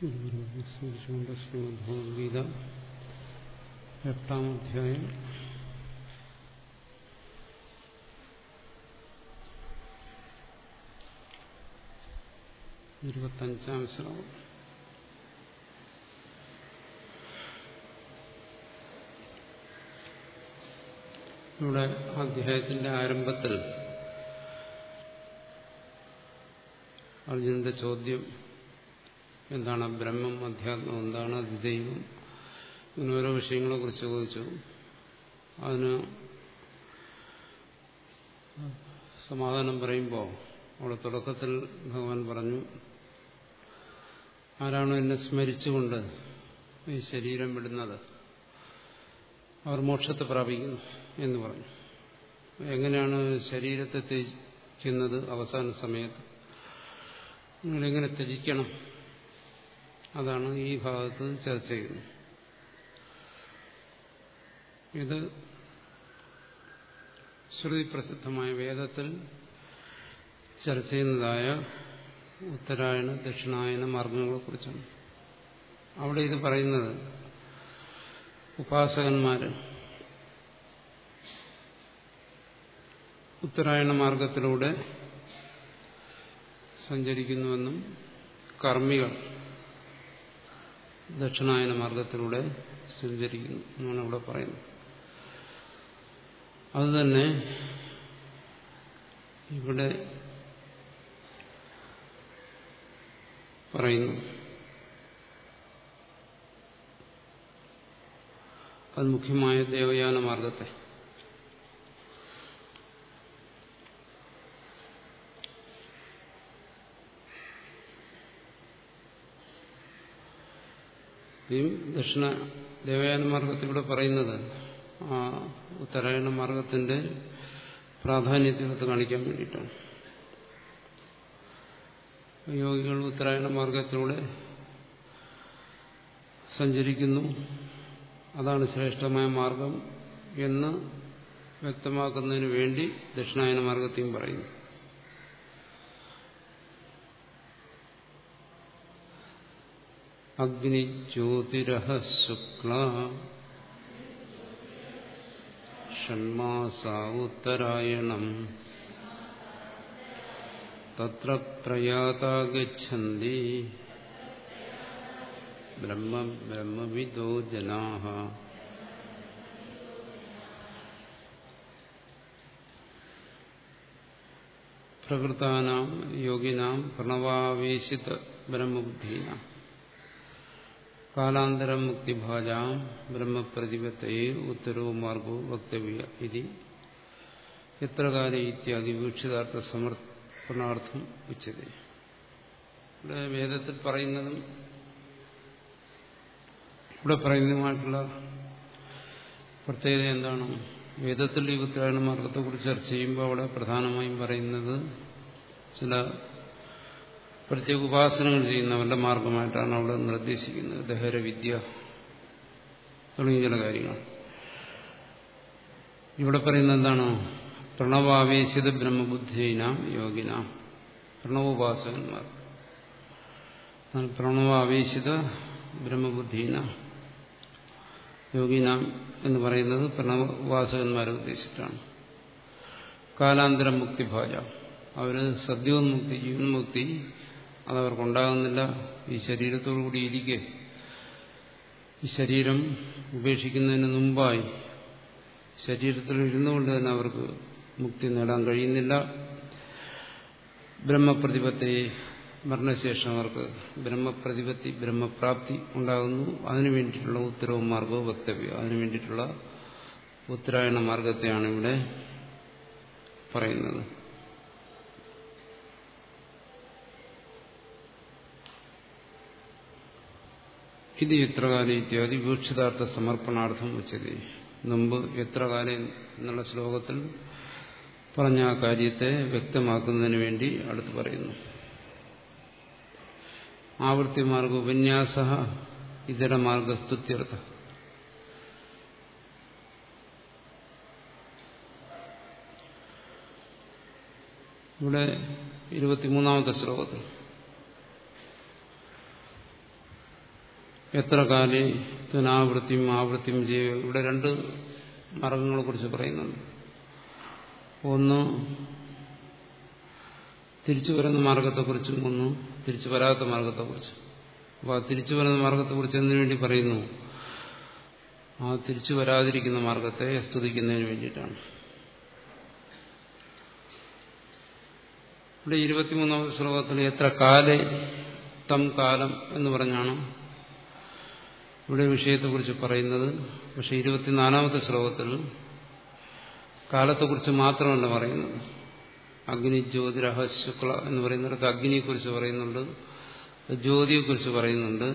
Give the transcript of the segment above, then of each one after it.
സ്മരിച്ചുകൊണ്ട് ശ്രീമദ് ഭഗവത്ഗീത എട്ടാം അധ്യായം ഇരുപത്തഞ്ചാം ശ്ലോകം ഇവിടെ അധ്യായത്തിന്റെ ആരംഭത്തിൽ അർജുനന്റെ ചോദ്യം എന്താണ് ബ്രഹ്മം അധ്യാത്മം എന്താണ് അതിദൈവം ഇങ്ങനെ ഓരോ വിഷയങ്ങളെ കുറിച്ച് ചോദിച്ചു അതിന് സമാധാനം പറയുമ്പോൾ അവിടെ തുടക്കത്തിൽ ഭഗവാൻ പറഞ്ഞു ആരാണോ എന്നെ സ്മരിച്ചുകൊണ്ട് ഈ ശരീരം വിടുന്നത് അവർ മോക്ഷത്തെ പ്രാപിക്കുന്നു എന്ന് പറഞ്ഞു എങ്ങനെയാണ് ശരീരത്തെ ത്യജിക്കുന്നത് അവസാന സമയത്ത് നിങ്ങളെങ്ങനെ ത്യജിക്കണം അതാണ് ഈ ഭാഗത്ത് ചർച്ച ചെയ്യുന്നത് ഇത് ശ്രുതി പ്രസിദ്ധമായ വേദത്തിൽ ചർച്ച ചെയ്യുന്നതായ ഉത്തരായണ ദക്ഷിണായന മാർഗങ്ങളെക്കുറിച്ചാണ് അവിടെ ഇത് പറയുന്നത് ഉപാസകന്മാര് ഉത്തരായണ മാർഗത്തിലൂടെ സഞ്ചരിക്കുന്നുവെന്നും കർമ്മികൾ ദക്ഷിണായന മാർഗത്തിലൂടെ സഞ്ചരിക്കുന്നു എന്നാണ് ഇവിടെ പറയുന്നത് അതുതന്നെ ഇവിടെ പറയുന്നു അത് മുഖ്യമായ ദേവയാന മാർഗത്തെ ഈ ദക്ഷിണ ദേവയാന മാർഗത്തിലൂടെ പറയുന്നത് ആ ഉത്തരായണ മാർഗത്തിന്റെ പ്രാധാന്യത്തിനകത്ത് കാണിക്കാൻ വേണ്ടിയിട്ടാണ് യോഗികൾ ഉത്തരായണ മാർഗത്തിലൂടെ സഞ്ചരിക്കുന്നു അതാണ് ശ്രേഷ്ഠമായ മാർഗം എന്ന് വ്യക്തമാക്കുന്നതിന് വേണ്ടി ദക്ഷിണായന മാർഗത്തെയും പറയുന്നു അഗ്നിജ്യോതിരഹ ശുക്ല ഷൺമാസാ ഉത്തരായണം തത്ര പ്രയാതാ ഗച്ഛന്തി ബ്രഹ്മ ബ്രഹ്മവിദോ ജനാഹ പ്രകൃതാനാം യോഗിനാം പ്രണവാവേശിത ബ്രഹ്മബുദ്ധീനാം കാലാന്തരം മുക്തിഭാജാം ബ്രഹ്മപ്രതിപത്തയെ ഉത്തരോ മാർഗോ വക്തവ്യ ഇതി എത്ര കാല ഇത്യാദി വീക്ഷിതാർത്ഥ സമർപ്പണാർത്ഥം ഉച്ചത ഇവിടെ വേദത്തിൽ പറയുന്നതും ഇവിടെ പറയുന്നതുമായിട്ടുള്ള പ്രത്യേകത എന്താണ് വേദത്തിൽ ഈ ഉത്തരായണ മാർഗത്തെക്കുറിച്ച് ചർച്ച ചെയ്യുമ്പോൾ അവിടെ പ്രധാനമായും പറയുന്നത് ചില പ്രത്യേക ഉപാസനകൾ ചെയ്യുന്നവരുടെ മാർഗമായിട്ടാണ് അവിടെ നിർദ്ദേശിക്കുന്നത് ദഹരവിദ്യ തുടങ്ങിയ ചില കാര്യങ്ങൾ ഇവിടെ പറയുന്നത് എന്താണ് പ്രണവാവേശിത ബ്രഹ്മബുദ്ധീനാം യോഗിനാം പ്രണവോപാസകന്മാർ പ്രണവാവേശിത ബ്രഹ്മബുദ്ധീന യോഗിനാം എന്ന് പറയുന്നത് പ്രണവോപാസകന്മാരെ ഉദ്ദേശിച്ചിട്ടാണ് കാലാന്തരം മുക്തിഭാജ അവർ സദ്യോന്മുക്തി ജീവൻമുക്തി അതവർക്കുണ്ടാകുന്നില്ല ഈ ശരീരത്തോടുകൂടി ഇരിക്കെ ഈ ശരീരം ഉപേക്ഷിക്കുന്നതിന് മുമ്പായി ശരീരത്തിൽ ഇരുന്നുകൊണ്ട് തന്നെ അവർക്ക് മുക്തി നേടാൻ കഴിയുന്നില്ല ബ്രഹ്മപ്രതിപത്തി മരണശേഷം അവർക്ക് ബ്രഹ്മപ്രതിപത്തി ബ്രഹ്മപ്രാപ്തി ഉണ്ടാകുന്നു അതിനു വേണ്ടിയിട്ടുള്ള ഉത്തരവും മാർഗവും വക്തവ്യം അതിനു വേണ്ടിയിട്ടുള്ള ഉത്തരായണ മാർഗത്തെയാണ് ഇവിടെ പറയുന്നത് ഇത് എത്ര കാലം ഇത്യാദി വീക്ഷിതാർത്ഥ സമർപ്പണാർത്ഥം ഉച്ചത് മുമ്പ് എത്ര കാലം എന്നുള്ള ശ്ലോകത്തിൽ പറഞ്ഞ ആ കാര്യത്തെ വ്യക്തമാക്കുന്നതിന് വേണ്ടി അടുത്ത് പറയുന്നു ആവൃത്തിമാർഗ ഉപന്യാസ ഇതര മാർഗസ്തുത്യർത്ഥ ഇവിടെ ഇരുപത്തിമൂന്നാമത്തെ ശ്ലോകത്തിൽ എത്ര കാലേ തുനാവൃത്തിയും ആവൃത്തിയും ചെയ്യുക ഇവിടെ രണ്ട് മാർഗങ്ങളെ കുറിച്ച് പറയുന്നുണ്ട് ഒന്ന് തിരിച്ചു വരുന്ന മാർഗത്തെക്കുറിച്ചും ഒന്ന് തിരിച്ചു വരാത്ത മാർഗത്തെക്കുറിച്ചും അപ്പോൾ ആ തിരിച്ചു വരുന്ന മാർഗത്തെക്കുറിച്ച് എന്തിനു വേണ്ടി പറയുന്നു ആ തിരിച്ചു വരാതിരിക്കുന്ന മാർഗത്തെ സ്തുതിക്കുന്നതിന് വേണ്ടിയിട്ടാണ് ഇവിടെ ഇരുപത്തിമൂന്നാമത് ശ്ലോകത്തിൽ എത്ര കാലേ തം കാലം എന്ന് പറഞ്ഞാണ് ഇവിടെ വിഷയത്തെക്കുറിച്ച് പറയുന്നത് പക്ഷെ ഇരുപത്തിനാലാമത്തെ ശ്ലോകത്തിൽ കാലത്തെക്കുറിച്ച് മാത്രമല്ല പറയുന്നത് അഗ്നി ജ്യോതിരഹ ശുക്ല എന്ന് പറയുന്നിടത്ത് അഗ്നിയെക്കുറിച്ച് പറയുന്നുണ്ട് ജ്യോതിയെക്കുറിച്ച് പറയുന്നുണ്ട്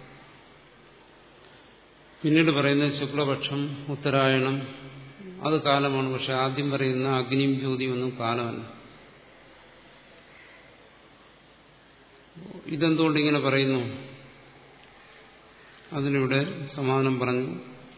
പിന്നീട് പറയുന്നത് ശുക്ലപക്ഷം ഉത്തരായണം അത് കാലമാണ് പക്ഷെ ആദ്യം പറയുന്ന അഗ്നിയും ജ്യോതിയും ഒന്നും കാലമല്ല ഇതെന്തുകൊണ്ട് ഇങ്ങനെ പറയുന്നു അതിനിവിടെ സമാധാനം പറഞ്ഞു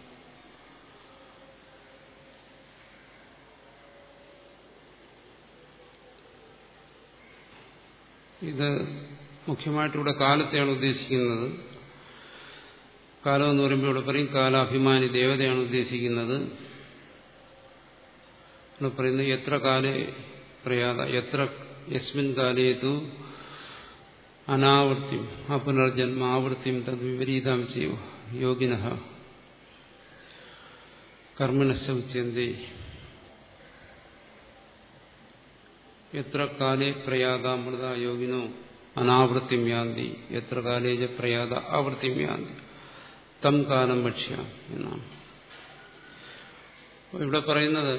ഇത് മുഖ്യമായിട്ട് ഇവിടെ കാലത്തെയാണ് ഉദ്ദേശിക്കുന്നത് കാലം എന്ന് പറയുമ്പോൾ ഇവിടെ പറയും കാലാഭിമാനി ദേവതയാണ് ഉദ്ദേശിക്കുന്നത് ഇവിടെ പറയുന്നത് എത്ര കാലേ പ്രയാത എത്ര യസ്മിൻ കാലേതു അനാവൃത്തിയും ആ പുനർജന്മ ആവൃത്തിയും തത് വിപരീതം ചെയ്യൂ യോഗിന കർമ്മനശ്ച ഉച്ചന്തേ എത്ര കാലേ പ്രയാതാമൃത യോഗിനോ അനാവൃത്തിം യാന്തി എത്ര കാലേജ പ്രയാത ആവൃത്തിം യാന്തി തം കാലം ഭക്ഷ്യ എന്നാണ് ഇവിടെ പറയുന്നത്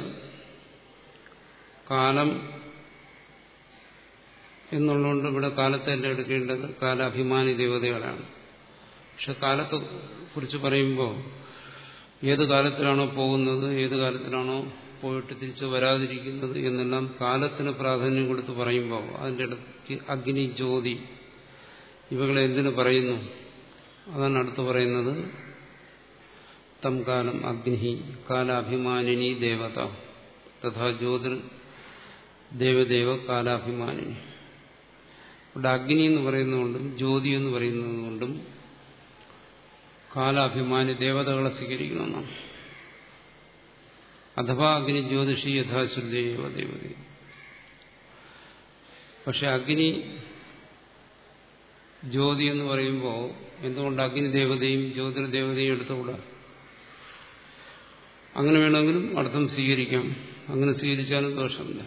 കാലം എന്നുള്ളതുകൊണ്ട് ഇവിടെ കാലത്തെ എല്ലാം എടുക്കേണ്ടത് കാലാഭിമാനി ദേവതകളാണ് പക്ഷെ കാലത്തെ കുറിച്ച് പറയുമ്പോൾ ഏത് കാലത്തിലാണോ പോകുന്നത് ഏത് കാലത്തിലാണോ പോയിട്ട് തിരിച്ചു വരാതിരിക്കുന്നത് എന്നെല്ലാം കാലത്തിന് പ്രാധാന്യം കൊടുത്ത് പറയുമ്പോൾ അതിൻ്റെ ഇടയ്ക്ക് അഗ്നി ജ്യോതി ഇവകളെ എന്തിനു പറയുന്നു അതാണ് അടുത്ത് പറയുന്നത് തം കാലം അഗ്നി കാലാഭിമാനിനി ദേവത തഥാ ജ്യോതിർ ദേവദേവ കാലാഭിമാനിനി ഇവിടെ അഗ്നി എന്ന് പറയുന്നതുകൊണ്ടും ജ്യോതി എന്ന് പറയുന്നതുകൊണ്ടും കാലാഭിമാനി ദേവതകളെ സ്വീകരിക്കണമെന്നാണ് അഥവാ അഗ്നി ജ്യോതിഷി യഥാശ്രുതേവ ദേവതി പക്ഷെ അഗ്നി ജ്യോതി എന്ന് പറയുമ്പോൾ എന്തുകൊണ്ട് അഗ്നി ദേവതയും ജ്യോതിർദേവതയും എടുത്തുകൂടാ അങ്ങനെ വേണമെങ്കിലും അർത്ഥം സ്വീകരിക്കാം അങ്ങനെ സ്വീകരിച്ചാലും ദോഷമില്ല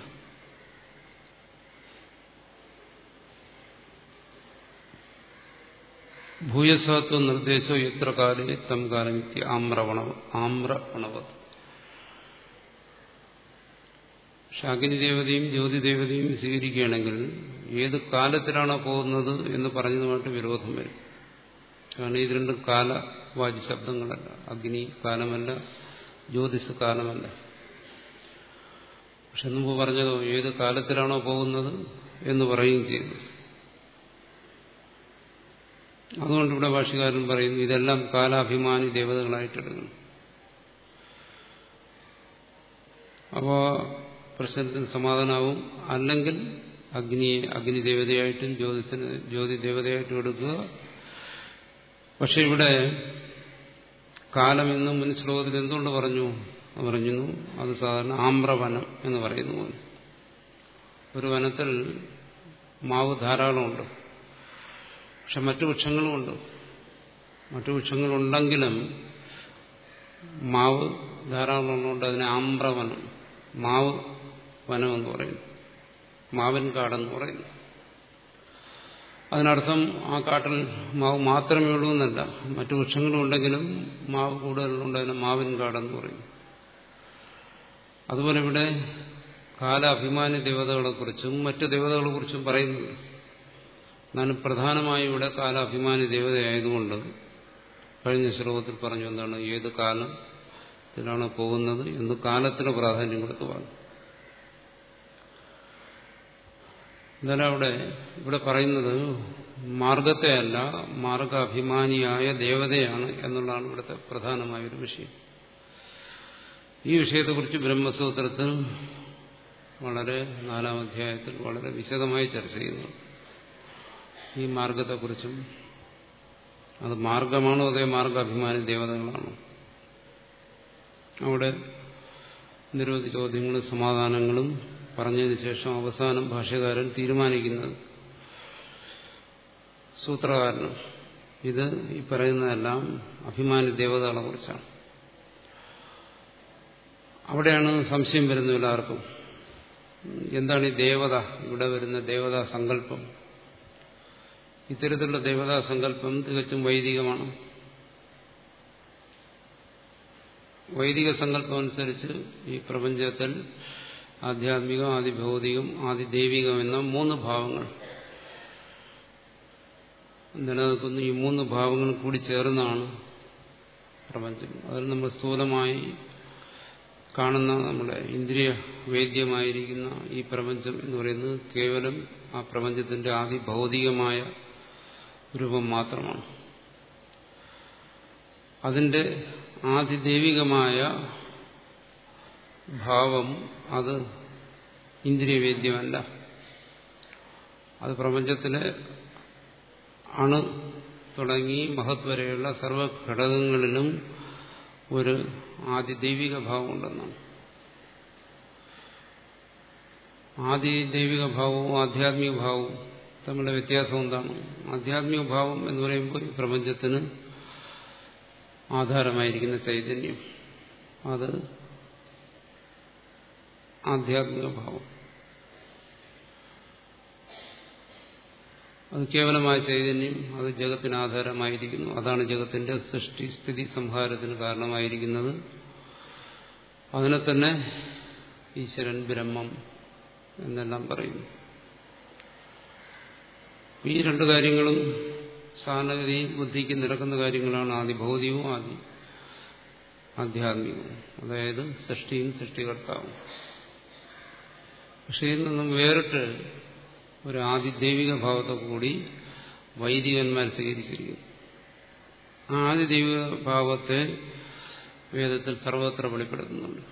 ഭൂയസത്വ നിർദ്ദേശോ എത്ര കാലേ തം കാലമിത്തി ആമ്രവണവ് ആമ്രവണവത് പക്ഷെ അഗ്നിദേവതയും ജ്യോതിദേവതയും സ്വീകരിക്കുകയാണെങ്കിൽ ഏത് കാലത്തിലാണോ പോകുന്നത് എന്ന് പറഞ്ഞതുമായിട്ട് വിരോധം വരും കാരണം ഇത് രണ്ടും കാലവാചി ശബ്ദങ്ങളല്ല അഗ്നി കാലമല്ല ജ്യോതിസ് കാലമല്ല പക്ഷെ മുമ്പ് പറഞ്ഞതോ ഏത് കാലത്തിലാണോ പോകുന്നത് എന്ന് പറയുകയും ചെയ്തു അതുകൊണ്ട് ഇവിടെ ഭാഷകാരൻ പറയുന്നു ഇതെല്ലാം കാലാഭിമാനി ദേവതകളായിട്ടെടുക്കണം അപ്പോ പ്രശ്നത്തിന് സമാധാനാവും അല്ലെങ്കിൽ അഗ്നിയെ അഗ്നിദേവതയായിട്ടും ജ്യോതിസിന് ജ്യോതി ദേവതയായിട്ടും എടുക്കുക പക്ഷെ ഇവിടെ കാലം എന്ന് മുൻ ശ്ലോകത്തിൽ എന്തുകൊണ്ട് പറഞ്ഞു പറഞ്ഞു അത് സാധാരണ ആമ്രവനം എന്ന് പറയുന്നു ഒരു വനത്തിൽ മാവ് ധാരാളമുണ്ട് പക്ഷെ മറ്റു വൃക്ഷങ്ങളുമുണ്ട് മറ്റു വൃക്ഷങ്ങളുണ്ടെങ്കിലും മാവ് ധാരാളം ഉള്ളതുകൊണ്ട് അതിനെ ആമ്രവനം മാവ് വനം എന്ന് പറയുന്നു മാവൻ കാടെന്ന് പറയുന്നു അതിനർത്ഥം ആ കാട്ടിൽ മാവ് മാത്രമേ ഉള്ളൂ എന്നല്ല മറ്റു വൃക്ഷങ്ങളും ഉണ്ടെങ്കിലും മാവ് കൂടുതലുണ്ട് അതിനെ മാവിൻ കാടെന്ന് പറയുന്നു അതുപോലെ ഇവിടെ കാലാഭിമാനി ദേവതകളെക്കുറിച്ചും മറ്റു ദേവതകളെക്കുറിച്ചും പറയുന്നുണ്ട് എന്നാലും പ്രധാനമായും ഇവിടെ കാലാഭിമാനി ദേവതയായതുകൊണ്ട് കഴിഞ്ഞ ശ്ലോകത്തിൽ പറഞ്ഞു എന്താണ് ഏത് കാലത്തിലാണ് പോകുന്നത് എന്ന് കാലത്തിന് പ്രാധാന്യം കൊടുത്തു പറഞ്ഞു എന്നാലും അവിടെ ഇവിടെ പറയുന്നത് മാർഗത്തെയല്ല മാർഗാഭിമാനിയായ ദേവതയാണ് എന്നുള്ളതാണ് ഇവിടുത്തെ പ്രധാനമായ ഒരു വിഷയം ഈ വിഷയത്തെക്കുറിച്ച് ബ്രഹ്മസൂത്രത്തിൽ വളരെ നാലാം അധ്യായത്തിൽ വളരെ വിശദമായി ചർച്ച ചെയ്യുന്നു ഈ മാർഗത്തെക്കുറിച്ചും അത് മാർഗമാണോ അതേ മാർഗാഭിമാനി ദേവതകളാണോ അവിടെ നിരവധി ചോദ്യങ്ങളും സമാധാനങ്ങളും പറഞ്ഞതിന് ശേഷം അവസാനം ഭാഷ്യകാരൻ തീരുമാനിക്കുന്നത് സൂത്രകാരനും ഇത് ഈ പറയുന്നതെല്ലാം അഭിമാനി ദേവതകളെ കുറിച്ചാണ് അവിടെയാണ് സംശയം വരുന്നത് എല്ലാവർക്കും എന്താണ് ഈ ദേവത ഇവിടെ വരുന്ന ദേവതാ സങ്കല്പം ഇത്തരത്തിലുള്ള ദേവതാ സങ്കല്പം തികച്ചും വൈദികമാണ് വൈദിക സങ്കല്പം അനുസരിച്ച് ഈ പ്രപഞ്ചത്തിൽ ആധ്യാത്മികം ആദിഭൗതികം ആദിദൈവികം എന്ന മൂന്ന് ഭാവങ്ങൾ നിലനിൽക്കുന്ന ഈ മൂന്ന് ഭാവങ്ങൾ കൂടി ചേർന്നാണ് പ്രപഞ്ചം അതിൽ നമ്മൾ സ്ഥൂലമായി കാണുന്ന നമ്മുടെ ഇന്ദ്രിയ വേദ്യമായിരിക്കുന്ന ഈ പ്രപഞ്ചം എന്ന് പറയുന്നത് കേവലം ആ പ്രപഞ്ചത്തിന്റെ ആദി ഭൗതികമായ രൂപം മാത്രമാണ് അതിന്റെ ആദിദൈവികമായ ഭാവം അത് ഇന്ദ്രിയവേദ്യമല്ല അത് പ്രപഞ്ചത്തിലെ അണു തുടങ്ങി മഹത് വരെയുള്ള സർവഘടകങ്ങളിലും ഒരു ആദിദൈവിക ഭാവം ഉണ്ടെന്നാണ് ആദിദൈവിക ഭാവവും ആധ്യാത്മിക ഭാവവും തമ്മിലുള്ള വ്യത്യാസം എന്താണ് ആധ്യാത്മിക ഭാവം എന്ന് പറയുമ്പോൾ ഈ പ്രപഞ്ചത്തിന് ആധാരമായിരിക്കുന്ന ചൈതന്യം അത് ആധ്യാത്മിക ഭാവം അത് കേവലമായ ചൈതന്യം അത് ജഗത്തിന് ആധാരമായിരിക്കുന്നു അതാണ് ജഗത്തിന്റെ സൃഷ്ടി സ്ഥിതി സംഹാരത്തിന് കാരണമായിരിക്കുന്നത് അതിനെ തന്നെ ഈശ്വരൻ ബ്രഹ്മം എന്നെല്ലാം പറയുന്നു ഈ രണ്ട് കാര്യങ്ങളും സാധാരണഗതിയിൽ ബുദ്ധിക്ക് നിരക്കുന്ന കാര്യങ്ങളാണ് ആദ്യ ഭൗതികവും ആദ്യ ആധ്യാത്മികവും അതായത് സൃഷ്ടിയും സൃഷ്ടികർത്താവും പക്ഷെ ഇതിൽ നിന്നും വേറിട്ട് ഒരു ആദിദൈവിക ഭാവത്തെ കൂടി വൈദികന്മാർ സ്വീകരിച്ചിരിക്കുന്നു ആ ആദിദൈവിക ഭാവത്തെ വേദത്തിൽ സർവത്ര വെളിപ്പെടുത്തുന്നുണ്ട്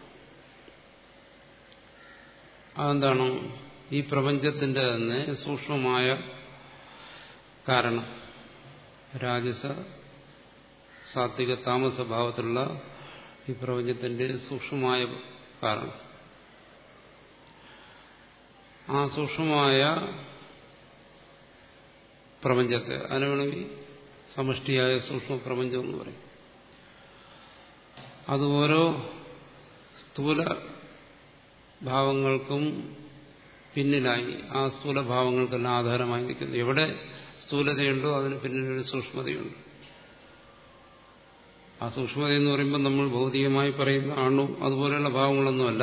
അതെന്താണ് ഈ പ്രപഞ്ചത്തിന്റെ തന്നെ സൂക്ഷ്മമായ കാരണം രാജസ സാത്വിക താമസ ഭാവത്തിലുള്ള ഈ പ്രപഞ്ചത്തിന്റെ സൂക്ഷ്മമായ കാരണം ആ സൂക്ഷ്മമായ പ്രപഞ്ചത്തെ അതിന് വേണമെങ്കിൽ സമഷ്ടിയായ സൂക്ഷ്മ പ്രപഞ്ചം എന്ന് പറയും അത് ഓരോ സ്ഥൂല ഭാവങ്ങൾക്കും പിന്നിലായി ആ സ്ഥൂലഭാവങ്ങൾക്കെല്ലാം ആധാരമായി നിൽക്കുന്നു എവിടെ സ്ഥൂലതയുണ്ടോ അതിന് പിന്നിലൊരു സൂക്ഷ്മതയുണ്ട് ആ സൂക്ഷ്മത എന്ന് പറയുമ്പോൾ നമ്മൾ ഭൗതികമായി പറയുന്ന അണു അതുപോലെയുള്ള ഭാവങ്ങളൊന്നുമല്ല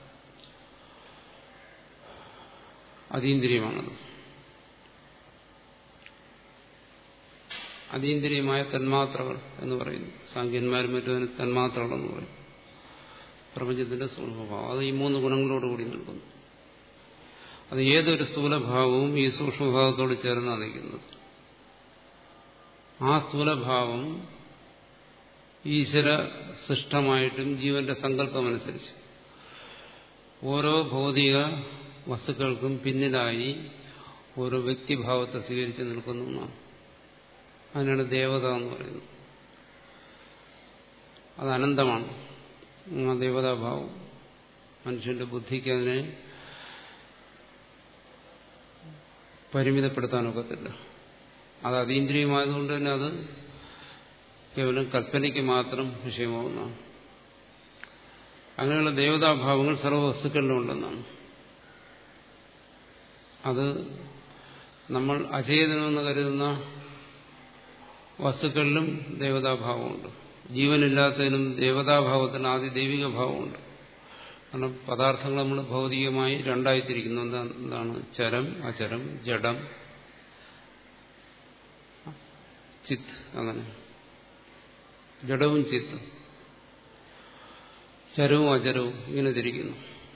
അതീന്ദ്രിയമാണത് അതീന്ദ്രിയമായ തന്മാത്രകൾ എന്ന് പറയുന്നു സാങ്കന്മാരും മറ്റും അതിന് തന്മാത്രകൾ എന്ന് പറയും പ്രപഞ്ചത്തിന്റെ സൂക്ഷ്മഭാവം അത് ഈ മൂന്ന് ഗുണങ്ങളോടുകൂടി നിൽക്കുന്നു അത് ഏതൊരു സ്ഥൂലഭാവവും ഈ സൂക്ഷ്മഭാവത്തോട് ചേർന്നാണ് നിൽക്കുന്നത് ആ സ്ഥൂലഭാവം ഈശ്വര സൃഷ്ടമായിട്ടും ജീവന്റെ സങ്കല്പമനുസരിച്ച് ഓരോ ഭൗതിക വസ്തുക്കൾക്കും പിന്നിലായി ഓരോ വ്യക്തിഭാവത്തെ സ്വീകരിച്ച് നിൽക്കുന്നു എന്നാണ് അതിനാണ് ദേവത എന്ന് പറയുന്നത് അത് അനന്തമാണ് ആ ദേവതാഭാവം മനുഷ്യന്റെ ബുദ്ധിക്ക് അതിനെ പരിമിതപ്പെടുത്താനൊക്കത്തില്ല അത് അതീന്ദ്രിയമായതുകൊണ്ട് തന്നെ അത് കേവലം കൽപ്പനയ്ക്ക് മാത്രം വിഷയമാകുന്നതാണ് അങ്ങനെയുള്ള ദേവതാഭാവങ്ങൾ സർവ്വവസ്തുക്കളിലും ഉണ്ടെന്നാണ് അത് നമ്മൾ അചേതനമെന്ന് കരുതുന്ന വസ്തുക്കളിലും ദേവതാഭാവമുണ്ട് ജീവനില്ലാത്തതിനും ദേവതാഭാവത്തിന് ആദ്യ ദൈവിക ഭാവമുണ്ട് കാരണം പദാർത്ഥങ്ങൾ നമ്മൾ ഭൗതികമായി രണ്ടായിത്തിരിക്കുന്നു എന്താണ് ചരം അചരം ജഡം ചിത്ത് അങ്ങനെ ജഡവും ചിത്തും ചരവും അചരവും ഇങ്ങനെ തിരിക്കുന്നു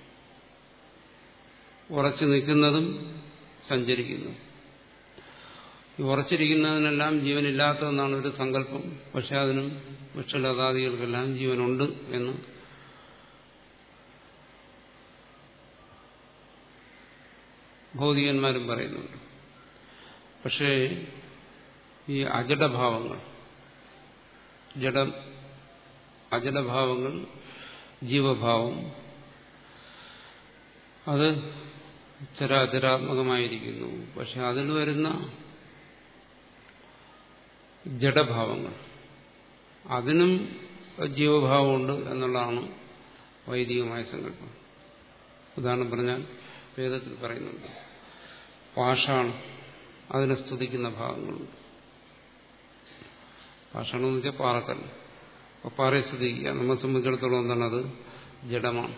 ഉറച്ചു നിൽക്കുന്നതും സഞ്ചരിക്കുന്നു ഈ ഉറച്ചിരിക്കുന്നതിനെല്ലാം ജീവനില്ലാത്തതെന്നാണ് ഒരു സങ്കല്പം പക്ഷെ അതിനും വൃക്ഷലതാദികൾക്കെല്ലാം ജീവനുണ്ട് എന്ന് ഭൗതികന്മാരും പറയുന്നുണ്ട് പക്ഷേ ഈ അജഡഭാവങ്ങൾ ജഡ അജഡഭാവങ്ങൾ ജീവഭാവം അത് ചരാചരാത്മകമായിരിക്കുന്നു പക്ഷെ അതിൽ വരുന്ന ജഡഭാവങ്ങൾ അതിനും ജീവഭാവമുണ്ട് എന്നുള്ളതാണ് വൈദികമായ സങ്കല്പം ഉദാഹരണം പറഞ്ഞാൽ വേദത്തിൽ പറയുന്നുണ്ട് പാഷാണം അതിനെ സ്തുതിക്കുന്ന ഭാഗങ്ങളുണ്ട് പാഷാണം എന്ന് വെച്ചാൽ പാറക്കല്ല് അപ്പോൾ പാറയെ സ്തുതിക്കുക നമ്മെ സംബന്ധിച്ചിടത്തോളം എന്താണ് അത് ജഡമാണ്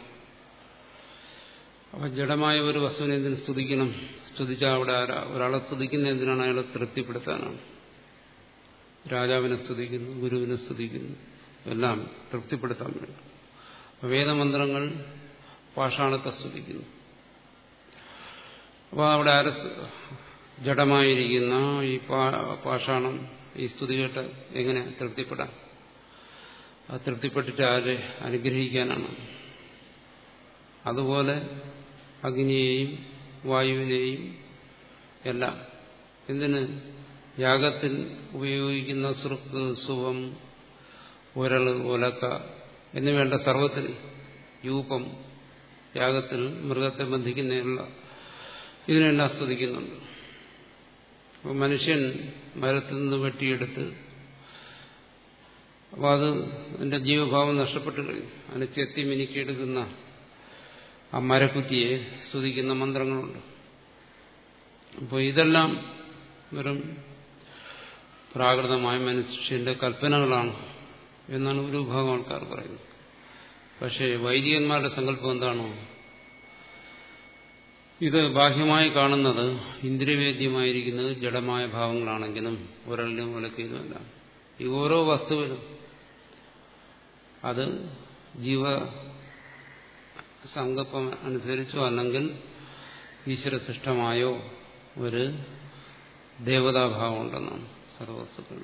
അപ്പൊ ജഡമായ ഒരു വസ്തുവിനെ എന്തിനു സ്തുതിക്കണം സ്തുതിച്ചാൽ അവിടെ ഒരാളെ സ്തുതിക്കുന്ന എന്തിനാണ് അയാളെ തൃപ്തിപ്പെടുത്താനാണ് രാജാവിനെ സ്തുതിക്കുന്നു ഗുരുവിനെ സ്തുതിക്കുന്നു എല്ലാം തൃപ്തിപ്പെടുത്താൻ വേണ്ടി വേദമന്ത്രങ്ങൾ പാഷാണത്തെ സ്തുതിക്കുന്നു അപ്പോൾ അവിടെ ആര ജഡമായിരിക്കുന്ന ഈ പാഷാണം ഈ സ്തുതി കേട്ട് എങ്ങനെ തൃപ്തിപ്പെടാം ആ തൃപ്തിപ്പെട്ടിട്ട് ആരെ അനുഗ്രഹിക്കാനാണ് അതുപോലെ അഗ്നിയെയും വായുവിനെയും എല്ലാം എന്തിന് യാഗത്തിൽ ഉപയോഗിക്കുന്ന സുർക്ക് സുവം ഉരള് ഒലക്ക എന്നുവേണ്ട സർവത്തിൽ യൂപം യാഗത്തിൽ മൃഗത്തെ ബന്ധിക്കുന്നതിനുള്ള ഇതിനെല്ലാം ആസ്വദിക്കുന്നുണ്ട് അപ്പോൾ മനുഷ്യൻ മരത്തിൽ നിന്ന് വെട്ടിയെടുത്ത് അപ്പോൾ അത് അതിന്റെ ജീവഭാവം നഷ്ടപ്പെട്ടു കഴിഞ്ഞു അതിനെ ചെത്തി മിനുക്കിയെടുക്കുന്ന ആ മരക്കുറ്റിയെ സ്തുതിക്കുന്ന മന്ത്രങ്ങളുണ്ട് അപ്പോൾ ഇതെല്ലാം വെറും പ്രാകൃതമായ മനുഷ്യന്റെ കൽപ്പനകളാണ് എന്നാണ് ഒരു വിഭാഗം ആൾക്കാർ പറയുന്നത് പക്ഷേ വൈദികന്മാരുടെ സങ്കല്പം എന്താണോ ഇത് ബാഹ്യമായി കാണുന്നത് ഇന്ദ്രിയവേദ്യമായിരിക്കുന്നത് ജഡമായ ഭാവങ്ങളാണെങ്കിലും ഒരളിലും ഒലക്കയിലുമല്ല ഈ ഓരോ വസ്തുവിനും അത് ജീവ സങ്കല്പം അനുസരിച്ചോ അല്ലെങ്കിൽ ഈശ്വരസൃഷ്ടമായോ ഒരു ദേവതാഭാവം ഉണ്ടെന്നാണ് സർവവസ്തുക്കൾ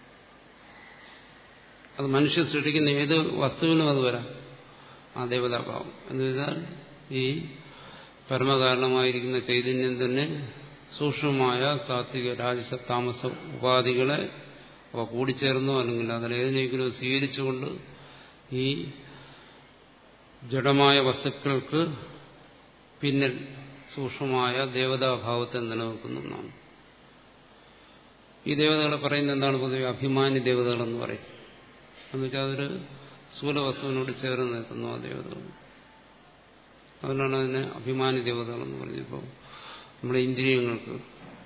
അത് മനുഷ്യൻ സൃഷ്ടിക്കുന്ന ഏത് വസ്തുവിനും അത് വരാം ആ ദേവതാഭാവം എന്ന് വെച്ചാൽ ഈ പരമകാരണമായിരിക്കുന്ന ചൈതന്യം തന്നെ സൂക്ഷ്മമായ സാത്വിക രാജസ താമസ ഉപാധികളെ അവ കൂടിച്ചേർന്നോ അല്ലെങ്കിൽ അതിലേതിനെങ്കിലും സ്വീകരിച്ചുകൊണ്ട് ഈ ജഡമായ വസ്തുക്കൾക്ക് പിന്നിൽ സൂക്ഷ്മമായ ദേവതാഭാവത്തെ നിലനിൽക്കുന്നു എന്നാണ് ഈ ദേവതകളെ പറയുന്നത് എന്താണ് പൊതുവെ അഭിമാനി ദേവതകളെന്ന് പറയും എന്നുവെച്ചാൽ അതൊരു സ്ഥൂലവസ്തുവിനോട് ചേർന്ന് നിൽക്കുന്നു ആ ദേവതകൾ അതുകൊണ്ടാണ് അതിനെ അഭിമാനി ദേവതകളെന്ന് പറഞ്ഞപ്പോൾ നമ്മുടെ ഇന്ദ്രിയങ്ങൾക്ക്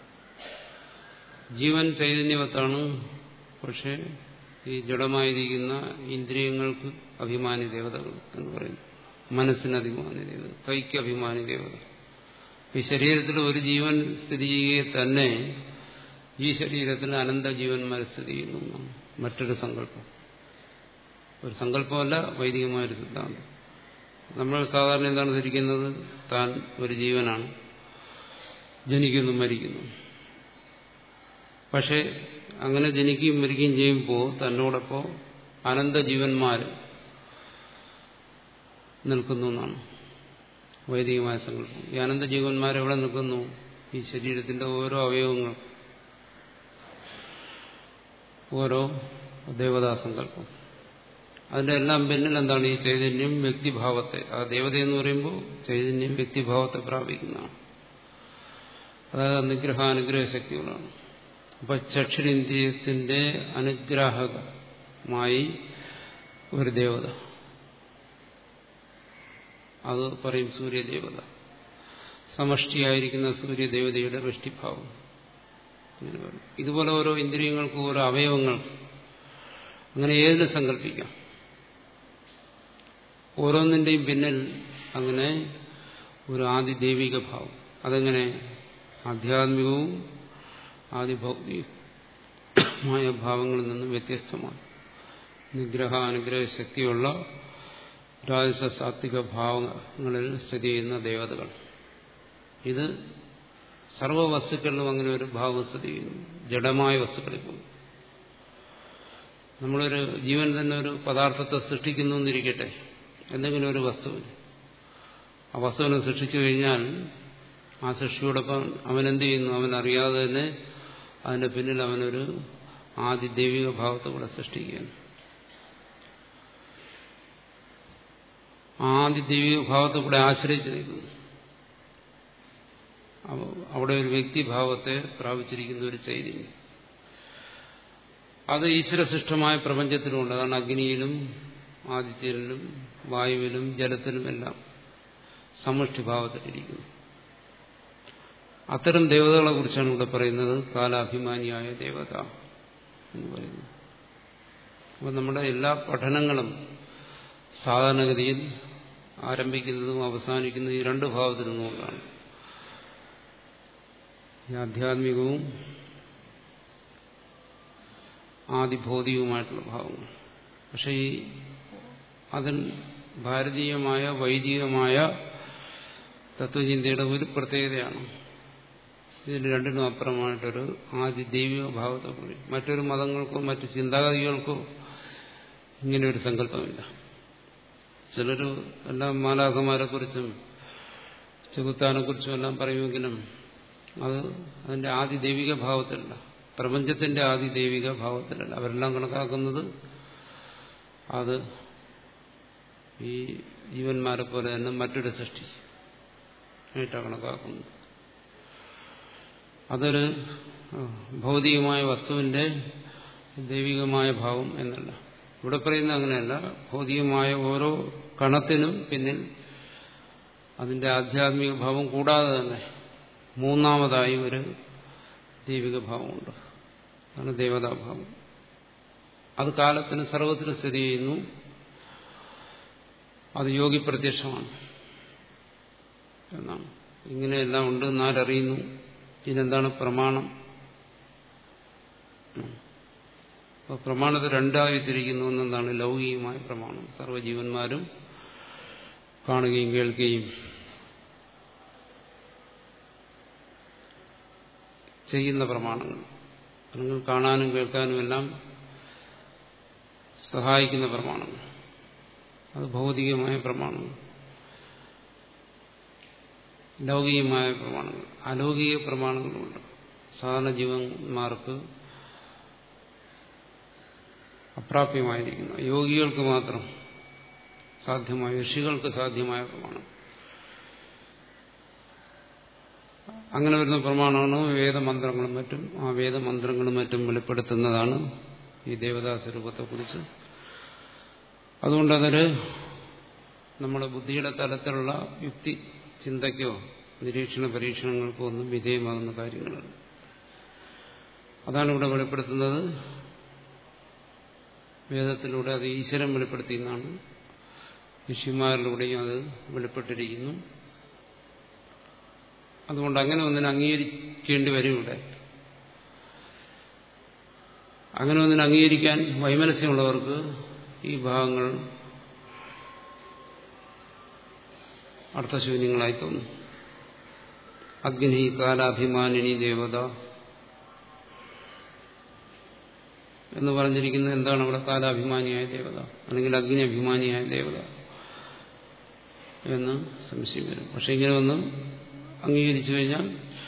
ജീവൻ ചൈതന്യവത്താണ് പക്ഷേ ഈ ജഡമായിരിക്കുന്ന ഇന്ദ്രിയങ്ങൾക്ക് അഭിമാനി ദേവതകൾ എന്ന് പറയുന്നു മനസ്സിന് അഭിമാനി ദേവത കൈക്ക് അഭിമാനി ദേവത ഈ ശരീരത്തിൽ ഒരു ജീവൻ സ്ഥിതി ചെയ്യുകയെ തന്നെ ഈ ശരീരത്തിൽ അനന്ത ജീവന്മാർ സ്ഥിതി ചെയ്യുന്നു മറ്റൊരു സങ്കല്പം ഒരു സങ്കല്പമല്ല വൈദികമായൊരു സിദ്ധാന്തം നമ്മൾ സാധാരണ എന്താണ് ധരിക്കുന്നത് താൻ ഒരു ജീവനാണ് ജനിക്കുന്നു മരിക്കുന്നു പക്ഷെ അങ്ങനെ ജനിക്കുകയും മരിക്കുകയും ചെയ്യുമ്പോൾ തന്നോടൊപ്പം അനന്ത ജീവന്മാർ നിൽക്കുന്നു എന്നാണ് വൈദികമായ സങ്കല്പം ഈ അനന്ത ജീവന്മാർ എവിടെ നിൽക്കുന്നു ഈ ശരീരത്തിന്റെ ഓരോ അവയവങ്ങൾ ഓരോ ദേവതാ സങ്കല്പം അതിന്റെ എല്ലാം പിന്നിൽ എന്താണ് ഈ ചൈതന്യം വ്യക്തിഭാവത്തെ ആ ദേവത എന്ന് പറയുമ്പോൾ ചൈതന്യം വ്യക്തിഭാവത്തെ പ്രാപിക്കുന്നതാണ് അതായത് അനുഗ്രഹ അനുഗ്രഹ ശക്തികളാണ് അപ്പൊ ചക്ഷുരിന്ദ്രിയത്തിന്റെ അനുഗ്രാഹകമായി ഒരു ദേവത അത് പറയും സൂര്യദേവത സമഷ്ടിയായിരിക്കുന്ന സൂര്യദേവതയുടെ വൃഷ്ടിഭാവം അങ്ങനെ പറയും ഇതുപോലെ ഓരോ ഇന്ദ്രിയങ്ങൾക്കും ഓരോ അവയവങ്ങൾ അങ്ങനെ ഏതിനെ സങ്കല്പിക്കാം ഓരോന്നിന്റെയും പിന്നിൽ അങ്ങനെ ഒരു ആദിദൈവിക ഭാവം അതെങ്ങനെ ആധ്യാത്മികവും ആദിഭൗതികമായ ഭാവങ്ങളിൽ നിന്നും വ്യത്യസ്തമാണ് നിഗ്രഹ അനുഗ്രഹ ശക്തിയുള്ള രാജസ സാത്വിക ഭാവങ്ങളിൽ സ്ഥിതി ചെയ്യുന്ന ദേവതകൾ ഇത് സർവ വസ്തുക്കളിലും അങ്ങനെ ഒരു ഭാവം സ്ഥിതി ചെയ്യുന്നു ജഡമായ വസ്തുക്കളിൽ പോലും നമ്മളൊരു ജീവൻ തന്നെ ഒരു പദാർത്ഥത്തെ സൃഷ്ടിക്കുന്നു എന്നിരിക്കട്ടെ എന്തെങ്കിലും ഒരു വസ്തുവിന് ആ വസ്തുവിനെ സൃഷ്ടിച്ചു കഴിഞ്ഞാൽ ആ സൃഷ്ടിയോടൊപ്പം അവൻ എന്ത് ചെയ്യുന്നു അവൻ അറിയാതെ തന്നെ അതിന്റെ പിന്നിൽ അവനൊരു ആദിദൈവിക ഭാവത്തെ കൂടെ സൃഷ്ടിക്കുകയാണ് ആദ്യ ദൈവിക ഭാവത്തെ കൂടെ ആശ്രയിച്ച് നിൽക്കുന്നു അവിടെ ഒരു വ്യക്തിഭാവത്തെ പ്രാപിച്ചിരിക്കുന്ന ഒരു ചൈതന്യം അത് ഈശ്വരസൃഷ്ടമായ പ്രപഞ്ചത്തിലുമുണ്ട് അതാണ് അഗ്നിയിലും ആദിത്യനിലും വായുവിലും ജലത്തിലും എല്ലാം സമഷ്ടിഭാവത്തിലിരിക്കുന്നു അത്തരം ദേവതകളെ കുറിച്ചാണ് ഇവിടെ പറയുന്നത് കാലാഭിമാനിയായ ദേവത എന്ന് പറയുന്നത് അപ്പം നമ്മുടെ എല്ലാ പഠനങ്ങളും സാധാരണഗതിയിൽ ആരംഭിക്കുന്നതും അവസാനിക്കുന്നതും ഈ രണ്ട് ഭാവത്തിൽ നിന്നുകൊണ്ടാണ് ഈ ആധ്യാത്മികവും ആദിഭൗതികവുമായിട്ടുള്ള ഭാവങ്ങൾ പക്ഷെ ഈ അതിൽ ഭാരതീയമായ വൈദികമായ തത്വചിന്തയുടെ ഒരു പ്രത്യേകതയാണ് ഇതിന് രണ്ടിനും അപ്പുറമായിട്ടൊരു ആദ്യ ദൈവിക ഭാവത്തെ കൂടി മറ്റൊരു മതങ്ങൾക്കോ മറ്റു ചിന്താഗതികൾക്കോ ഇങ്ങനെ ഒരു സങ്കല്പമില്ല ചിലർ എല്ലാം മാലാഖമാരെ കുറിച്ചും ചെകുത്താനെ കുറിച്ചും എല്ലാം പറയുമെങ്കിലും അത് അതിന്റെ ആദ്യ ദൈവിക ഭാവത്തിലല്ല പ്രപഞ്ചത്തിന്റെ ആദ്യ ദൈവിക ഭാവത്തിലല്ല അവരെല്ലാം കണക്കാക്കുന്നത് അത് ഈ ജീവന്മാരെ പോലെ തന്നെ മറ്റൊരു സൃഷ്ടി ആയിട്ടാണ് കണക്കാക്കുന്നത് അതൊരു ഭൗതികമായ വസ്തുവിന്റെ ദൈവികമായ ഭാവം എന്നല്ല ഇവിടെ പറയുന്നത് അങ്ങനെയല്ല ഭൗതികമായ ഓരോ കണത്തിനും പിന്നിൽ അതിന്റെ ആധ്യാത്മിക ഭാവം കൂടാതെ തന്നെ മൂന്നാമതായി ഒരു ദൈവിക ഭാവമുണ്ട് അതാണ് ദേവതാഭാവം അത് കാലത്തിന് സർവത്തിനും സ്ഥിതി ചെയ്യുന്നു അത് യോഗി പ്രത്യക്ഷമാണ് എന്നാണ് ഇങ്ങനെയെല്ലാം ഉണ്ട് എന്നാരറിയുന്നു ഇതിനെന്താണ് പ്രമാണം അപ്പോൾ പ്രമാണത്തെ രണ്ടായി തിരിക്കുന്നു എന്നെന്താണ് ലൗകികമായ പ്രമാണം സർവ്വജീവന്മാരും കാണുകയും കേൾക്കുകയും ചെയ്യുന്ന പ്രമാണങ്ങൾ അല്ലെങ്കിൽ കാണാനും കേൾക്കാനും എല്ലാം സഹായിക്കുന്ന പ്രമാണങ്ങൾ അത് ഭൗതികമായ പ്രമാണങ്ങൾ ലൗകികമായ പ്രമാണങ്ങൾ അലൗകിക പ്രമാണങ്ങളുണ്ട് സാധാരണ ജീവന്മാർക്ക് അപ്രാപ്യമായിരിക്കുന്ന യോഗികൾക്ക് മാത്രം സാധ്യമായ ഋഷികൾക്ക് സാധ്യമായ പ്രമാണം അങ്ങനെ വരുന്ന പ്രമാണമാണ് വേദമന്ത്രങ്ങളും മറ്റും ആ വേദമന്ത്രങ്ങളും മറ്റും വെളിപ്പെടുത്തുന്നതാണ് ഈ ദേവതാ സ്വരൂപത്തെക്കുറിച്ച് അതുകൊണ്ട് അതൊരു നമ്മുടെ ബുദ്ധിയുടെ തലത്തിലുള്ള യുക്തി ചിന്തയ്ക്കോ നിരീക്ഷണ പരീക്ഷണങ്ങൾക്കോ ഒന്നും വിധേയമാകുന്ന കാര്യങ്ങളല്ല അതാണ് ഇവിടെ വെളിപ്പെടുത്തുന്നത് വേദത്തിലൂടെ അത് ഈശ്വരൻ വെളിപ്പെടുത്തിയെന്നാണ് ഋഷിമാരിലൂടെയും അത് വെളിപ്പെട്ടിരിക്കുന്നു അതുകൊണ്ട് അങ്ങനെ ഒന്നിനെ അംഗീകരിക്കേണ്ടി വരും ഇവിടെ അങ്ങനെ ഒന്നിനെ അംഗീകരിക്കാൻ വൈമനസ്യമുള്ളവർക്ക് ഈ ഭാഗങ്ങൾ അർത്ഥശൂന്യങ്ങളായി തോന്നും അഗ്നി കാലാഭിമാനിനി ദേവത എന്ന് പറഞ്ഞിരിക്കുന്നത് എന്താണ് അവിടെ കാലാഭിമാനിയായ ദേവത അല്ലെങ്കിൽ അഗ്നി അഭിമാനിയായ ദേവത എന്ന് സംശയം വരും പക്ഷെ ഇങ്ങനെ ഒന്നും അംഗീകരിച്ചു കഴിഞ്ഞാൽ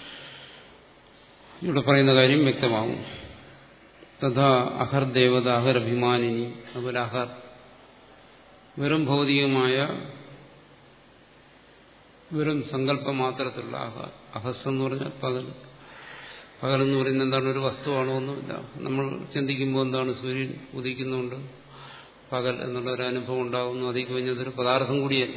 ഇവിടെ പറയുന്ന കാര്യം വ്യക്തമാകും തഥാ അഹർ ദേവത അഹർ അഭിമാനിനി അതുപോലെ അഹർ വെറും ഭൗതികമായ വെറും സങ്കല്പം മാത്രത്തിലുള്ള അഹർ അഹസ് എന്ന് പറഞ്ഞാൽ പകൽ പകൽ എന്ന് പറയുന്നത് എന്താണ് ഒരു വസ്തുവാണോ ഒന്നുമില്ല നമ്മൾ ചിന്തിക്കുമ്പോൾ എന്താണ് സൂര്യൻ ഉദിക്കുന്നുണ്ട് പകൽ എന്നുള്ള ഒരു അനുഭവം ഉണ്ടാകുന്നു അതിൽ കഴിഞ്ഞതൊരു പദാർത്ഥം കൂടിയല്ല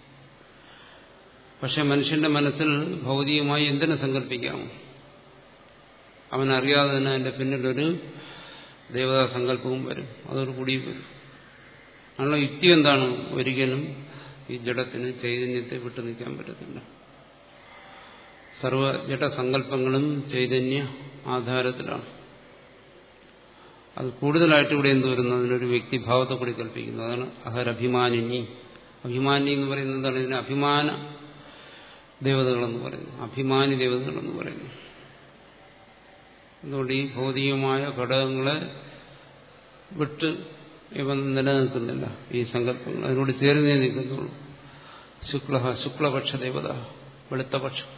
പക്ഷെ മനുഷ്യന്റെ മനസ്സിൽ ഭൗതികമായി എന്തിനെ സങ്കല്പിക്കാമോ അവനറിയാതെ തന്നെ അതിന്റെ പിന്നിലൊരു ദേവതാ സങ്കല്പവും വരും അതൊരു കൂടിയും വരും അതിനുള്ള യുക്തി എന്താണ് ഒരിക്കലും ഈ ജഡത്തിന് ചൈതന്യത്തെ വിട്ടു നിൽക്കാൻ പറ്റത്തില്ല സർവ ജഡസങ്കല്പങ്ങളും ചൈതന്യ ആധാരത്തിലാണ് അത് കൂടുതലായിട്ട് ഇവിടെ എന്ത് വരുന്നു അതിനൊരു വ്യക്തിഭാവത്തെ കൂടി കൽപ്പിക്കുന്നു അതാണ് അഹരഭിമാനിനി അഭിമാനി എന്ന് പറയുന്നത് എന്താണ് ഇതിന് അഭിമാന ദേവതകളെന്ന് പറയുന്നു അഭിമാനി ദേവതകളെന്ന് പറയുന്നു അതുകൊണ്ട് ഈ ഭൗതികമായ ഘടകങ്ങളെ വിട്ട് ഇവ നിലനിൽക്കുന്നില്ല ഈ സങ്കല്പങ്ങൾ അതിനോട് ചേർന്നേ നിൽക്കുന്നുള്ളൂ ശുക്ല ശുക്ലപക്ഷ ദേവത വെളുത്ത പക്ഷം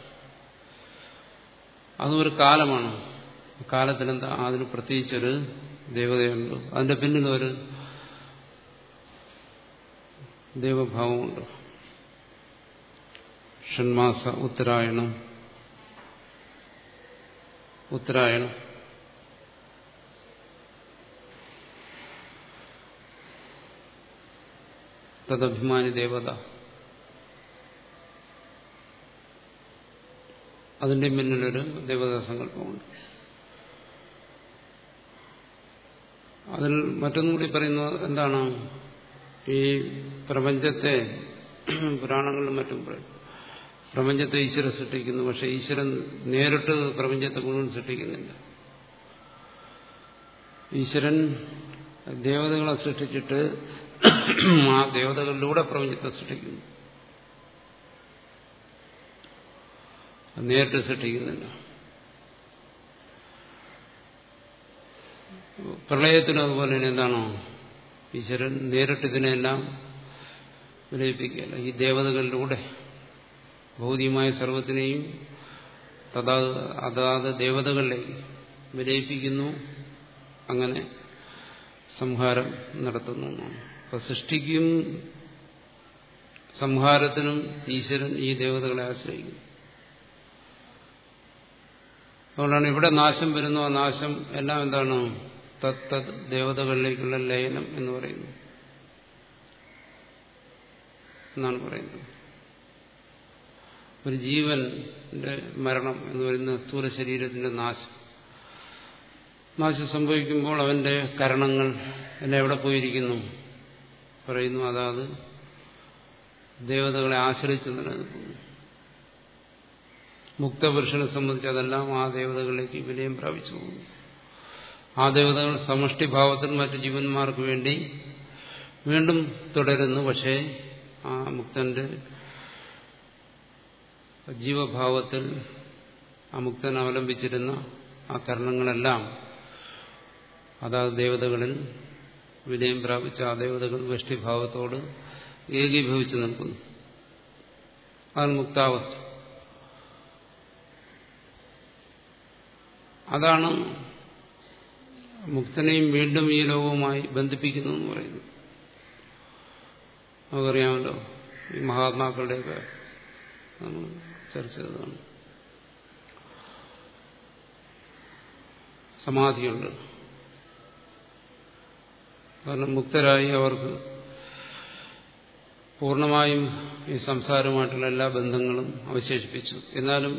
അതും ഒരു കാലമാണ് കാലത്തിലെന്താ അതിന് പ്രത്യേകിച്ചൊരു ദേവതയുണ്ട് അതിന്റെ പിന്നിലൊരു ദേവഭാവമുണ്ട് ഷൺമാസ ഉത്തരായണം ഉത്തരായണം തദഭിമാനി ദേവത അതിന്റെ പിന്നിലൊരു ദേവതാ സങ്കല്പമുണ്ട് അതിൽ മറ്റൊന്നും കൂടി പറയുന്നത് എന്താണ് ഈ പ്രപഞ്ചത്തെ പുരാണങ്ങളിലും മറ്റും പറയും പ്രപഞ്ചത്തെ ഈശ്വരൻ സൃഷ്ടിക്കുന്നു പക്ഷെ ഈശ്വരൻ നേരിട്ട് പ്രപഞ്ചത്തെ മുഴുവൻ സൃഷ്ടിക്കുന്നില്ല ഈശ്വരൻ ദേവതകളെ സൃഷ്ടിച്ചിട്ട് ആ ദേവതകളിലൂടെ പ്രപഞ്ചത്തെ സൃഷ്ടിക്കുന്നു നേരിട്ട് സൃഷ്ടിക്കുന്നില്ല പ്രളയത്തിനും അതുപോലെ തന്നെ എന്താണോ ഈശ്വരൻ നേരിട്ട് ഇതിനെല്ലാം വിലയിപ്പിക്കുകയല്ല ഈ ദേവതകളിലൂടെ ഭൗതികമായ സർവത്തിനെയും തഥാ അതാത് ദേവതകളിലേക്ക് വിലയിപ്പിക്കുന്നു അങ്ങനെ സംഹാരം നടത്തുന്നു അപ്പൊ സൃഷ്ടിക്കും സംഹാരത്തിനും ഈശ്വരൻ ഈ ദേവതകളെ ആശ്രയിക്കുന്നു അതുകൊണ്ടാണ് ഇവിടെ നാശം വരുന്നു ആ നാശം എല്ലാം എന്താണ് തത്തത് ദേവതകളിലേക്കുള്ള ലയനം എന്ന് പറയുന്നു എന്നാണ് പറയുന്നത് ഒരു ജീവന്റെ മരണം എന്ന് പറയുന്ന സ്ഥൂല ശരീരത്തിന്റെ നാശം നാശം സംഭവിക്കുമ്പോൾ അവന്റെ കരണങ്ങൾ എല്ലാം എവിടെ പോയിരിക്കുന്നു പറയുന്നു അതാത് ദേവതകളെ ആശ്രയിച്ച് നിലനിൽക്കുന്നു മുക്തപുരുഷനെ സംബന്ധിച്ച് അതെല്ലാം ആ ദേവതകളിലേക്ക് വിലയം പ്രാപിച്ചു പോകുന്നു ആ ദേവതകൾ സമഷ്ടിഭാവത്തിൽ മറ്റു ജീവന്മാർക്ക് വേണ്ടി വീണ്ടും തുടരുന്നു പക്ഷേ ആ മുക്തന്റെ ജീവഭാവത്തിൽ ആ മുക്തൻ അവലംബിച്ചിരുന്ന ആ കർണങ്ങളെല്ലാം അതാത് ദേവതകളിൽ വിനയം പ്രാപിച്ച ആ ദേവതകൾ വൃഷ്ടിഭാവത്തോട് ഏകീഭവിച്ചു നിൽക്കുന്നു അതാണ് മുക്താവസ്ഥ അതാണ് മുക്തനെയും വീണ്ടും ഈ ലോകവുമായി ബന്ധിപ്പിക്കുന്നു എന്ന് പറയുന്നു നമുക്കറിയാമല്ലോ ഈ മഹാത്മാക്കളുടെയൊക്കെ നമ്മൾ ചർച്ച ചെയ്തതാണ് സമാധിയുണ്ട് കാരണം മുക്തരായി അവർക്ക് പൂർണ്ണമായും ഈ സംസാരമായിട്ടുള്ള എല്ലാ ബന്ധങ്ങളും അവശേഷിപ്പിച്ചു എന്നാലും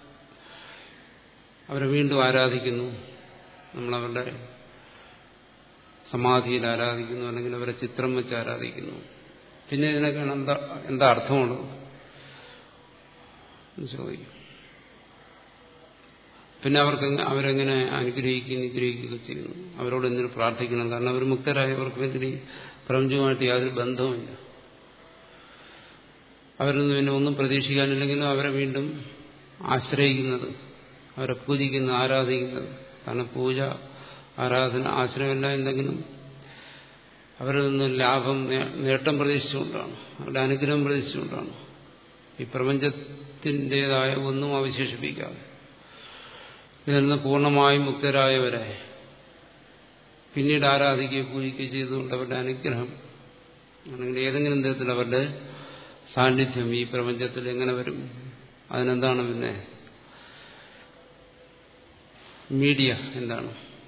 അവരെ വീണ്ടും ആരാധിക്കുന്നു നമ്മളവരുടെ സമാധിയിൽ ആരാധിക്കുന്നു അല്ലെങ്കിൽ അവരെ ചിത്രം വെച്ച് ആരാധിക്കുന്നു പിന്നെ ഇതിനൊക്കെയാണ് എന്താ എന്താ അർത്ഥമുള്ളത് ചോദിക്കും പിന്നെ അവർക്ക് അവരെങ്ങനെ അനുഗ്രഹിക്കുകയും നിഗ്രഹിക്കുകയൊക്കെ ചെയ്യുന്നു അവരോട് എന്തിനു പ്രാർത്ഥിക്കണം കാരണം അവർ മുക്തരായവർക്ക് വേണ്ടി പ്രപഞ്ചവുമായിട്ട് യാതൊരു ബന്ധവുമില്ല അവരിൽ നിന്ന് പിന്നെ ഒന്നും പ്രതീക്ഷിക്കാനില്ലെങ്കിലും അവരെ വീണ്ടും ആശ്രയിക്കുന്നത് അവരെ പൂജിക്കുന്ന ആരാധിക്കുന്നത് കാരണം പൂജ ആരാധന ആശ്രയമല്ല എന്തെങ്കിലും അവരിൽ നിന്ന് ലാഭം നേട്ടം പ്രതീക്ഷിച്ചുകൊണ്ടാണ് അവരുടെ അനുഗ്രഹം പ്രതീക്ഷിച്ചുകൊണ്ടാണ് ഈ പ്രപഞ്ചത്തിൻ്റെതായ ഒന്നും അവശേഷിപ്പിക്കാതെ ഇതിൽ നിന്ന് പൂർണ്ണമായും മുക്തരായവരെ പിന്നീട് ആരാധിക്കുകയോ പൂജിക്കുകയോ ചെയ്തുകൊണ്ട് അവരുടെ അനുഗ്രഹം അല്ലെങ്കിൽ ഏതെങ്കിലും തരത്തിൽ അവരുടെ സാന്നിധ്യം ഈ പ്രപഞ്ചത്തിൽ എങ്ങനെ വരും അതിനെന്താണ് പിന്നെ മീഡിയ എന്താണ്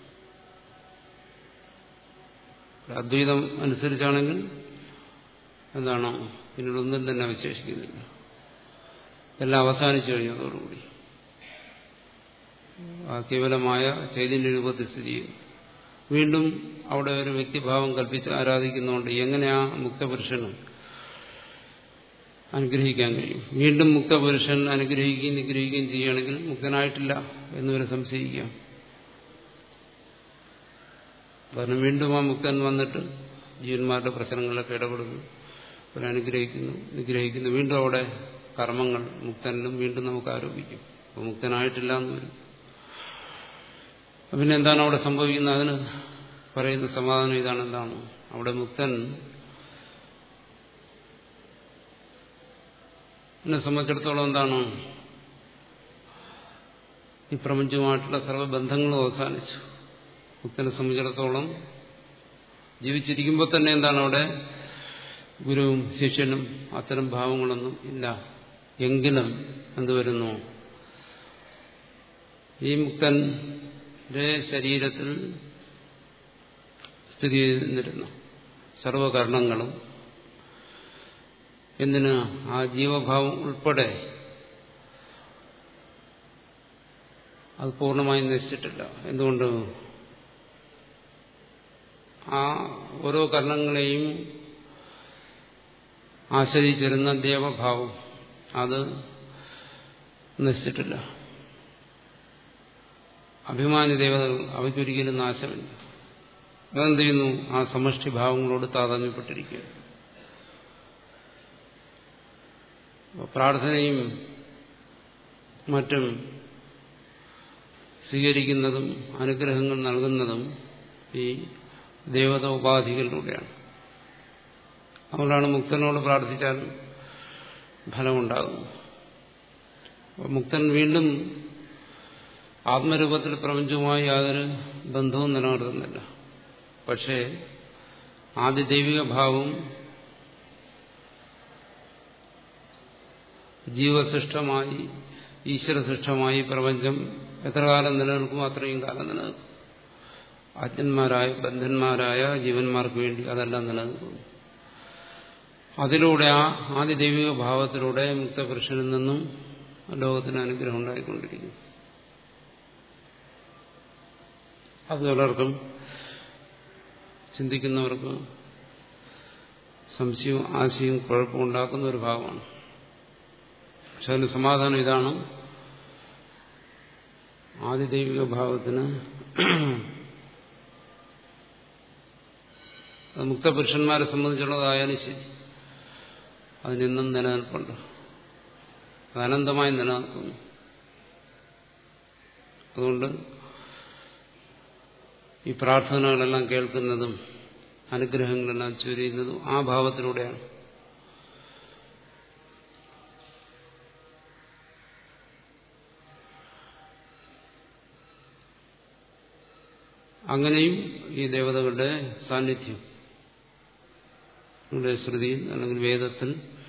അദ്വൈതം അനുസരിച്ചാണെങ്കിൽ എന്താണ് പിന്നീട് ഒന്നും തന്നെ അവശേഷിക്കുന്നില്ല എല്ലാം അവസാനിച്ചു കഴിഞ്ഞതോടുകൂടി ആ കേവലമായ ചൈതന്യ രൂപത്തിൽ സ്ഥിതി ചെയ്യുന്നു വീണ്ടും അവിടെ ഒരു വ്യക്തിഭാവം കൽപ്പിച്ച് ആരാധിക്കുന്നതുകൊണ്ട് എങ്ങനെയാ മുക്തപുരുഷനും അനുഗ്രഹിക്കാൻ കഴിയും വീണ്ടും മുക്തപുരുഷൻ അനുഗ്രഹിക്കുകയും നിഗ്രഹിക്കുകയും ചെയ്യുകയാണെങ്കിൽ മുക്തനായിട്ടില്ല എന്നുവരെ സംശയിക്കാം കാരണം വീണ്ടും ആ മുക്തൻ വന്നിട്ട് ജീവന്മാരുടെ പ്രശ്നങ്ങളിലൊക്കെ ഇടപെടുന്നു അവരനുഗ്രഹിക്കുന്നു നിഗ്രഹിക്കുന്നു വീണ്ടും അവിടെ കർമ്മങ്ങൾ മുക്തനിലും വീണ്ടും നമുക്ക് ആരോപിക്കും അപ്പോൾ മുക്തനായിട്ടില്ല എന്ന് വരും പിന്നെ എന്താണ് അവിടെ സംഭവിക്കുന്നത് അതിന് പറയുന്ന സമാധാനം ഇതാണ് എന്താണ് അവിടെ മുക്തൻ എന്നെ സംബന്ധിച്ചിടത്തോളം എന്താണ് ഈ പ്രപഞ്ചവുമായിട്ടുള്ള സർവ്വബന്ധങ്ങളും അവസാനിച്ചു മുക്തനെ സംബന്ധിച്ചിടത്തോളം ജീവിച്ചിരിക്കുമ്പോൾ തന്നെ എന്താണ് അവിടെ ഗുരുവും ശിഷ്യനും അത്തരം ഭാവങ്ങളൊന്നും ഇല്ല എങ്കിലും എന്തുവരുന്നു ഈ മുക്തന്റെ ശരീരത്തിൽ സ്ഥിതി ചെയ്തിരുന്നു സർവകർണങ്ങളും എന്തിന് ആ ജീവഭാവം ഉൾപ്പെടെ അത് പൂർണ്ണമായും നശിച്ചിട്ടില്ല എന്തുകൊണ്ട് ആ ഓരോ കർണങ്ങളെയും ആശ്രയിച്ചിരുന്ന ദേവഭാവം അത് നശിച്ചിട്ടില്ല അഭിമാനി ദേവതകൾ അവയ്ക്കൊരിക്കലും നാശമില്ല അതെന്ത് ചെയ്യുന്നു ആ സമഷ്ടി ഭാവങ്ങളോട് താതാമ്യപ്പെട്ടിരിക്കുക പ്രാർത്ഥനയും മറ്റും സ്വീകരിക്കുന്നതും അനുഗ്രഹങ്ങൾ നൽകുന്നതും ഈ ദേവത ഉപാധികളിലൂടെയാണ് അതുകൊണ്ടാണ് മുക്തനോട് പ്രാർത്ഥിച്ചാൽ ഫലമുണ്ടാകും മുക്തൻ വീണ്ടും ആത്മരൂപത്തിൽ പ്രപഞ്ചവുമായി യാതൊരു ബന്ധവും നിലനിർത്തുന്നില്ല പക്ഷേ ആദ്യ ദൈവിക ഭാവം ജീവസൃഷ്ടമായി ഈശ്വരസൃഷ്ടമായി പ്രപഞ്ചം എത്ര കാലം നിലനിൽക്കുമോ അത്രയും കാലം നിലനിൽക്കും അജ്ഞന്മാരായ ബന്ധന്മാരായ ജീവന്മാർക്ക് വേണ്ടി അതെല്ലാം നിലനിൽക്കുന്നു അതിലൂടെ ആ ആദ്യ ദൈവിക ഭാവത്തിലൂടെ മുക്തപുരുഷനിൽ നിന്നും ലോകത്തിന് അനുഗ്രഹം ഉണ്ടായിക്കൊണ്ടിരിക്കുന്നു അത് പലർക്കും ചിന്തിക്കുന്നവർക്ക് സംശയവും ആശയവും കുഴപ്പമുണ്ടാക്കുന്ന ഒരു ഭാവമാണ് പക്ഷെ അതിന് സമാധാനം ഇതാണ് ആദിദൈവിക ഭാവത്തിന് അത് മുക്തപുരുഷന്മാരെ സംബന്ധിച്ചുള്ളതായാലും ശരി അതിനെന്നും നിലനിൽപ്പുണ്ട് അത് അനന്തമായി നിലനിൽക്കുന്നു അതുകൊണ്ട് ഈ പ്രാർത്ഥനകളെല്ലാം കേൾക്കുന്നതും അനുഗ്രഹങ്ങളെല്ലാം ചൊരിയുന്നതും ആ ഭാവത്തിലൂടെയാണ് അങ്ങനെയും ഈ ദേവതകളുടെ സാന്നിധ്യം നമ്മുടെ ശ്രുതിയിൽ അല്ലെങ്കിൽ വേദത്തിൽ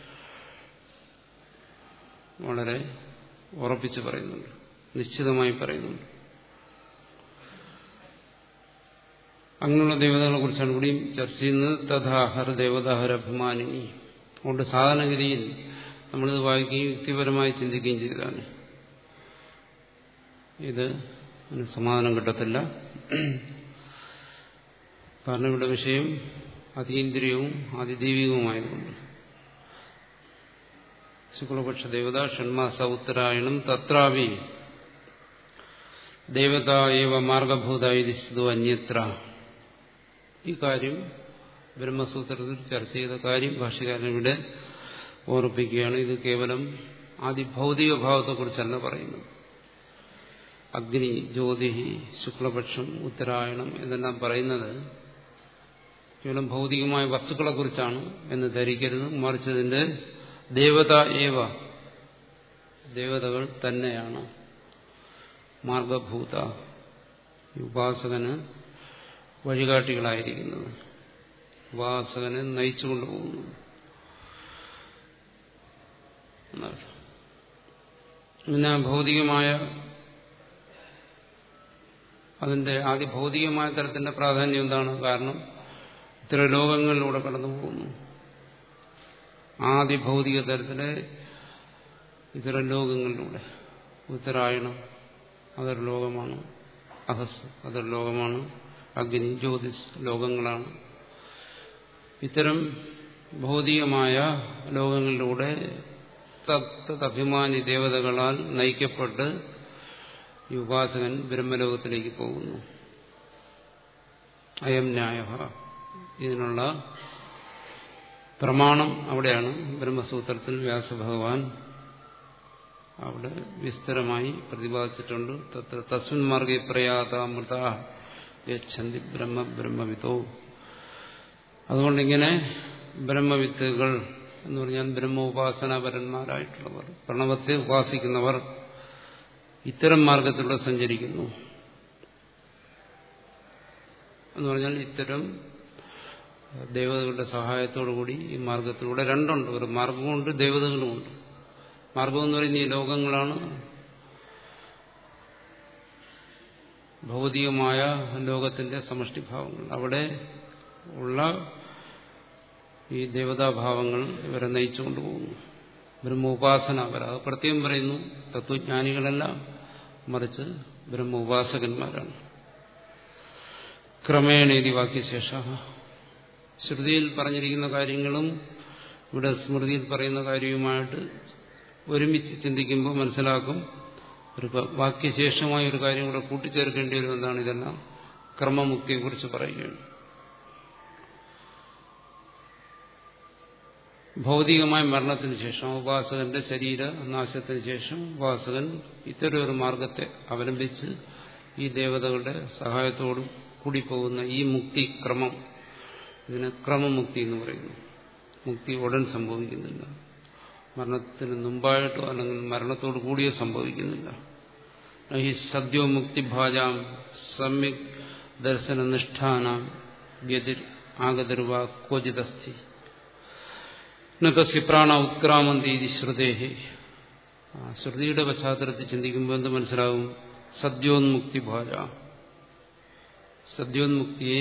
വളരെ ഉറപ്പിച്ച് പറയുന്നുണ്ട് നിശ്ചിതമായി പറയുന്നുണ്ട് അങ്ങനെയുള്ള ദേവതകളെ കുറിച്ചാണ് ഇവിടെയും ചർച്ച ചെയ്യുന്നത് തഥാഹർ ദേവതാഹർ അഭിമാനിനി അതുകൊണ്ട് സാധാരണഗതിയിൽ നമ്മളിത് വായിക്കുകയും യുക്തിപരമായി ചിന്തിക്കുകയും ചെയ്തതാണ് ഇത് അതിന് സമാധാനം കിട്ടത്തില്ല കാരണം ഇവിടെ വിഷയം അതീന്ദ്രിയവും അതിദൈവികവുമായതുകൊണ്ട് ശുക്ലപക്ഷ ദേവത ഷൺമാസ ഉത്തരായണം തത്രാവി ദേവത ഏവ മാർഗഭൂതായിരിച്ചതോ അന്യത്ര ഈ കാര്യം ബ്രഹ്മസൂത്രത്തിൽ ചർച്ച ചെയ്ത കാര്യം ഭാഷകാരൻ ഇവിടെ ഓർപ്പിക്കുകയാണ് ഇത് കേവലം ആദിഭൗതിക ഭാവത്തെക്കുറിച്ചല്ല പറയുന്നത് അഗ്നി ജ്യോതി ശുക്ലപക്ഷം ഉത്തരായണം എന്നെല്ലാം പറയുന്നത് കേവലം ഭൗതികമായ വസ്തുക്കളെക്കുറിച്ചാണ് എന്ന് ധരിക്കരുത് മറിച്ച് ഇതിന്റെ ദേവത ഏവ ദേവതകൾ തന്നെയാണ് മാർഗഭൂത ഉപാസകന് വഴികാട്ടികളായിരിക്കുന്നത് ഉപാസകനെ നയിച്ചുകൊണ്ടു പോകുന്നു പിന്നെ ഭൗതികമായ അതിന്റെ ആദ്യ ഭൗതികമായ തരത്തിന്റെ പ്രാധാന്യം എന്താണ് കാരണം ഇത്ര ലോകങ്ങളിലൂടെ കടന്നു പോകുന്നു ആദ്യ ഭൗതിക തരത്തിലെ ഇത്തരം ലോകങ്ങളിലൂടെ ഉത്തരായണം അതൊരു ലോകമാണ് അഹസ് അതൊരു ലോകമാണ് അഗ്നി ജ്യോതിസ് ലോകങ്ങളാണ് ഇത്തരം ഭൗതികമായ ലോകങ്ങളിലൂടെ തത്തഭിമാനി ദേവതകളാൽ നയിക്കപ്പെട്ട് ഈ ഉപാസകൻ ബ്രഹ്മലോകത്തിലേക്ക് പോകുന്നു അയം ന്യായ ഇതിനുള്ള പ്രമാണം അവിടെയാണ് ബ്രഹ്മസൂത്രത്തിൽ വ്യാസഭഗവാൻ അവിടെ വിസ്തരമായി പ്രതിപാദിച്ചിട്ടുണ്ട് തത്ര തസ്മിൻ മാർഗെ പ്രയാതാമൃത യച്ഛന്തി ബ്രഹ്മ ബ്രഹ്മവിത്തോ അതുകൊണ്ടിങ്ങനെ ബ്രഹ്മവിത്തുകൾ എന്ന് പറഞ്ഞാൽ ബ്രഹ്മോപാസനാപരന്മാരായിട്ടുള്ളവർ പ്രണവത്തെ ഉപാസിക്കുന്നവർ ഇത്തരം മാർഗത്തിലൂടെ സഞ്ചരിക്കുന്നു എന്ന് പറഞ്ഞാൽ ഇത്തരം ദേവതകളുടെ സഹായത്തോടുകൂടി ഈ മാർഗത്തിലൂടെ രണ്ടുണ്ട് ഒരു മാർഗമുണ്ട് ദേവതകളുമുണ്ട് മാർഗം എന്ന് പറയുന്ന ഈ ലോകങ്ങളാണ് ഭൗതികമായ ലോകത്തിന്റെ സമഷ്ടിഭാവങ്ങൾ അവിടെ ഉള്ള ഈ ദേവതാഭാവങ്ങൾ ഇവരെ നയിച്ചുകൊണ്ട് പോകുന്നു ബ്രഹ്മോപാസന അവർ അത് പ്രത്യേകം പറയുന്നു തത്വജ്ഞാനികളല്ല മറിച്ച് ബ്രഹ്മ ഉപാസകന്മാരാണ് ക്രമേണ ഇതി വാക്യശേഷ ശ്രുതിയിൽ പറഞ്ഞിരിക്കുന്ന കാര്യങ്ങളും ഇവിടെ സ്മൃതിയിൽ പറയുന്ന കാര്യവുമായിട്ട് ഒരുമിച്ച് ചിന്തിക്കുമ്പോൾ മനസ്സിലാക്കും ഒരു വാക്യശേഷമായ ഒരു കാര്യം കൂടെ കൂട്ടിച്ചേർക്കേണ്ടി വരും എന്താണ് ഇതെല്ലാം ക്രമമുക്തിയെക്കുറിച്ച് പറയുകയാണ് ഭൗതികമായ മരണത്തിന് ശേഷം ഉപാസകന്റെ ശരീര നാശത്തിന് ശേഷം ഉപാസകൻ ഇത്തരം ഒരു മാർഗത്തെ അവലംബിച്ച് ഈ ദേവതകളുടെ സഹായത്തോടു കൂടി പോകുന്ന ഈ മുക്തി ക്രമം ഇതിന് ക്രമമുക്തി എന്ന് പറയുന്നു മുക്തി ഉടൻ സംഭവിക്കുന്നില്ല മരണത്തിന് മുമ്പായിട്ടോ അല്ലെങ്കിൽ മരണത്തോടു കൂടിയോ സംഭവിക്കുന്നില്ല ഈ സദ്യോ മുക്തിഭാജാം സമ്യക് ദർശനനിഷ്ഠാനാം ഗതിർ ആഗതിർവ ക്വചിതസ്ഥി നസ്യ പ്രാണ ഉത്ക്രാമന്തി ഇത് ശ്രുതേഹി ശ്രുതിയുടെ പശ്ചാത്തലത്തിൽ ചിന്തിക്കുമ്പോൾ എന്ത് മനസ്സിലാവും സദ്യോന്മുക്തി ഭാജ സദ്യോന്മുക്തിയെ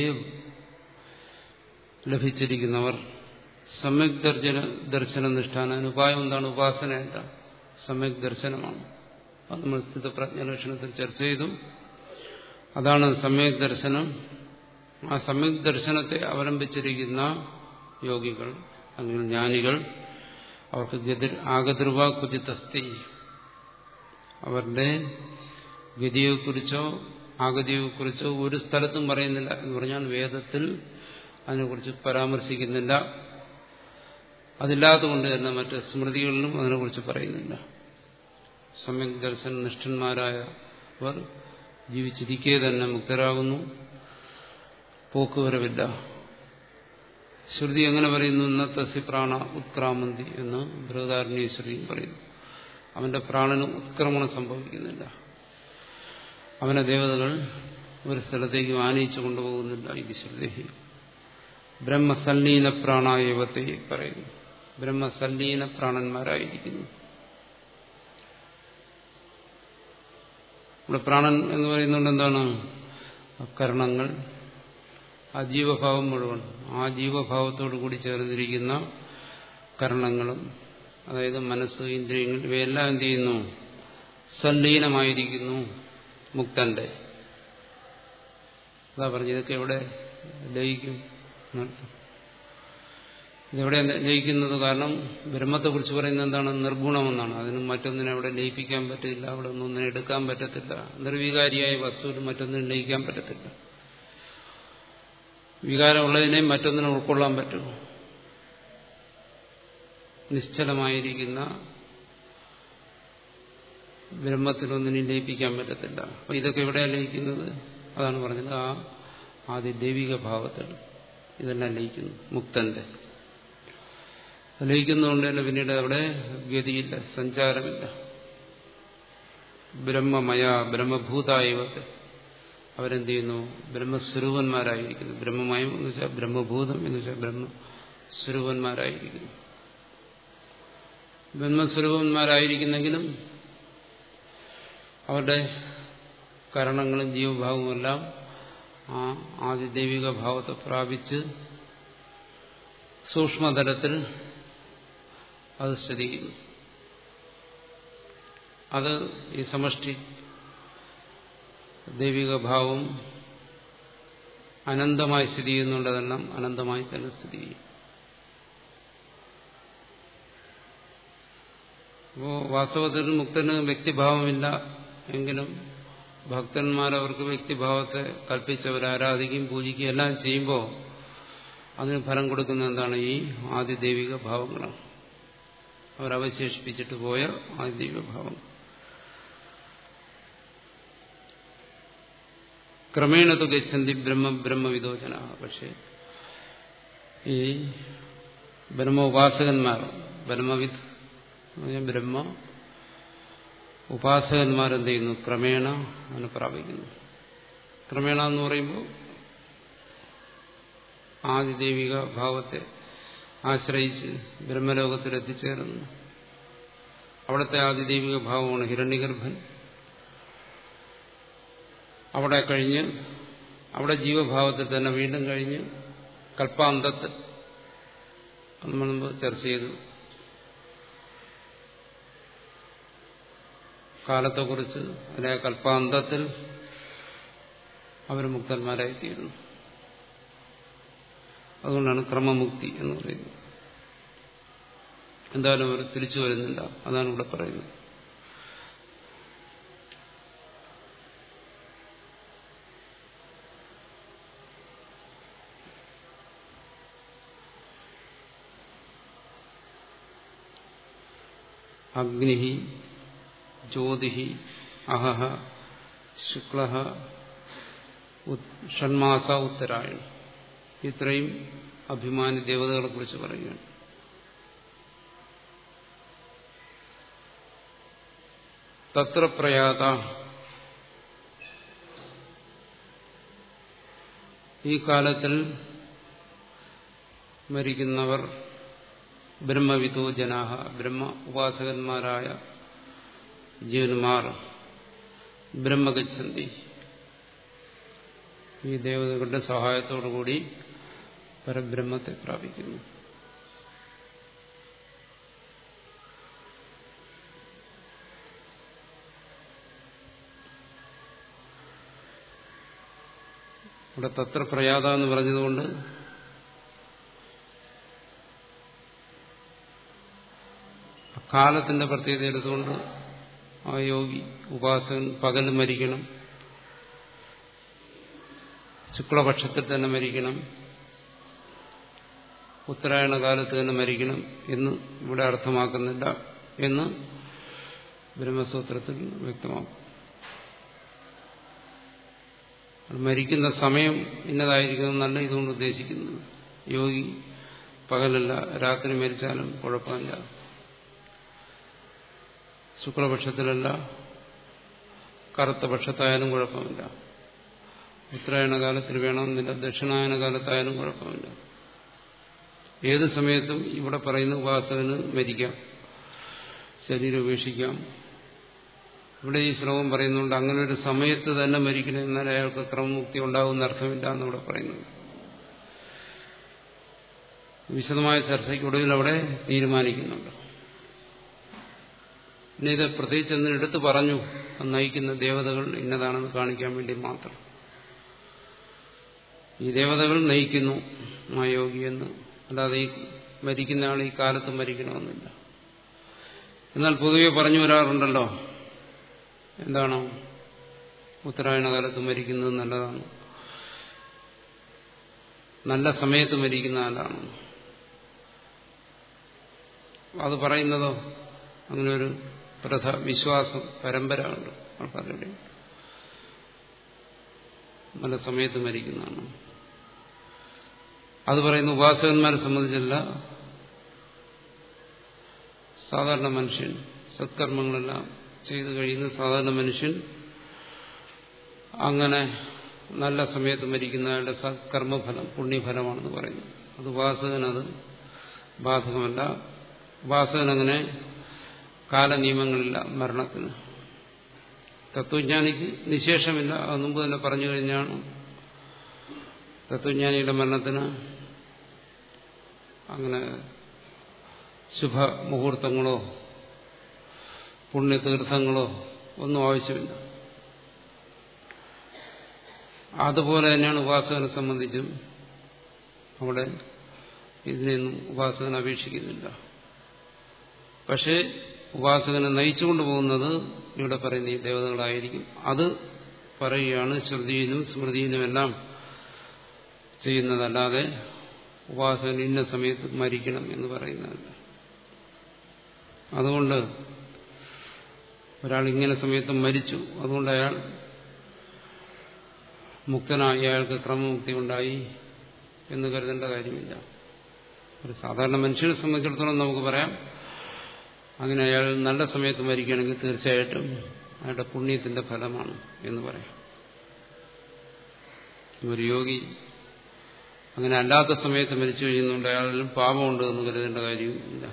ലഭിച്ചിരിക്കുന്നവർ സമ്യക് ദർശന ദർശന നിഷ്ഠാന ഉപായം എന്താണ് ഉപാസന എന്താണ് സമ്യക് ദർശനമാണ് അത് നമ്മൾ സ്ഥിതപ്രജ്ഞ ലക്ഷണത്തിൽ ചർച്ച ചെയ്തു അതാണ് സമ്യക് ദർശനം ആ സമ്യക് ദർശനത്തെ അവലംബിച്ചിരിക്കുന്ന യോഗികൾ അല്ലെങ്കിൽ ജ്ഞാനികൾ അവർക്ക് ഗതി ആഗതിർവ കുതിത്തസ്തി അവരുടെ ഗതിയെക്കുറിച്ചോ ആഗതിയെക്കുറിച്ചോ ഒരു സ്ഥലത്തും പറയുന്നില്ല എന്ന് പറഞ്ഞാൽ വേദത്തിൽ അതിനെക്കുറിച്ച് പരാമർശിക്കുന്നില്ല അതില്ലാത്തതുകൊണ്ട് തന്നെ മറ്റ് സ്മൃതികളിലും അതിനെക്കുറിച്ച് പറയുന്നില്ല സമ്യക് ദർശന നിഷ്ഠന്മാരായവർ ജീവിച്ചിരിക്കെ തന്നെ മുക്തരാകുന്നു പോക്കുവരവില്ല ശ്രുതി എങ്ങനെ പറയുന്നു ഇന്നത്തെ പ്രാണ ഉത്ക്രാമന്തി എന്ന് ബൃഹദാരണ്യേശ്വരിയും പറയുന്നു അവന്റെ പ്രാണന് ഉത്ക്രമണം സംഭവിക്കുന്നില്ല അവനെ ദേവതകൾ ഒരു സ്ഥലത്തേക്ക് ആനയിച്ചു കൊണ്ടുപോകുന്നില്ല ഇത് ശ്രുതി ബ്രഹ്മസല്ലീന പ്രാണായവത്തെ പറയുന്നു ബ്രഹ്മസല്ലീന പ്രാണന്മാരായിരിക്കുന്നു ഇവിടെ പ്രാണൻ എന്ന് പറയുന്നുണ്ട് എന്താണ് കരണങ്ങൾ ആ ജീവഭാവം മുഴുവൻ ആ ജീവഭാവത്തോടു കൂടി ചേർന്നിരിക്കുന്ന കരണങ്ങളും അതായത് മനസ്സ് ഇന്ദ്രിയങ്ങൾ ഇവയെല്ലാം എന്ത് ചെയ്യുന്നു സല്ലീനമായിരിക്കുന്നു മുക്തന്റെ അതാ പറഞ്ഞു ഇതൊക്കെ എവിടെ ലയിക്കും ഇതെവിടെ ലയിക്കുന്നത് കാരണം ബ്രഹ്മത്തെക്കുറിച്ച് പറയുന്നത് എന്താണ് നിർഗുണമെന്നാണ് അതിന് മറ്റൊന്നിനെ അവിടെ ലയിപ്പിക്കാൻ പറ്റില്ല അവിടെ ഒന്നൊന്നിനെ എടുക്കാൻ പറ്റത്തില്ല നിർവികാരിയായ വസ്തുവിന് മറ്റൊന്നിനും ലയിക്കാൻ പറ്റത്തില്ല വികാരമുള്ളതിനെ മറ്റൊന്നിനെ ഉൾക്കൊള്ളാൻ പറ്റും നിശ്ചലമായിരിക്കുന്ന ബ്രഹ്മത്തിനൊന്നിനും ലയിപ്പിക്കാൻ പറ്റത്തില്ല അപ്പൊ ഇതൊക്കെ എവിടെയാണ് ലയിക്കുന്നത് അതാണ് പറഞ്ഞത് ആ ആദ്യ ദൈവിക ഭാവത്തിൽ ഇതെല്ലാം ലയിക്കുന്നു മുക്തന്റെ ലയിക്കുന്നതുകൊണ്ട് തന്നെ പിന്നീട് അവിടെ ഗതിയില്ല സഞ്ചാരമില്ല ബ്രഹ്മമയ ബ്രഹ്മഭൂതായവത്തെ അവരെന്ത് ചെയ്യുന്നു ബ്രഹ്മസ്വരൂപന്മാരായിരിക്കുന്നു ബ്രഹ്മമയം എന്ന് വെച്ചാൽ ബ്രഹ്മഭൂതം എന്ന് വെച്ചാൽ ബ്രഹ്മസ്വരൂപന്മാരായിരിക്കുന്നു ബ്രഹ്മസ്വരൂപന്മാരായിരിക്കുന്നെങ്കിലും അവരുടെ കരണങ്ങളും ജീവഭാവവുമെല്ലാം ആ ആദിദൈവിക ഭാവത്തെ പ്രാപിച്ച് സൂക്ഷ്മതലത്തിൽ അത് സ്ഥിതി ചെയ്യുന്നു അത് ഈ സമഷ്ടി ദൈവിക ഭാവം അനന്തമായി സ്ഥിതി ചെയ്യുന്നുള്ളതെല്ലാം അനന്തമായി തന്നെ സ്ഥിതി ചെയ്യും അപ്പോ വാസ്തവത്തിൽ മുക്തന് വ്യക്തിഭാവമില്ല എങ്കിലും ഭക്തന്മാരവർക്ക് വ്യക്തിഭാവത്തെ കൽപ്പിച്ചവർ ആരാധിക്കുകയും പൂജിക്കുകയും എല്ലാം ചെയ്യുമ്പോൾ അതിന് ഫലം കൊടുക്കുന്ന എന്താണ് ഈ ആദിദൈവിക ഭാവങ്ങളാണ് അവരവശേഷിപ്പിച്ചിട്ട് പോയ ആദിദൈവിക ഭാവം ക്രമേണ തു ഗച്ഛന്തി ബ്രഹ്മ ബ്രഹ്മവിദോചന പക്ഷേ ഈ ബ്രഹ്മോപാസകന്മാർ ബ്രഹ്മവിദ് ബ്രഹ്മ ഉപാസകന്മാരെന്ത് ചെയ്യുന്നു ക്രമേണ അതിനെ പ്രാപിക്കുന്നു ക്രമേണ എന്ന് പറയുമ്പോൾ ആദിദൈവിക ഭാവത്തെ ആശ്രയിച്ച് ബ്രഹ്മലോകത്തിൽ എത്തിച്ചേർന്നു അവിടുത്തെ ആദിദൈവിക ഭാവമാണ് ഹിരണ്യഗർഭൻ അവിടെ കഴിഞ്ഞ് അവിടെ ജീവഭാവത്തിൽ തന്നെ വീണ്ടും കഴിഞ്ഞ് കൽപ്പാന്തത്തിൽ നമ്മൾ മുമ്പ് ചർച്ച ചെയ്തു കാലത്തെക്കുറിച്ച് അല്ലെ കൽപ്പാന്തത്തിൽ അവർ മുക്തന്മാരായിത്തീരുന്നു അതുകൊണ്ടാണ് ക്രമമുക്തി എന്ന് പറയുന്നത് എന്തായാലും അവർ തിരിച്ചു വരുന്നില്ല അതാണ് ഇവിടെ പറയുന്നത് അഗ്നി ജ്യോതി അഹഹ ശുക്ല ഷൺമാസ ഉത്തരായണം ഇത്രയും അഭിമാനി ദേവതകളെ കുറിച്ച് പറയുകയാണ് തത്ര പ്രയാത ഈ കാലത്തിൽ മരിക്കുന്നവർ ബ്രഹ്മവിധോ ജനാഹ ബ്രഹ്മ ഉപാസകന്മാരായ ജീവന്മാർ ബ്രഹ്മഗച്ഛന്തി ഈ ദേവതകളുടെ സഹായത്തോടുകൂടി പരബ്രഹ്മത്തെ പ്രാപിക്കുന്നു ഇവിടെ തത്ര പ്രയാത എന്ന് പറഞ്ഞതുകൊണ്ട് കാലത്തിന്റെ പ്രത്യേകത എടുത്തുകൊണ്ട് ആ യോഗി ഉപാസകൻ പകൽ മരിക്കണം ശുക്ലപക്ഷത്തിൽ തന്നെ മരിക്കണം ഉത്തരായണ കാലത്ത് തന്നെ മരിക്കണം എന്ന് ഇവിടെ അർത്ഥമാക്കുന്നില്ല എന്ന് ബ്രഹ്മസൂത്രത്തിൽ വ്യക്തമാക്കും മരിക്കുന്ന സമയം ഇന്നതായിരിക്കുന്നല്ല ഇതുകൊണ്ട് ഉദ്ദേശിക്കുന്നത് യോഗി പകലല്ല രാത്രി മരിച്ചാലും കുഴപ്പമില്ല ശുക്ലപക്ഷത്തിലല്ല കറുത്ത പക്ഷത്തായാലും കുഴപ്പമില്ല ഉത്തരായണ കാലത്തിൽ വേണമെന്നില്ല ദക്ഷിണായന കാലത്തായാലും കുഴപ്പമില്ല ഏത് സമയത്തും ഇവിടെ പറയുന്ന ഉപാസകന് മരിക്കാം ശരീരം ഉപേക്ഷിക്കാം ഇവിടെ ഈ ശ്ലോകം പറയുന്നുണ്ട് അങ്ങനെ ഒരു സമയത്ത് തന്നെ മരിക്കണം എന്നാൽ അയാൾക്ക് ക്രമമുക്തി ഉണ്ടാകുന്ന അർത്ഥമില്ല എന്നിവിടെ പറയുന്നത് വിശദമായ ചർച്ചയ്ക്കൊടുവിൽ അവിടെ തീരുമാനിക്കുന്നുണ്ട് പിന്നെ ഇത് പ്രത്യേകിച്ച് എന്ന് എടുത്തു പറഞ്ഞു നയിക്കുന്ന ദേവതകൾ ഇന്നതാണെന്ന് കാണിക്കാൻ വേണ്ടി മാത്രം ഈ ദേവതകൾ നയിക്കുന്നു ആ യോഗിയെന്ന് അല്ലാതെ ഈ മരിക്കുന്ന ആൾ ഈ കാലത്ത് മരിക്കണമെന്നില്ല എന്നാൽ പൊതുവെ പറഞ്ഞു വരാറുണ്ടല്ലോ എന്താണോ ഉത്തരായണ കാലത്ത് മരിക്കുന്നത് നല്ലതാണ് നല്ല സമയത്ത് മരിക്കുന്ന ആളാണ് അത് പറയുന്നതോ അങ്ങനെ ഒരു പ്രഥ വിശ്വാസം പരമ്പര ഉണ്ട് ആൾക്കാരുടെ നല്ല സമയത്ത് മരിക്കുന്നതാണ് അത് പറയുന്ന ഉപാസകന്മാരെ സംബന്ധിച്ചല്ല സാധാരണ മനുഷ്യൻ സത്കർമ്മങ്ങളെല്ലാം ചെയ്തു കഴിയുന്ന സാധാരണ മനുഷ്യൻ അങ്ങനെ നല്ല സമയത്ത് മരിക്കുന്ന അയാളുടെ സത്കർമ്മഫലം പുണ്യഫലമാണെന്ന് പറയുന്നു അത് ഉപാസകനത് ബാധകമല്ല ഉപാസകനങ്ങനെ കാലനിയമങ്ങളില്ല മരണത്തിന് തത്വജ്ഞാനിക്ക് നിശേഷമില്ല അത് മുമ്പ് തന്നെ പറഞ്ഞു കഴിഞ്ഞാണ് തത്വജ്ഞാനിയുടെ മരണത്തിന് അങ്ങനെ ശുഭമുഹൂർത്തങ്ങളോ പുണ്യതീർത്ഥങ്ങളോ ഒന്നും ആവശ്യമില്ല അതുപോലെ തന്നെയാണ് ഉപാസകനെ സംബന്ധിച്ചും അവിടെ ഇതിനെയൊന്നും ഉപാസകൻ അപേക്ഷിക്കുന്നില്ല പക്ഷേ ഉപാസകനെ നയിച്ചുകൊണ്ട് പോകുന്നത് ഇവിടെ പറയുന്ന ഈ ദേവതകളായിരിക്കും അത് പറയുകയാണ് ശ്രുതിയിലും സ്മൃതിയിലുമെല്ലാം ചെയ്യുന്നതല്ലാതെ ഉപാസകൻ ഇന്ന സമയത്ത് മരിക്കണം എന്ന് പറയുന്നതല്ല അതുകൊണ്ട് ഒരാൾ ഇങ്ങനെ സമയത്ത് മരിച്ചു അതുകൊണ്ട് അയാൾ മുക്തനായി അയാൾക്ക് ക്രമമുക്തി ഉണ്ടായി എന്ന് കരുതേണ്ട കാര്യമില്ല ഒരു സാധാരണ മനുഷ്യനെ സംബന്ധിച്ചിടത്തോളം നമുക്ക് പറയാം അങ്ങനെ അയാൾ നല്ല സമയത്ത് മരിക്കുകയാണെങ്കിൽ തീർച്ചയായിട്ടും അയാളുടെ പുണ്യത്തിന്റെ ഫലമാണ് എന്ന് പറയാം ഒരു യോഗി അങ്ങനെ അല്ലാത്ത സമയത്ത് മരിച്ചു കഴിയുന്നുണ്ട് അയാളിലും പാപമുണ്ട് എന്ന് കരുതേണ്ട കാര്യവും ഇല്ല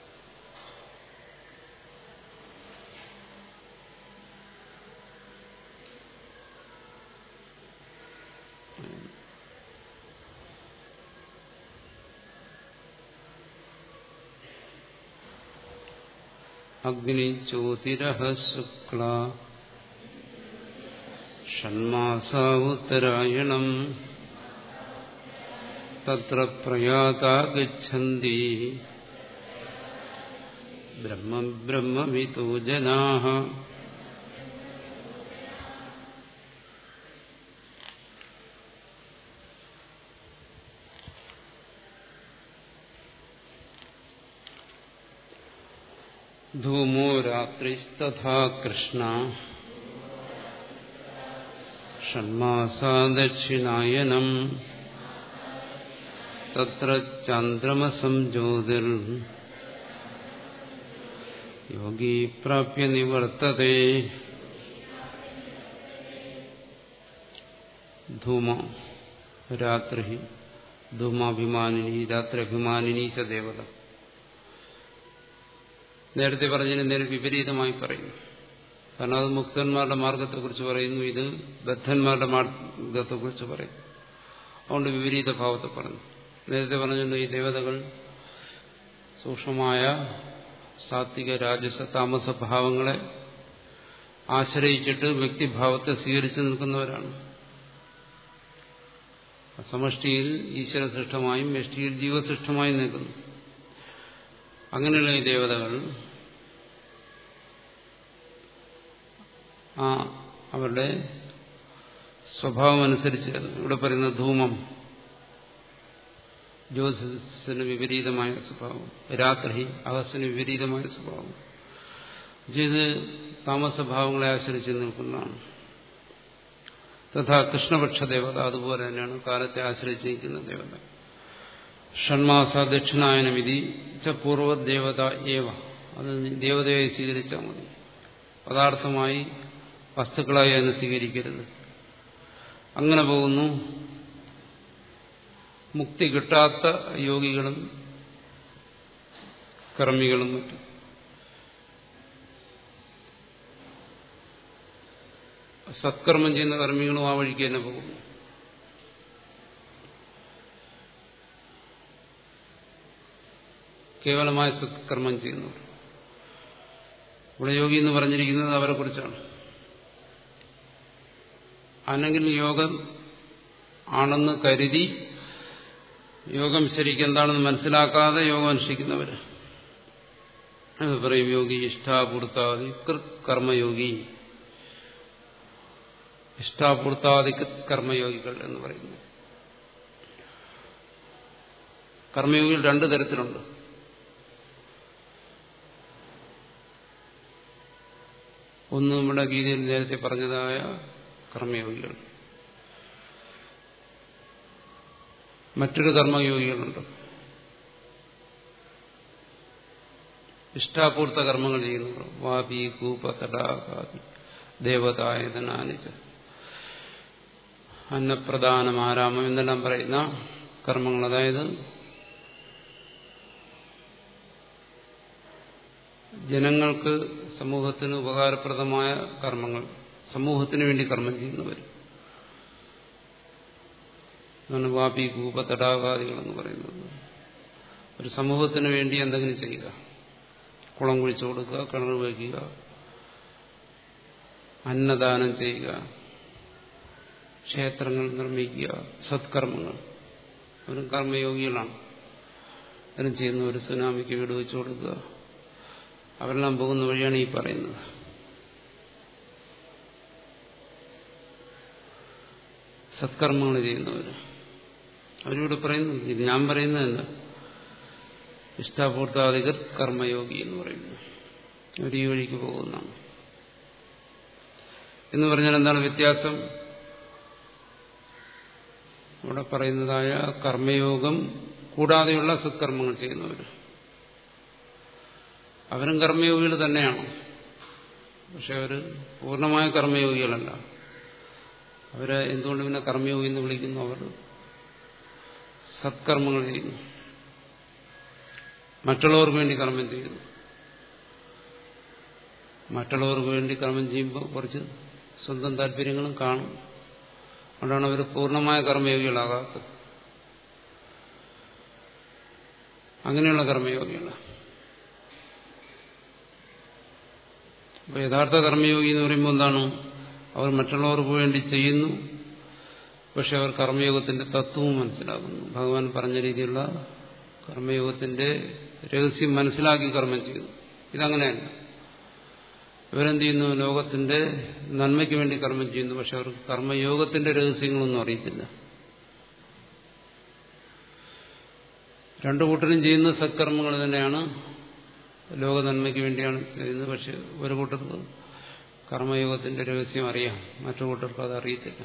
അഗ്നി ജ്യോതിരഹ ശുക്ല ഷൺമാസാ ഉത്തരായണം തത്ര പ്രയാതാ ഗച്ഛന്തി ബ്രഹ്മ ബ്രഹ്മവിതോ ജനാഃ ധൂമോ രാത്രിസ്തഥാ കൃഷ്ണ ഷൺമാസാ ദക്ഷിണായനം തത്ര ചന്ദ്രമസം ജ്യോതിർ യോഗി പ്രാപ്യ നിവർത്തതേ ധൂമ രാത്രി ധൂമാഭിമാനിനി രാത്രി അഭിമാനിനി ച ദേവത നേരത്തെ പറഞ്ഞതിന് നേരെ വിപരീതമായി പറയുന്നു കാരണം അത് മുക്തന്മാരുടെ മാർഗത്തെക്കുറിച്ച് പറയുന്നു ഇത് ബദ്ധന്മാരുടെ മാർഗത്തെക്കുറിച്ച് പറയുന്നു അതുകൊണ്ട് വിപരീത ഭാവത്തെ പറഞ്ഞു നേരത്തെ പറഞ്ഞിട്ടുണ്ട് ഈ ദേവതകൾ സൂക്ഷ്മമായ സാത്വിക രാജസ താമസ ഭാവങ്ങളെ ആശ്രയിച്ചിട്ട് വ്യക്തിഭാവത്തെ സ്വീകരിച്ചു നിൽക്കുന്നവരാണ് സമഷ്ടിയിൽ ഈശ്വരസൃഷ്ടമായും വ്യഷ്ടിയിൽ ജീവസൃഷ്ടമായും നിൽക്കുന്നു അങ്ങനെയുള്ള ഈ ദേവതകൾ ആ അവരുടെ സ്വഭാവം അനുസരിച്ച് ഇവിടെ പറയുന്ന ധൂമം ജ്യോതിസിന് വിപരീതമായ സ്വഭാവം രാത്രി അഹസിന് വിപരീതമായ സ്വഭാവം ഇത് താമസഭാവങ്ങളെ ആശ്രയിച്ച് നിൽക്കുന്നതാണ് തഥാ കൃഷ്ണപക്ഷ ദേവത അതുപോലെ തന്നെയാണ് കാലത്തെ ആശ്രയിച്ച് നിൽക്കുന്ന ദേവത ഷൺമാസ ദക്ഷിണായനമിതി ച പൂർവ്വദേവത ഏവ അത് ദേവതയായി സ്വീകരിച്ചാൽ മതി പദാർത്ഥമായി വസ്തുക്കളായി അതിനെ സ്വീകരിക്കരുത് അങ്ങനെ പോകുന്നു മുക്തി കിട്ടാത്ത യോഗികളും കർമ്മികളും മറ്റും സത്കർമ്മം ചെയ്യുന്ന കർമ്മികളും ആ വഴിക്ക് തന്നെ പോകുന്നു കേവലമായ സത്കർമ്മം ചെയ്യുന്നവർ ഇവിടെ യോഗി എന്ന് പറഞ്ഞിരിക്കുന്നത് അവരെ കുറിച്ചാണ് അല്ലെങ്കിൽ യോഗം ആണെന്ന് കരുതി യോഗം ശരിക്കും എന്താണെന്ന് മനസ്സിലാക്കാതെ യോഗം അനുഷ്ഠിക്കുന്നവർ അത് പറയും യോഗി ഇഷ്ടാപൂർത്താതി കൃത് കർമ്മയോഗി ഇഷ്ടാപൂർത്താതി കൃത് കർമ്മയോഗികൾ എന്ന് പറയുന്നു കർമ്മയോഗികൾ രണ്ടു തരത്തിലുണ്ട് ഒന്ന് നമ്മുടെ ഗീതയിൽ നേരത്തെ പറഞ്ഞതായ കർമ്മയോഗികൾ മറ്റൊരു കർമ്മയോഗികളുണ്ട് ഇഷ്ടാപൂർത്ത കർമ്മങ്ങൾ ചെയ്യുന്നവർ വാപി കൂപ തടാകാതി ദേവതായതനാനിച്ച അന്നപ്രധാനം ആരാമം എന്നെല്ലാം പറയുന്ന കർമ്മങ്ങൾ അതായത് ജനങ്ങൾക്ക് സമൂഹത്തിന് ഉപകാരപ്രദമായ കർമ്മങ്ങൾ സമൂഹത്തിന് വേണ്ടി കർമ്മം ചെയ്യുന്നവർ അതാണ് വാപി കൂപ തടാകാദികളെന്ന് പറയുന്നത് ഒരു സമൂഹത്തിന് വേണ്ടി എന്തെങ്കിലും ചെയ്യുക കുളം കുഴിച്ചു കൊടുക്കുക കിണർ വയ്ക്കുക അന്നദാനം ചെയ്യുക ക്ഷേത്രങ്ങൾ നിർമ്മിക്കുക സത്കർമ്മങ്ങൾ ഒരു കർമ്മയോഗികളാണ് അതിനും ചെയ്യുന്ന ഒരു സുനാമിക്ക് വീട് വെച്ചു കൊടുക്കുക അവരെല്ലാം പോകുന്ന വഴിയാണ് ഈ പറയുന്നത് സത്കർമ്മങ്ങൾ ചെയ്യുന്നവർ അവരിവിടെ പറയുന്നു ഇത് ഞാൻ പറയുന്നതല്ല ഇഷ്ടാപൂർത്താധികർ കർമ്മയോഗി എന്ന് പറയുന്നു അവർ ഈ വഴിക്ക് പോകുന്നതാണ് എന്ന് പറഞ്ഞാൽ എന്താണ് വ്യത്യാസം ഇവിടെ പറയുന്നതായ കർമ്മയോഗം കൂടാതെയുള്ള സത്കർമ്മങ്ങൾ ചെയ്യുന്നവർ അവരും കർമ്മയോഗികൾ തന്നെയാണ് പക്ഷെ അവർ പൂർണ്ണമായ കർമ്മയോഗികളല്ല അവരെ എന്തുകൊണ്ട് പിന്നെ കർമ്മയോഗി എന്ന് വിളിക്കുന്നു അവർ സത്കർമ്മങ്ങൾ ചെയ്യുന്നു മറ്റുള്ളവർക്ക് വേണ്ടി കർമ്മം ചെയ്യുന്നു മറ്റുള്ളവർക്ക് വേണ്ടി കർമ്മം ചെയ്യുമ്പോൾ കുറച്ച് സ്വന്തം താല്പര്യങ്ങളും കാണും അതുകൊണ്ടാണ് അവർ പൂർണ്ണമായ കർമ്മയോഗികളാകാത്തത് അങ്ങനെയുള്ള കർമ്മയോഗികളാണ് അപ്പൊ യഥാർത്ഥ കർമ്മയോഗി എന്ന് പറയുമ്പോൾ എന്താണ് അവർ മറ്റുള്ളവർക്ക് വേണ്ടി ചെയ്യുന്നു പക്ഷെ അവർ കർമ്മയോഗത്തിന്റെ തത്വവും മനസ്സിലാക്കുന്നു ഭഗവാൻ പറഞ്ഞ രീതിയിലുള്ള കർമ്മയോഗത്തിന്റെ രഹസ്യം മനസ്സിലാക്കി കർമ്മം ചെയ്യുന്നു ഇതങ്ങനെയല്ല ഇവരെന്ത് ചെയ്യുന്നു ലോകത്തിന്റെ നന്മയ്ക്ക് വേണ്ടി കർമ്മം ചെയ്യുന്നു പക്ഷെ അവർക്ക് കർമ്മയോഗത്തിന്റെ രഹസ്യങ്ങളൊന്നും അറിയത്തില്ല രണ്ടു കൂട്ടരും ചെയ്യുന്ന സത്കർമ്മങ്ങൾ തന്നെയാണ് ലോക നന്മയ്ക്ക് വേണ്ടിയാണ് ചെയ്യുന്നത് പക്ഷെ ഒരു കൂട്ടർക്ക് കർമ്മയോഗത്തിന്റെ രഹസ്യം അറിയാം മറ്റു കൂട്ടർക്ക് അത് അറിയത്തില്ല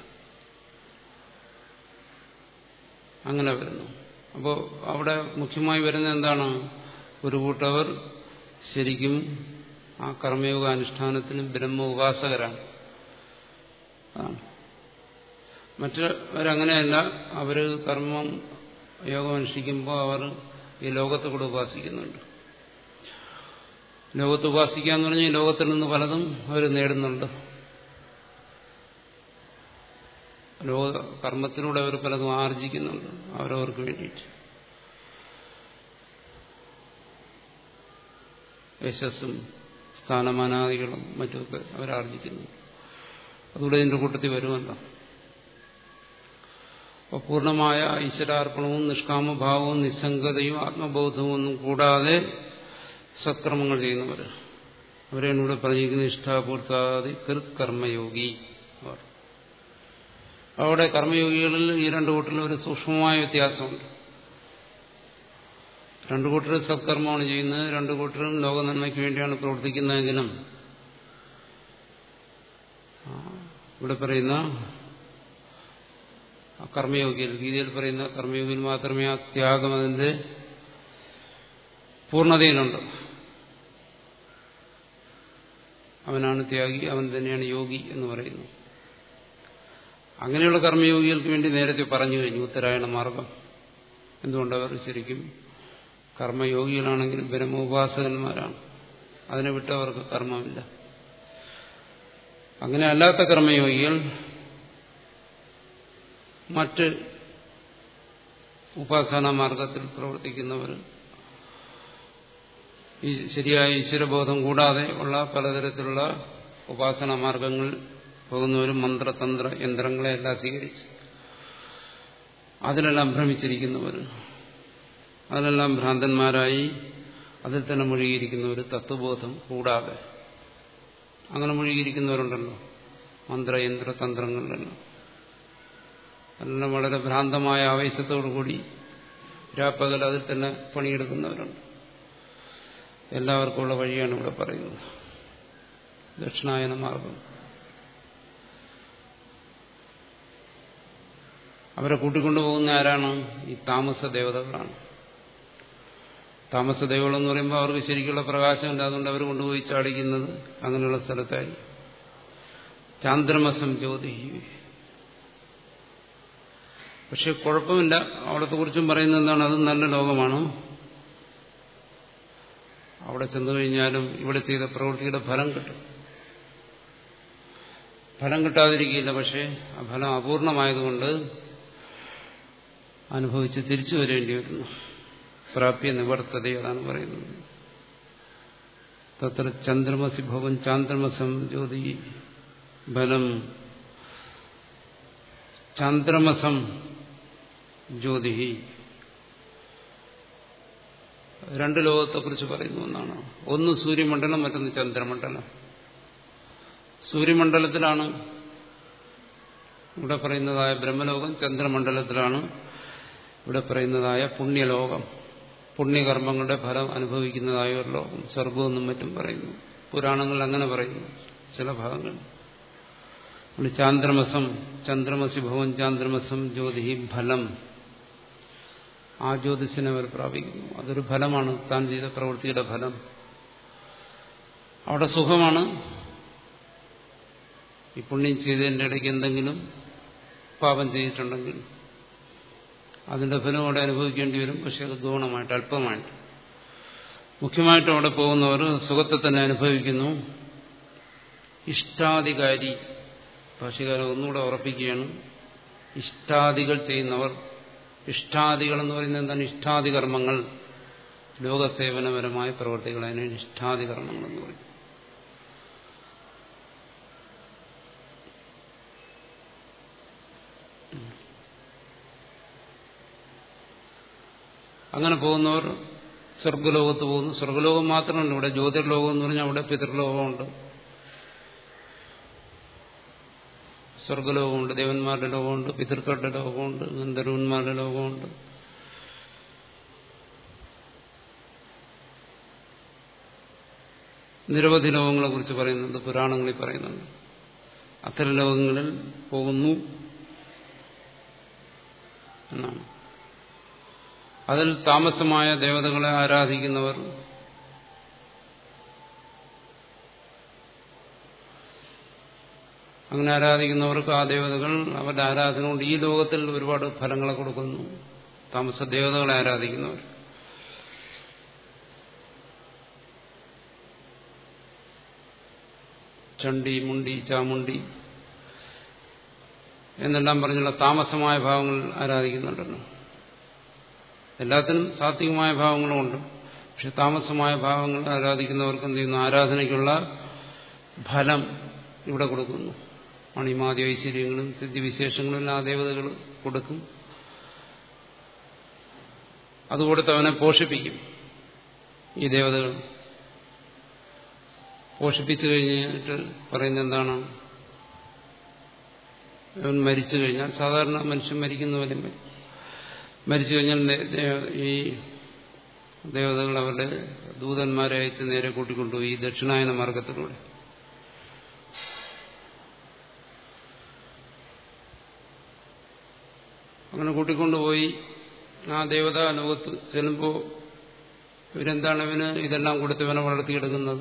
അങ്ങനെ വരുന്നു അപ്പോൾ അവിടെ മുഖ്യമായി വരുന്ന എന്താണ് ഒരു കൂട്ടവർ ശരിക്കും ആ കർമ്മയോഗ അനുഷ്ഠാനത്തിന് ബ്രഹ്മ ഉപാസകരാണ് മറ്റവരങ്ങനെയല്ല അവർ കർമ്മം യോഗം അനുഷ്ഠിക്കുമ്പോൾ അവർ ഈ ലോകത്തെ കൂടെ ഉപാസിക്കുന്നുണ്ട് ലോകത്ത് ഉപാസിക്കുക എന്ന് പറഞ്ഞാൽ ലോകത്തിൽ നിന്ന് പലതും അവർ നേടുന്നുണ്ട് ലോക കർമ്മത്തിലൂടെ അവർ പലതും ആർജിക്കുന്നുണ്ട് അവരവർക്ക് വേണ്ടിയിട്ട് യശസ്സും സ്ഥാനമാനാദികളും മറ്റുമൊക്കെ അവരാർജിക്കുന്നു അതുകൂടെ ഇതിന്റെ കൂട്ടത്തിൽ വരുമല്ലോ അപ്പോൾ പൂർണ്ണമായ ഈശ്വരാർപ്പണവും നിഷ്കാമഭാവവും നിസ്സംഗതയും ആത്മബോധവും ഒന്നും കൂടാതെ സത്കർമ്മങ്ങൾ ചെയ്യുന്നവർ അവരെയാണ് ഇവിടെ പറഞ്ഞിരിക്കുന്ന ഇഷ്ടാപൂർത്താതി കൃത്കർമ്മയോഗി അവർ അവിടെ കർമ്മയോഗികളിൽ ഈ രണ്ടു കൂട്ടരിൽ ഒരു സൂക്ഷ്മമായ വ്യത്യാസമുണ്ട് രണ്ടു കൂട്ടരും സത്കർമ്മമാണ് ചെയ്യുന്നത് രണ്ടു കൂട്ടരും ലോക നന്മയ്ക്ക് വേണ്ടിയാണ് പ്രവർത്തിക്കുന്നതെങ്കിലും ഇവിടെ പറയുന്ന കർമ്മയോഗിയിൽ ഗീതയിൽ പറയുന്ന കർമ്മയോഗിയിൽ മാത്രമേ ആ ത്യാഗം അതിന്റെ പൂർണ്ണതയിലുണ്ട് അവനാണ് ത്യാഗി അവൻ തന്നെയാണ് യോഗി എന്ന് പറയുന്നു അങ്ങനെയുള്ള കർമ്മയോഗികൾക്ക് വേണ്ടി നേരത്തെ പറഞ്ഞു കഴിഞ്ഞു ഉത്തരായണ മാർഗം എന്തുകൊണ്ടവർ ശരിക്കും കർമ്മയോഗികളാണെങ്കിലും ബ്രഹ്മോപാസകന്മാരാണ് അതിനെ വിട്ടവർക്ക് കർമ്മമില്ല അങ്ങനെ അല്ലാത്ത കർമ്മയോഗികൾ മറ്റ് ഉപാസനാ മാർഗത്തിൽ പ്രവർത്തിക്കുന്നവർ ഈ ശരിയായ ഈശ്വരബോധം കൂടാതെ ഉള്ള പലതരത്തിലുള്ള ഉപാസനാ മാർഗങ്ങൾ പോകുന്നവരും മന്ത്രതന്ത്ര യന്ത്രങ്ങളെല്ലാം സ്വീകരിച്ച് അതിലെല്ലാം ഭ്രമിച്ചിരിക്കുന്നവർ അതിലെല്ലാം ഭ്രാന്തന്മാരായി അതിൽ തന്നെ മുഴുകിയിരിക്കുന്നവർ തത്വബോധം കൂടാതെ അങ്ങനെ മുഴുകിയിരിക്കുന്നവരുണ്ടല്ലോ മന്ത്രയന്ത്ര തന്ത്രങ്ങളിലെല്ലാം അതെല്ലാം വളരെ ഭ്രാന്തമായ ആവേശത്തോടുകൂടി രാപ്പകൽ അതിൽ തന്നെ പണിയെടുക്കുന്നവരുണ്ട് എല്ലാവർക്കുമുള്ള വഴിയാണ് ഇവിടെ പറയുന്നത് ദക്ഷിണായന മാർഗം അവരെ കൂട്ടിക്കൊണ്ടുപോകുന്ന ആരാണ് ഈ താമസ ദേവതകളാണ് താമസ ദേവകൾ എന്ന് പറയുമ്പോൾ അവർക്ക് ശരിക്കുള്ള പ്രകാശമില്ല അതുകൊണ്ട് അവർ കൊണ്ടുപോയി ചാടിക്കുന്നത് അങ്ങനെയുള്ള സ്ഥലത്തായി ചാന്ദ്രമസം ജ്യോതി പക്ഷെ കുഴപ്പമില്ല അവിടത്തെ കുറിച്ചും പറയുന്നത് എന്താണ് അത് നല്ല ലോകമാണ് അവിടെ ചെന്നു കഴിഞ്ഞാലും ഇവിടെ ചെയ്ത പ്രവൃത്തിയുടെ ഫലം കിട്ടും ഫലം കിട്ടാതിരിക്കില്ല പക്ഷേ ആ ഫലം അപൂർണമായതുകൊണ്ട് അനുഭവിച്ച് തിരിച്ചു വരേണ്ടി വരുന്നു പ്രാപ്യ നിവർത്തത അതാണ് പറയുന്നത് തത്ര ചന്ദ്രമസി ഭവൻ ചാന്ദ്രമസം ജ്യോതി ഫലം ചന്ദ്രമസം ജ്യോതി രണ്ട് ലോകത്തെക്കുറിച്ച് പറയുന്നു എന്നാണ് ഒന്ന് സൂര്യമണ്ഡലം മറ്റൊന്ന് ചന്ദ്രമണ്ഡലം സൂര്യമണ്ഡലത്തിലാണ് ഇവിടെ പറയുന്നതായ ബ്രഹ്മലോകം ചന്ദ്രമണ്ഡലത്തിലാണ് ഇവിടെ പറയുന്നതായ പുണ്യലോകം പുണ്യകർമ്മങ്ങളുടെ ഫലം അനുഭവിക്കുന്നതായ ഒരു ലോകം സ്വർഗമെന്നും മറ്റും പറയുന്നു പുരാണങ്ങൾ അങ്ങനെ പറയുന്നു ചില ഭാഗങ്ങൾ ചാന്ദ്രമസം ചന്ദ്രമസി ഭവൻ ചാന്ദ്രമസം ജ്യോതി ഫലം ആ ജ്യോതിസിനെ അവർ പ്രാപിക്കുന്നു അതൊരു ഫലമാണ് താൻ ചെയ്ത പ്രവൃത്തിയുടെ ഫലം അവിടെ സുഖമാണ് ഈ പുണ്യം ചെയ്തതിൻ്റെ ഇടയ്ക്ക് എന്തെങ്കിലും പാപം ചെയ്തിട്ടുണ്ടെങ്കിൽ അതിന്റെ ഫലം അവിടെ അനുഭവിക്കേണ്ടി വരും പക്ഷെ അത് ഗൗണമായിട്ട് അല്പമായിട്ട് മുഖ്യമായിട്ടും അവിടെ പോകുന്നവർ സുഖത്തെ തന്നെ അനുഭവിക്കുന്നു ഇഷ്ടാധികാരി ഭാഷകാരൻ ഒന്നുകൂടെ ഉറപ്പിക്കുകയാണ് ഇഷ്ടാദികൾ ചെയ്യുന്നവർ ഇഷ്ടാദികൾ എന്ന് പറയുന്നത് എന്താണ് ഇഷ്ടാദികർമ്മങ്ങൾ ലോകസേവനപരമായ പ്രവർത്തികൾ അതിനാണ് ഇഷ്ടാദികർമ്മങ്ങൾ എന്ന് പറയും അങ്ങനെ പോകുന്നവർ സ്വർഗലോകത്ത് പോകുന്നു സ്വർഗലോകം മാത്രമല്ല ഇവിടെ ജ്യോതിർലോകം എന്ന് പറഞ്ഞാൽ അവിടെ പിതൃലോകമുണ്ട് സ്വർഗലോകമുണ്ട് ദേവന്മാരുടെ ലോകമുണ്ട് പിതൃക്കളുടെ ലോകമുണ്ട് ഗന്ധർവന്മാരുടെ ലോകമുണ്ട് നിരവധി ലോകങ്ങളെ കുറിച്ച് പറയുന്നുണ്ട് പുരാണങ്ങളിൽ പറയുന്നുണ്ട് അത്തരം ലോകങ്ങളിൽ പോകുന്നു എന്നാണ് അതിൽ താമസമായ ദേവതകളെ ആരാധിക്കുന്നവർ അങ്ങനെ ആരാധിക്കുന്നവർക്ക് ആ ദേവതകൾ അവരുടെ ആരാധന കൊണ്ട് ഈ ലോകത്തിൽ ഒരുപാട് ഫലങ്ങളെ കൊടുക്കുന്നു താമസ ദേവതകളെ ആരാധിക്കുന്നവർ ചണ്ടി മുണ്ടി ചാമുണ്ടി എന്നെല്ലാം പറഞ്ഞുള്ള താമസമായ ഭാവങ്ങൾ ആരാധിക്കുന്നുണ്ടല്ലോ എല്ലാത്തിനും സാത്വികമായ ഭാവങ്ങളുമുണ്ട് പക്ഷെ താമസമായ ഭാവങ്ങൾ ആരാധിക്കുന്നവർക്ക് എന്ത് ചെയ്യുന്നു ആരാധനയ്ക്കുള്ള ഫലം ഇവിടെ കൊടുക്കുന്നു മണിമാതി ഐശ്വര്യങ്ങളും സിദ്ധിവിശേഷങ്ങളും എല്ലാം ആ ദേവതകൾ കൊടുക്കും അത് കൊടുത്ത് അവനെ പോഷിപ്പിക്കും ഈ ദേവതകൾ പോഷിപ്പിച്ചു കഴിഞ്ഞിട്ട് പറയുന്നത് എന്താണ് അവൻ മരിച്ചു കഴിഞ്ഞാൽ സാധാരണ മനുഷ്യൻ മരിക്കുന്ന പോലെ മരിച്ചു കഴിഞ്ഞാൽ ഈ ദേവതകൾ അവരുടെ ദൂതന്മാരെ അയച്ച് നേരെ കൂട്ടിക്കൊണ്ടുപോയി ഈ ദക്ഷിണായന മാർഗത്തിലൂടെ അങ്ങനെ കൂട്ടിക്കൊണ്ടുപോയി ആ ദേവതാ ലോകത്ത് ചെല്ലുമ്പോൾ ഇവരെന്താണ് ഇവന് ഇതെല്ലാം കൊടുത്ത് ഇവനെ വളർത്തിയെടുക്കുന്നത്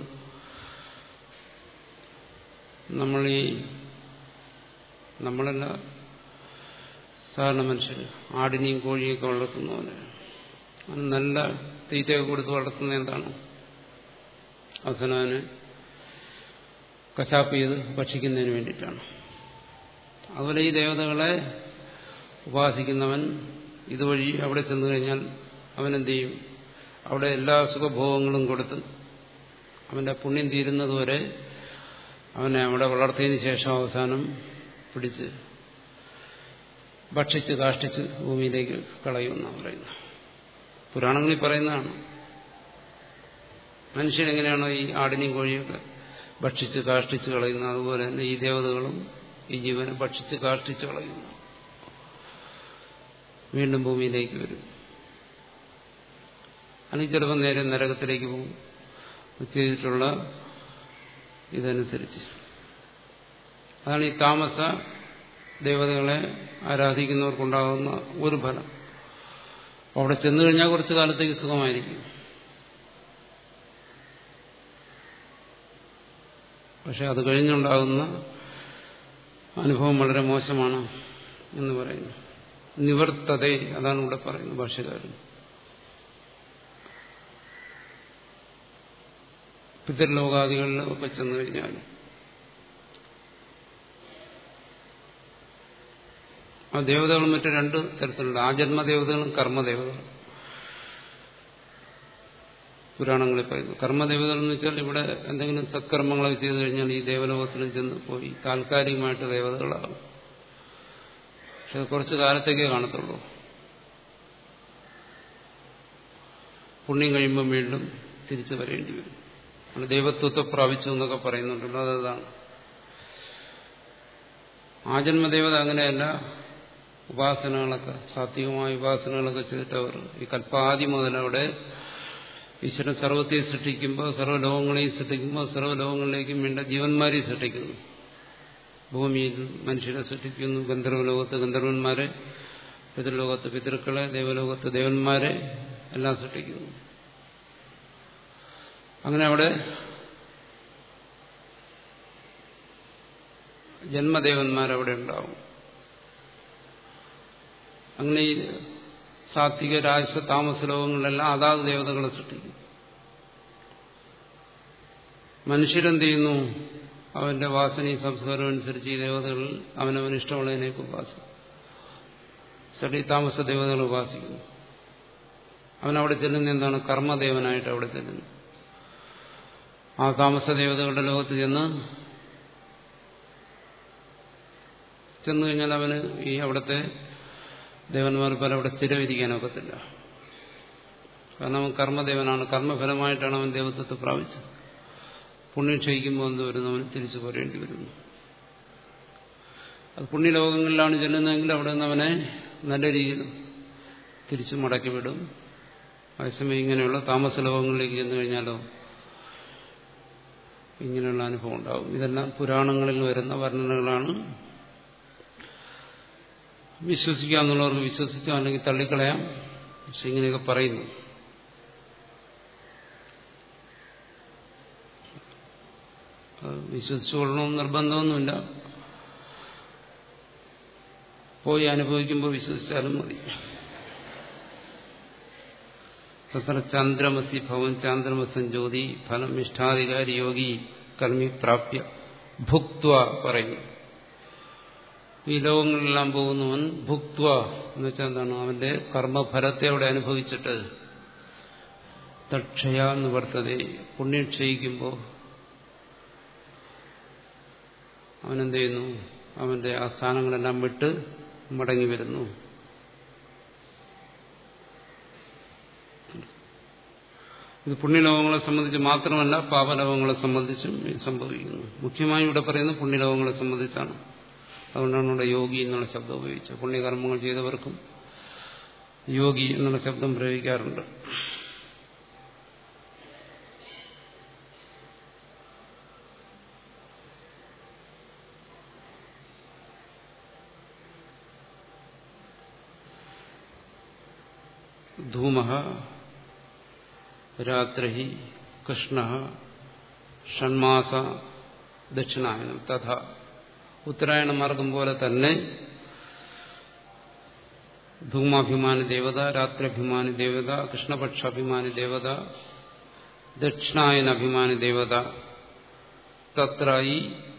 നമ്മൾ ഈ നമ്മളല്ല സാധാരണ മനുഷ്യർ ആടിനെയും കോഴിയൊക്കെ വളർത്തുന്നവന് അത് നല്ല തീറ്റയൊക്കെ കൊടുത്ത് വളർത്തുന്ന എന്താണ് അവസാനം കശാപ്പ് ചെയ്ത് ഭക്ഷിക്കുന്നതിന് വേണ്ടിയിട്ടാണ് അതുപോലെ ഈ ദേവതകളെ ഉപാസിക്കുന്നവൻ ഇതുവഴി അവിടെ ചെന്നു കഴിഞ്ഞാൽ അവനെന്ത് ചെയ്യും അവിടെ എല്ലാ സുഖഭോഗങ്ങളും കൊടുത്ത് അവന്റെ പുണ്യം തീരുന്നതുവരെ അവനെ അവിടെ വളർത്തിയതിന് ശേഷം അവസാനം പിടിച്ച് ഭക്ഷിച്ച് കാഷ്ടിച്ച് ഭൂമിയിലേക്ക് കളയുമെന്നാണ് പറയുന്നത് പുരാണങ്ങളിൽ പറയുന്നതാണ് മനുഷ്യനെങ്ങനെയാണോ ഈ ആടിനെയും കോഴിയൊക്കെ ഭക്ഷിച്ച് കാഷ്ടിച്ച് കളയുന്നത് അതുപോലെ തന്നെ ഈ ദേവതകളും ഈ ജീവനെ ഭക്ഷിച്ച് കാഷ്ടിച്ച് കളയുന്നു വീണ്ടും ഭൂമിയിലേക്ക് വരും അല്ലെങ്കിൽ ചിലപ്പോൾ നേരെ നരകത്തിലേക്ക് പോകും ചെയ്തിട്ടുള്ള ഇതനുസരിച്ച് അതാണ് ഈ താമസ ദേവതകളെ ആരാധിക്കുന്നവർക്കുണ്ടാകുന്ന ഒരു ഫലം അവിടെ ചെന്നു കഴിഞ്ഞാൽ കുറച്ചു കാലത്തേക്ക് സുഖമായിരിക്കും പക്ഷെ അത് കഴിഞ്ഞുണ്ടാകുന്ന അനുഭവം വളരെ മോശമാണ് എന്ന് പറയുന്നു നിവർത്തത അതാണ് ഇവിടെ പറയുന്നത് ഭാഷകാരൻ പിതൃലോകാദികളിലൊക്കെ ചെന്നു കഴിഞ്ഞാൽ ആ ദേവതകളും മറ്റു രണ്ട് തരത്തിലുണ്ട് ആജന്മദേവതകളും കർമ്മദേവതകളും പുരാണങ്ങളിൽ പറയുന്നു കർമ്മദേവതകൾ എന്ന് വെച്ചാൽ ഇവിടെ എന്തെങ്കിലും സത്കർമ്മങ്ങളൊക്കെ ചെയ്തു കഴിഞ്ഞാൽ ഈ ദേവലോകത്തിലും ചെന്ന് പോയി താൽക്കാലികമായിട്ട് ദേവതകളാകും പക്ഷെ അത് കുറച്ച് കാലത്തേക്കേ കാണത്തുള്ളൂ പുണ്യം കഴിയുമ്പോൾ വീണ്ടും തിരിച്ചു വരേണ്ടി വരും അത് ദൈവത്വത്തെ പ്രാപിച്ചു എന്നൊക്കെ പറയുന്നുണ്ടല്ലോ അതതാണ് ആജന്മദേവത അങ്ങനെയല്ല ഉപാസനകളൊക്കെ സാത്വികമായ ഉപാസനകളൊക്കെ ചെയ്തിട്ട് അവർ ഈ കൽപ്പാദി മുതൽ അവിടെ ഈശ്വരൻ സർവത്തെ സൃഷ്ടിക്കുമ്പോൾ സർവ്വലോകങ്ങളെയും സൃഷ്ടിക്കുമ്പോൾ സർവ്വലോകങ്ങളിലേക്കും വേണ്ട ജീവന്മാരെ സൃഷ്ടിക്കുന്നു ഭൂമിയിൽ മനുഷ്യരെ സൃഷ്ടിക്കുന്നു ഗന്ധർവലോകത്ത് ഗന്ധർവന്മാരെ പിതൃലോകത്ത് പിതൃക്കളെ ദേവലോകത്ത് ദേവന്മാരെ എല്ലാം സൃഷ്ടിക്കുന്നു അങ്ങനെ അവിടെ ജന്മദേവന്മാരവിടെ ഉണ്ടാവും അങ്ങനെ ഈ സാത്വിക രാജസ താമസ ലോകങ്ങളിലെല്ലാം അതാത് ദേവതകളെ സൃഷ്ടിക്കും മനുഷ്യരെന്ത് ചെയ്യുന്നു അവന്റെ വാസനയും സംസ്കാരവും അനുസരിച്ച് ഈ ദേവതകളിൽ അവനവന് ഇഷ്ടമുള്ളതിനേക്ക് ഉപാസിക്കും സടി താമസ ദേവതകൾ ഉപാസിക്കുന്നു അവനവിടെ ചെല്ലുന്ന എന്താണ് കർമ്മദേവനായിട്ട് അവിടെ ചെല്ലുന്നു ആ താമസ ദേവതകളുടെ ലോകത്ത് ചെന്ന് ചെന്നു കഴിഞ്ഞാൽ അവന് ഈ അവിടുത്തെ ദേവന്മാർ പോലെ അവിടെ സ്ഥിരവിരിക്കാനൊക്കത്തില്ല കാരണം അവൻ കർമ്മദേവനാണ് കർമ്മഫലമായിട്ടാണ് അവൻ ദേവത്വത്തെ പ്രാപിച്ചത് പുണ്യം ക്ഷയിക്കുമ്പോൾ എന്ത് വരുന്നു അവന് തിരിച്ചു പോരേണ്ടി വരുന്നു അത് പുണ്യലോകങ്ങളിലാണ് ചെല്ലുന്നതെങ്കിൽ അവിടെ നിന്ന് അവനെ നല്ല രീതിയിൽ തിരിച്ചു മടക്കി വിടും അതേസമയം ഇങ്ങനെയുള്ള താമസ ലോകങ്ങളിലേക്ക് ചെന്നു കഴിഞ്ഞാലോ ഇങ്ങനെയുള്ള അനുഭവം ഉണ്ടാവും ഇതെല്ലാം പുരാണങ്ങളിൽ വരുന്ന വർണ്ണനകളാണ് വിശ്വസിക്കാമെന്നുള്ളവർക്ക് വിശ്വസിക്കാം അല്ലെങ്കിൽ തള്ളിക്കളയാം പക്ഷെ ഇങ്ങനെയൊക്കെ പറയുന്നു വിശ്വസിച്ചുകൊള്ളണമെന്ന് നിർബന്ധമൊന്നുമില്ല പോയി അനുഭവിക്കുമ്പോൾ വിശ്വസിച്ചാലും മതി തത്ര ചന്ദ്രമസി ഭവൻ ചാന്ദ്രമസൻ ജ്യോതി ഫലം ഇഷ്ടാധികാരി യോഗി കർമ്മി പ്രാപ്യ ഭുക്വ പറയുന്നു ഈ ലോകങ്ങളിലെല്ലാം പോകുന്നവൻ ഭുക്വ എന്ന് വെച്ചാൽ എന്താണ് അവന്റെ കർമ്മഫലത്തെ അവിടെ അനുഭവിച്ചിട്ട് തക്ഷയ നിവർത്തത പുണ്യം ക്ഷയിക്കുമ്പോൾ അവനെന്ത് ചെയ്യുന്നു അവന്റെ ആ സ്ഥാനങ്ങളെല്ലാം വിട്ട് മടങ്ങി വരുന്നു ഇത് പുണ്യലോകങ്ങളെ സംബന്ധിച്ച് മാത്രമല്ല പാപലോകങ്ങളെ സംബന്ധിച്ചും ഇത് സംഭവിക്കുന്നു മുഖ്യമായും ഇവിടെ പറയുന്നത് പുണ്യലോകങ്ങളെ സംബന്ധിച്ചാണ് അതുകൊണ്ടാണ് ഇവിടെ യോഗി എന്നുള്ള ശബ്ദം ഉപയോഗിച്ചത് പുണ്യകർമ്മങ്ങൾ ചെയ്തവർക്കും യോഗി എന്നുള്ള ശബ്ദം പ്രയോഗിക്കാറുണ്ട് ധൂമ രാത്രി കൃഷ്ണ ഷൺമാസ ദക്ഷിണായനം തഥ ഉത്തരായണ മാർഗം പോലെ തന്നെ ധൂമാഭിമാനി ദേവത രാത്രിഭിമാനി ദേവത കൃഷ്ണപക്ഷാഭിമാനി ദേവത ദക്ഷിണായന അഭിമാനി ദേവത തത്ര ഈ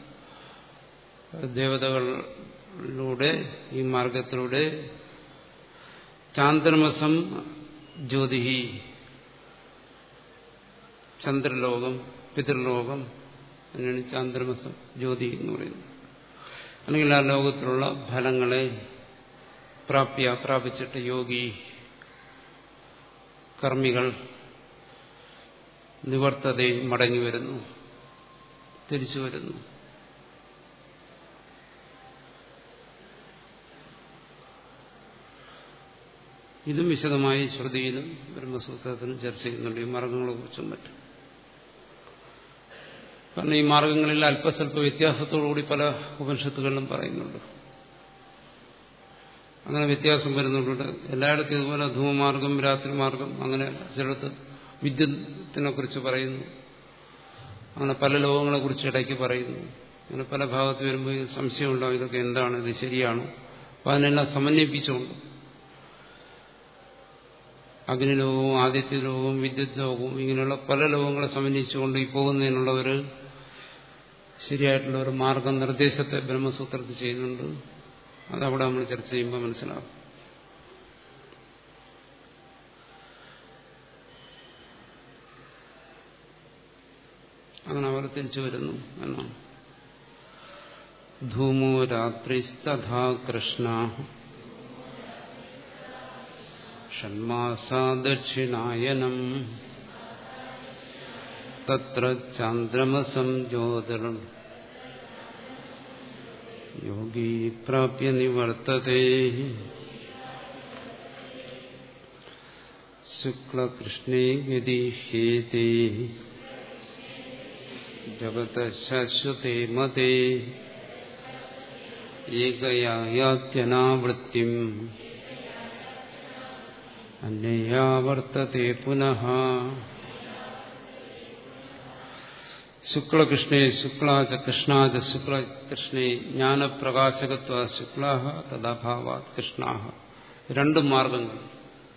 ദേവതകളിലൂടെ ഈ മാർഗത്തിലൂടെ ചാന്ദ്രമസം ജ്യോതി ചന്ദ്രലോകം പിതൃലോകം അങ്ങനെയാണ് ചാന്ദ്രമസം ജ്യോതി എന്ന് പറയുന്നത് അല്ലെങ്കിൽ ആ ലോകത്തിലുള്ള ഫലങ്ങളെ പ്രാപ്യ പ്രാപിച്ചിട്ട് യോഗി കർമ്മികൾ നിവർത്തതയെ മടങ്ങി വരുന്നു തിരിച്ചു വരുന്നു ഇതും വിശദമായി ശ്രുതിയിലും ബ്രഹ്മസൂത്രത്തിലും ചർച്ച ചെയ്യുന്നുണ്ട് ഈ മാർഗങ്ങളെ കുറിച്ചും മറ്റും കാരണം ഈ മാർഗങ്ങളിൽ അല്പസ്വല്പ വ്യത്യാസത്തോടുകൂടി പല ഉപനിഷത്തുകളിലും പറയുന്നുണ്ട് അങ്ങനെ വ്യത്യാസം വരുന്നുണ്ട് എല്ലായിടത്തും ഇതുപോലെ ധൂമമാർഗം രാത്രി മാർഗം അങ്ങനെ ചിലടത്ത് വിദ്യുത്തിനെ കുറിച്ച് പറയുന്നു അങ്ങനെ പല ലോകങ്ങളെ കുറിച്ച് ഇടയ്ക്ക് പറയുന്നു അങ്ങനെ പല ഭാഗത്ത് വരുമ്പോൾ ഇത് സംശയം ഉണ്ടാവും ഇതൊക്കെ എന്താണ് ഇത് ശരിയാണോ അപ്പം അതിനെല്ലാം സമന്വയിപ്പിച്ചുകൊണ്ട് അഗ്നിലോകവും ആദിത്യലോകവും വിദ്യുത് ലോകവും ഇങ്ങനെയുള്ള പല ലോകങ്ങളെ സമന്വയിച്ചുകൊണ്ട് ഈ പോകുന്നതിനുള്ള ഒരു ശരിയായിട്ടുള്ള ഒരു മാർഗനിർദ്ദേശത്തെ ബ്രഹ്മസൂത്രത്തിൽ ചെയ്യുന്നുണ്ട് അതവിടെ നമ്മൾ ചർച്ച ചെയ്യുമ്പോൾ മനസ്സിലാവും അങ്ങനെ അവർ തിരിച്ചു വരുന്നു എന്നാണ് ധൂമോ രാത്രിസ്തഥാ കൃഷ്ണ ഷൺമാസാ ദക്ഷിണായനം തത്ര ചാന്ദ്രമസം ജ്യോതിർ യോഗീ പ്രാപ്യ നിവർത്തത്തെ ശുക്ലകൃഷ്ണേ ഗതിഹ്യേതേ ജഗത ശാശ്വതേ മതേ ഏകയാത്യനാവൃത്തിം അന്യയാ വർത്തത്തെ പുനഃ ശുക്ലകൃഷ്ണേ ശുക്ലാച കൃഷ്ണാച ശുക്ലകൃഷ്ണേ ജ്ഞാനപ്രകാശകത്വ ശുക്ല തഥാഭാവാത് കൃഷ്ണ രണ്ട് മാർഗങ്ങൾ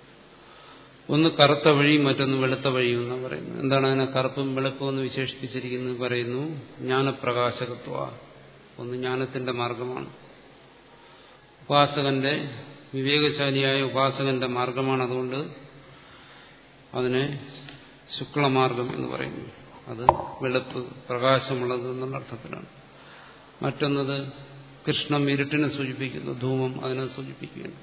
ഒന്ന് കറുത്ത വഴി മറ്റൊന്ന് വെളുത്ത വഴിയും എന്നാണ് പറയുന്നത് എന്താണ് അതിനെ കറുപ്പും വെളുപ്പും എന്ന് വിശേഷിപ്പിച്ചിരിക്കുന്നത് പറയുന്നു ജ്ഞാനപ്രകാശകത്വ ഒന്ന് ജ്ഞാനത്തിന്റെ മാർഗമാണ് ഉപാസകന്റെ വിവേകശാലിയായ ഉപാസകന്റെ മാർഗമാണ് അതുകൊണ്ട് അതിനെ ശുക്ലമാർഗം എന്ന് പറയുന്നു അത് വെളുപ്പ് പ്രകാശമുള്ളത് എന്നുള്ള അർത്ഥത്തിലാണ് മറ്റൊന്നത് കൃഷ്ണം ഇരുട്ടിനെ സൂചിപ്പിക്കുന്നു ധൂമം അതിനെ സൂചിപ്പിക്കുന്നു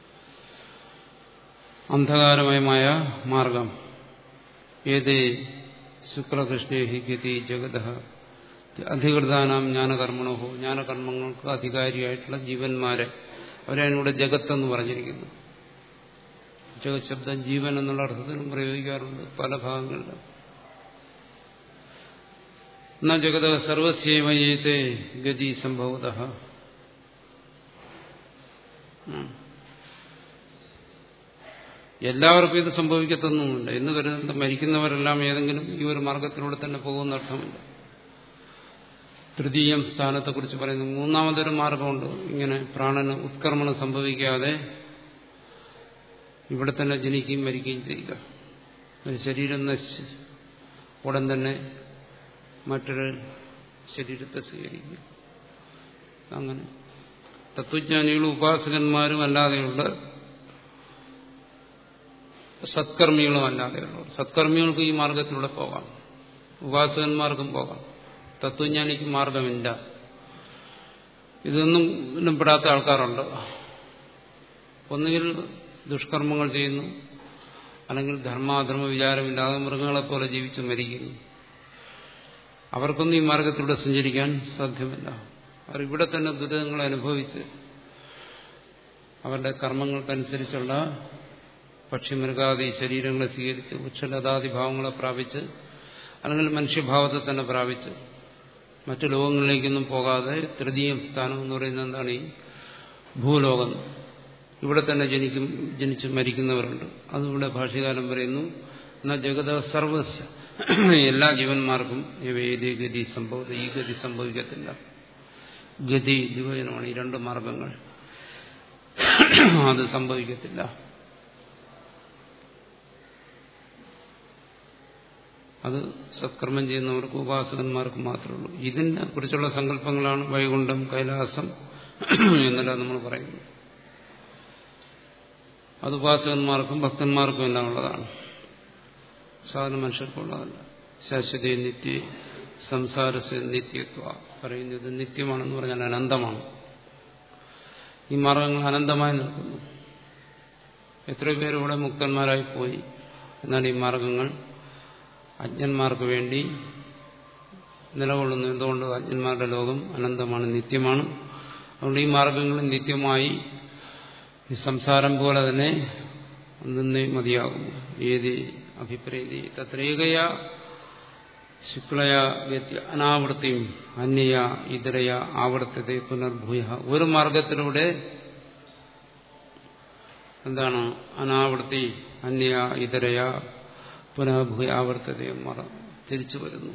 അന്ധകാരമയമായ മാർഗം ഏതേ ശുക്ലകൃഷ്ണേഹി ഗതി ജഗത അധികൃതാനാം ജ്ഞാനകർമ്മണോ ജ്ഞാനകർമ്മങ്ങൾക്ക് അധികാരിയായിട്ടുള്ള ജീവന്മാരെ അവരെയാണ് ഇവിടെ ജഗത്ത് എന്ന് പറഞ്ഞിരിക്കുന്നു ജഗത് ശബ്ദം ജീവൻ എന്നുള്ള അർത്ഥത്തിലും പ്രയോഗിക്കാറുണ്ട് പല ഭാഗങ്ങളിലും ന ജഗത സർവസ്യവയേത്തെ ഗതി സംഭവത എല്ലാവർക്കും ഇത് സംഭവിക്കത്തൊന്നുമില്ല എന്ന് വരുന്നത് മരിക്കുന്നവരെല്ലാം ഏതെങ്കിലും ഈ ഒരു മാർഗത്തിലൂടെ തന്നെ പോകുന്ന അർത്ഥമില്ല തൃതീയം സ്ഥാനത്തെക്കുറിച്ച് പറയുന്നു മൂന്നാമതൊരു മാർഗമുണ്ട് ഇങ്ങനെ പ്രാണന് ഉത്കർമ്മണം സംഭവിക്കാതെ ഇവിടെ തന്നെ ജനിക്കുകയും മരിക്കുകയും ചെയ്യുക ഒരു ശരീരം നശിച്ച് ഉടൻ തന്നെ മറ്റൊരു ശരീരത്തെ സ്വീകരിക്കുക അങ്ങനെ തത്വജ്ഞാനികളും ഉപാസകന്മാരും അല്ലാതെയുള്ള സത്കർമ്മികളും അല്ലാതെയുള്ളവർ സത്കർമ്മികൾക്ക് ഈ മാർഗത്തിലൂടെ പോകാം ഉപാസകന്മാർക്കും പോകാം തത്വജ്ഞാനിക്ക് മാർഗമില്ല ഇതൊന്നും ഇന്നും പെടാത്ത ആൾക്കാരുണ്ട് ഒന്നുകിൽ ദുഷ്കർമ്മങ്ങൾ ചെയ്യുന്നു അല്ലെങ്കിൽ ധർമാധർമ്മ വിചാരമില്ലാതെ മൃഗങ്ങളെപ്പോലെ ജീവിച്ച് മരിക്കുന്നു അവർക്കൊന്നും ഈ മാർഗത്തിലൂടെ സഞ്ചരിക്കാൻ സാധ്യമല്ല അവർ ഇവിടെ തന്നെ ദുരിതങ്ങൾ അനുഭവിച്ച് അവരുടെ കർമ്മങ്ങൾക്കനുസരിച്ചുള്ള പക്ഷിമൃഗാദി ശരീരങ്ങളെ സ്വീകരിച്ച് വൃക്ഷലതാദി ഭാവങ്ങളെ പ്രാപിച്ച് അല്ലെങ്കിൽ മനുഷ്യഭാവത്തെ തന്നെ പ്രാപിച്ച് മറ്റു ലോകങ്ങളിലേക്കൊന്നും പോകാതെ തൃതീയം സ്ഥാനം എന്ന് പറയുന്നത് എന്താണ് ഈ ഭൂലോകം ഇവിടെ തന്നെ ജനിക്കും ജനിച്ച് മരിക്കുന്നവരുണ്ട് അതിവിടെ ഭാഷ്യകാലം പറയുന്നു എന്നാൽ ജഗത സർവസ്യ എല്ലാ ജീവന്മാർക്കും ഏതേ ഗതി സംഭവത ഈ ഗതി സംഭവിക്കത്തില്ല ഗതി ദ്വിവചനമാണ് ഈ രണ്ട് മാർഗങ്ങൾ അത് സംഭവിക്കത്തില്ല അത് സത്കർമ്മം ചെയ്യുന്നവർക്ക് ഉപാസകന്മാർക്ക് മാത്രമേ ഉള്ളൂ ഇതിനെ കുറിച്ചുള്ള സങ്കല്പങ്ങളാണ് വൈകുണ്ഠം കൈലാസം എന്നെല്ലാം നമ്മൾ പറയുന്നു അത് ഉപാസകന്മാർക്കും ഭക്തന്മാർക്കും എല്ലാം ഉള്ളതാണ് സാധാരണ മനുഷ്യർക്കുള്ളതല്ല ശാശ്വത നിത്യ സംസാരസ് നിത്യത്വ പറയുന്നത് നിത്യമാണെന്ന് പറഞ്ഞാൽ അനന്തമാണ് ഈ മാർഗങ്ങൾ അനന്തമായി നിൽക്കുന്നു എത്രയോ പേര് ഇവിടെ മുക്തന്മാരായി പോയി എന്നാൽ ഈ മാർഗങ്ങൾ അജ്ഞന്മാർക്ക് വേണ്ടി നിലകൊള്ളുന്നു എന്തുകൊണ്ട് അജ്ഞന്മാരുടെ ലോകം അനന്തമാണ് നിത്യമാണ് അതുകൊണ്ട് ഈ മാർഗങ്ങൾ നിത്യമായി ഈ സംസാരം പോലെ തന്നെ നിന്നേ മതിയാകും ഏത് അഭിപ്രേതി തത്രേകയ ശുക്ലയ വ്യത്യ അനാവൃത്തിയും അന്യയ ഇതരയ ആവർത്തത പുനർഭൂയ ഒരു മാർഗത്തിലൂടെ എന്താണ് അനാവൃത്തി അന്യ ഇതരയ പുനഃഭൂയ ആവർത്തതയും തിരിച്ചു വരുന്നു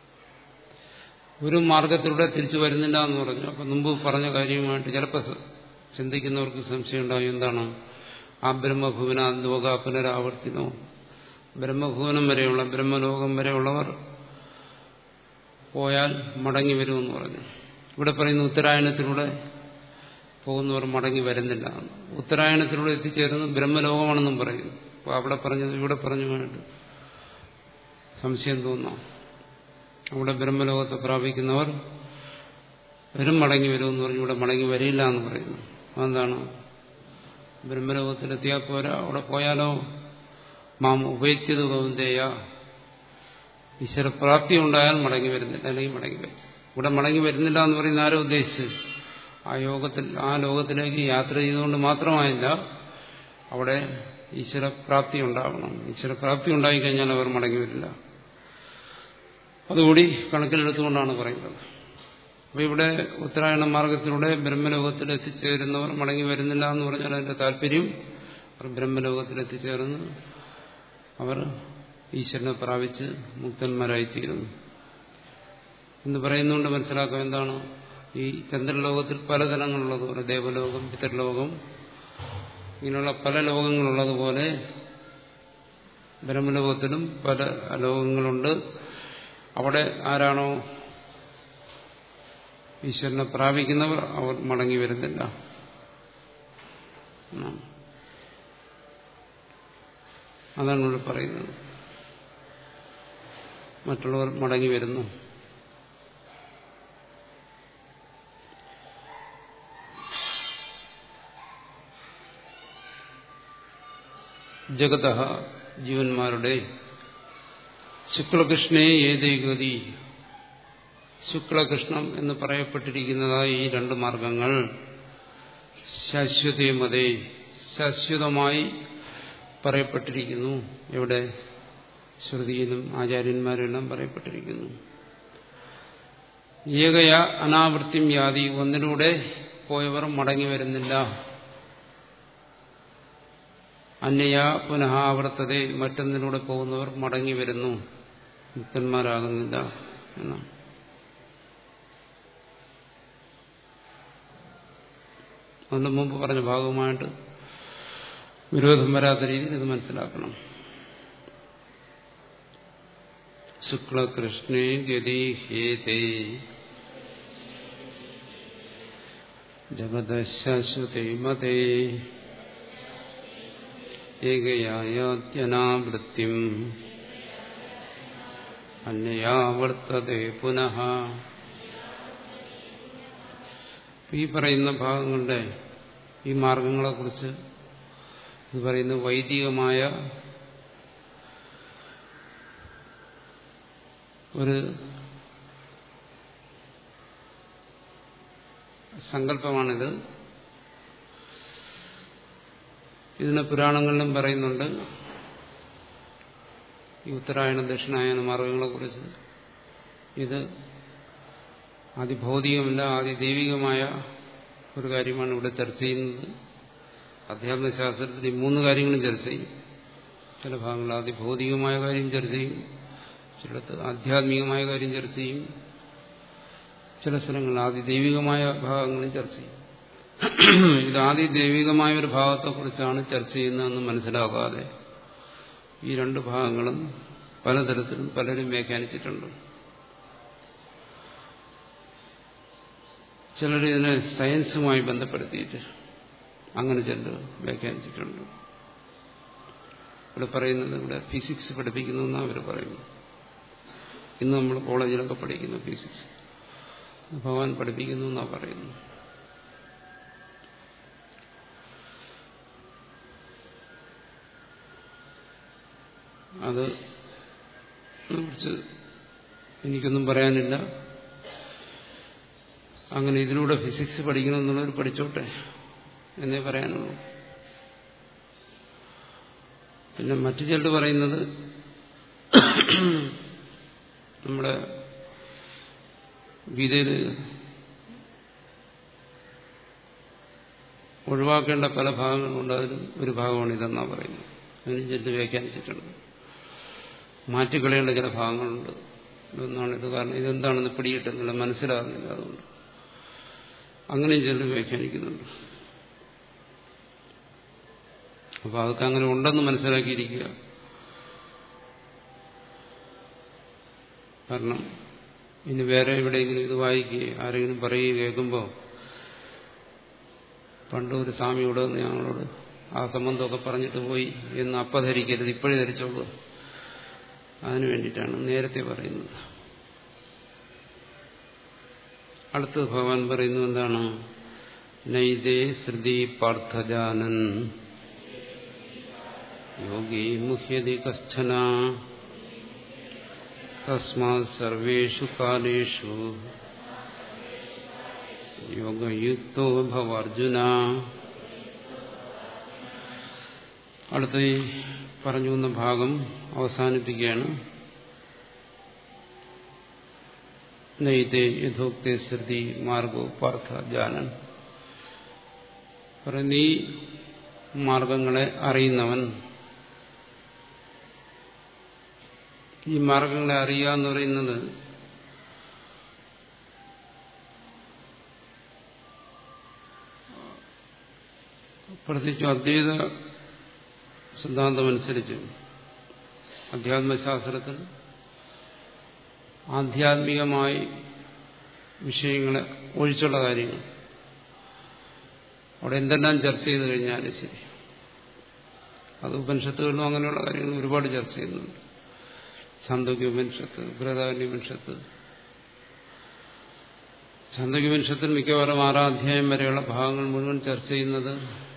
ഒരു മാർഗത്തിലൂടെ തിരിച്ചു വരുന്നില്ല എന്ന് പറഞ്ഞു അപ്പൊ മുമ്പ് പറഞ്ഞ കാര്യവുമായിട്ട് ചിലപ്പോൾ ചിന്തിക്കുന്നവർക്ക് സംശയം ഉണ്ടാവും എന്താണ് ആ ബ്രഹ്മഭുവന ലോക പുനരാവർത്തിനോ ബ്രഹ്മഭുവനം വരെയുള്ള ബ്രഹ്മലോകം വരെയുള്ളവർ പോയാൽ മടങ്ങി വരുമെന്ന് പറഞ്ഞു ഇവിടെ പറയുന്ന ഉത്തരായണത്തിലൂടെ പോകുന്നവർ മടങ്ങി വരുന്നില്ല ഉത്തരായണത്തിലൂടെ എത്തിച്ചേരുന്നത് ബ്രഹ്മലോകമാണെന്നും പറയുന്നു അപ്പോൾ അവിടെ പറഞ്ഞത് ഇവിടെ പറഞ്ഞുമായിട്ട് സംശയം തോന്നാം അവിടെ ബ്രഹ്മലോകത്തെ പ്രാപിക്കുന്നവർ വരും മടങ്ങി വരുമെന്ന് പറഞ്ഞു ഇവിടെ മടങ്ങി വരില്ല എന്ന് പറയുന്നു അതെന്താണ് ബ്രഹ്മലോകത്തിലെത്തിയാൽ പോരാ അവിടെ പോയാലോ മാം ഉപേക്ഷ്യത ഗൗന്ദേയ ഈശ്വരപ്രാപ്തി ഉണ്ടായാൽ മടങ്ങി വരുന്നില്ല അല്ലെങ്കിൽ മടങ്ങി വരും ഇവിടെ മടങ്ങി വരുന്നില്ല എന്ന് പറയുന്ന ആരോ ഉദ്ദേശിച്ച് ആ യോഗത്തിൽ ആ ലോകത്തിലേക്ക് യാത്ര ചെയ്തുകൊണ്ട് മാത്രമായില്ല അവിടെ ഈശ്വരപ്രാപ്തി ഉണ്ടാവണം ഈശ്വരപ്രാപ്തി ഉണ്ടായിക്കഴിഞ്ഞാൽ അവർ മടങ്ങി വരില്ല അതുകൂടി കണക്കിലെടുത്തുകൊണ്ടാണ് പറയുന്നത് അപ്പൊ ഇവിടെ ഉത്തരായണ മാർഗത്തിലൂടെ ബ്രഹ്മലോകത്തിൽ എത്തിച്ചേരുന്നവർ മടങ്ങി വരുന്നില്ല എന്ന് പറഞ്ഞാൽ അതിന്റെ താല്പര്യം അവർ ബ്രഹ്മലോകത്തിൽ എത്തിച്ചേർന്ന് അവർ ഈശ്വരനെ പ്രാപിച്ച് മുക്തന്മാരായിത്തീരുന്നു എന്ന് പറയുന്നുകൊണ്ട് മനസ്സിലാക്കാം എന്താണ് ഈ ചന്ദ്രലോകത്തിൽ പല തലങ്ങളുള്ളതുപോലെ ദേവലോകം പിതൃലോകം ഇങ്ങനെയുള്ള പല ലോകങ്ങളുള്ളതുപോലെ ബ്രഹ്മലോകത്തിലും പല ലോകങ്ങളുണ്ട് അവിടെ ആരാണോ ഈശ്വരനെ പ്രാപിക്കുന്നവർ അവർ മടങ്ങി വരുന്നില്ല അതാണ് ഇവിടെ പറയുന്നത് മറ്റുള്ളവർ മടങ്ങി വരുന്നു ജഗത ജീവന്മാരുടെ ശുക്ലകൃഷ്ണേ ഏതേഗതി ശുക്ലകൃഷ്ണം എന്ന് പറയപ്പെട്ടിരിക്കുന്നതായ ഈ രണ്ട് മാർഗങ്ങൾ ശാശ്വതമതേ ശാശ്വതമായി പറയപ്പെട്ടിരിക്കുന്നു എവിടെ ശ്രുതിയിലും ആചാര്യന്മാരെല്ലാം പറയപ്പെട്ടിരിക്കുന്നു ഏകയ അനാവൃത്തിം യാതി ഒന്നിലൂടെ പോയവർ മടങ്ങി വരുന്നില്ല അന്യയ പുനഃ ആവർത്തതെ മറ്റൊന്നിലൂടെ പോകുന്നവർ മടങ്ങി വരുന്നു മുക്തന്മാരാകുന്നില്ല എന്നാണ് അതിന് മുമ്പ് പറഞ്ഞ ഭാഗവുമായിട്ട് വിരോധം വരാത്ത രീതിയിൽ ഇത് മനസ്സിലാക്കണം ശുക്ലകൃഷ്ണേ ഗതി ഹേതേ ജഗദശാശ്വതേ മതേ ഏകയായത്യനാവൃത്തിം അന്യയാ വർത്തതേ പുനഃ ഈ പറയുന്ന ഭാഗങ്ങളുടെ ഈ മാർഗങ്ങളെക്കുറിച്ച് ഇത് പറയുന്ന വൈദികമായ ഒരു സങ്കല്പമാണിത് ഇതിനെ പുരാണങ്ങളിലും പറയുന്നുണ്ട് ഈ ഉത്തരായണ ദക്ഷിണായന മാർഗങ്ങളെക്കുറിച്ച് ഇത് അതിഭൗതികമല്ല അതിദൈവികമായ ഒരു കാര്യമാണ് ഇവിടെ ചർച്ച ചെയ്യുന്നത് അധ്യാത്മശാസ്ത്രത്തിൽ ഈ മൂന്ന് കാര്യങ്ങളും ചർച്ച ചെയ്യും ചില ഭാഗങ്ങൾ അതിഭൗതികമായ കാര്യം ചർച്ച ചെയ്യും ചിലടത്ത് ആധ്യാത്മികമായ കാര്യം ചർച്ച ചെയ്യും ചില സ്ഥലങ്ങളിൽ ആദിദൈവികമായ ഭാഗങ്ങളും ചർച്ച ചെയ്യും ഇത് ആദിദൈവികമായ ഒരു ഭാഗത്തെക്കുറിച്ചാണ് ചർച്ച ചെയ്യുന്നതെന്ന് മനസ്സിലാക്കാതെ ഈ രണ്ട് ഭാഗങ്ങളും പലതരത്തിലും പലരും വ്യാഖ്യാനിച്ചിട്ടുണ്ട് ചിലർ ഇതിനെ സയൻസുമായി ബന്ധപ്പെടുത്തിയിട്ട് അങ്ങനെ ചിലർ വ്യാഖ്യാനിച്ചിട്ടുണ്ട് ഇവിടെ പറയുന്നത് ഇവിടെ ഫിസിക്സ് പഠിപ്പിക്കുന്നു എന്നാണ് അവർ പറയുന്നത് ഇന്ന് നമ്മൾ കോളേജിലൊക്കെ പഠിക്കുന്നു ഫിസിക്സ് ഭഗവാൻ പഠിപ്പിക്കുന്നു എന്നാണ് പറയുന്നത് അത് കുറിച്ച് എനിക്കൊന്നും പറയാനില്ല അങ്ങനെ ഇതിലൂടെ ഫിസിക്സ് പഠിക്കണമെന്നുള്ളവർ പഠിച്ചോട്ടെ എന്നേ പറയാനുള്ളൂ പിന്നെ മറ്റു ചിലർ പറയുന്നത് നമ്മുടെ ഗീതയിൽ ഒഴിവാക്കേണ്ട പല ഭാഗങ്ങളുണ്ട് അതിൽ ഒരു ഭാഗമാണ് ഇതെന്നാണ് പറയുന്നത് അതിന് ചെന്ന് വ്യാഖ്യാനിച്ചിട്ടുണ്ട് മാറ്റിക്കളയേണ്ട ചില ഭാഗങ്ങളുണ്ട് ഇതൊന്നാണ് ഇത് കാരണം ഇതെന്താണെന്ന് പിടികിട്ടുന്നില്ല മനസ്സിലാകുന്നില്ല അതുകൊണ്ട് അങ്ങനെയും ചിലർ വ്യാഖ്യാനിക്കുന്നുണ്ട് അപ്പോൾ അതൊക്കെ അങ്ങനെ ഉണ്ടെന്ന് മനസ്സിലാക്കിയിരിക്കുക കാരണം ഇനി വേറെ എവിടെയെങ്കിലും ഇത് വായിക്കുകയോ ആരെങ്കിലും പറയുകയോ കേൾക്കുമ്പോൾ പണ്ട് ഒരു സ്വാമിയോട് ഞങ്ങളോട് ആ സംബന്ധമൊക്കെ പറഞ്ഞിട്ട് പോയി എന്ന് അപ്പം ധരിക്കരുത് ഇപ്പോഴേ ധരിച്ചോളൂ അതിനു വേണ്ടിയിട്ടാണ് നേരത്തെ പറയുന്നത് അടുത്ത് ഭഗവാൻ പറയുന്നു എന്താണ് നൈതേ ശ്രുതി പാർത്ഥജാനൻ യോഗി മുഹ്യതി കശ്ചന തസ്മാത് സർവേഷു കാലേഷു യോഗയുക്തോ ഭവാർജുന അടുത്ത ഈ പറഞ്ഞു വന്ന ഭാഗം അവസാനിപ്പിക്കുകയാണ് നൈതേ യഥോക്തേ ശ്രുതി മാർഗോ പാർത്ഥ ജാനൻ പറയുന്ന ഈ മാർഗങ്ങളെ അറിയുന്നവൻ ഈ മാർഗങ്ങളെ അറിയുക എന്ന് പറയുന്നത് പ്രത്യേകിച്ചും അദ്വൈത സിദ്ധാന്തമനുസരിച്ച് അധ്യാത്മശാസ്ത്രത്തിൽ ആധ്യാത്മികമായി വിഷയങ്ങളെ ഒഴിച്ചുള്ള കാര്യങ്ങൾ അവിടെ എന്തെല്ലാം ചർച്ച ചെയ്ത് കഴിഞ്ഞാലും ശരി അത് ഉപനിഷത്തുകളിലും അങ്ങനെയുള്ള കാര്യങ്ങൾ ഒരുപാട് ചർച്ച ചെയ്യുന്നുണ്ട് ഛാന്തോക്യ ഉപനിഷത്ത് ബൃഹദാരണ്യ ഉപനിഷത്ത് ഛാന്തോക്യ ഉപനിഷത്തിൽ മിക്കവാറും ആറാം അധ്യായം വരെയുള്ള ഭാഗങ്ങൾ മുഴുവൻ ചർച്ച ചെയ്യുന്നത്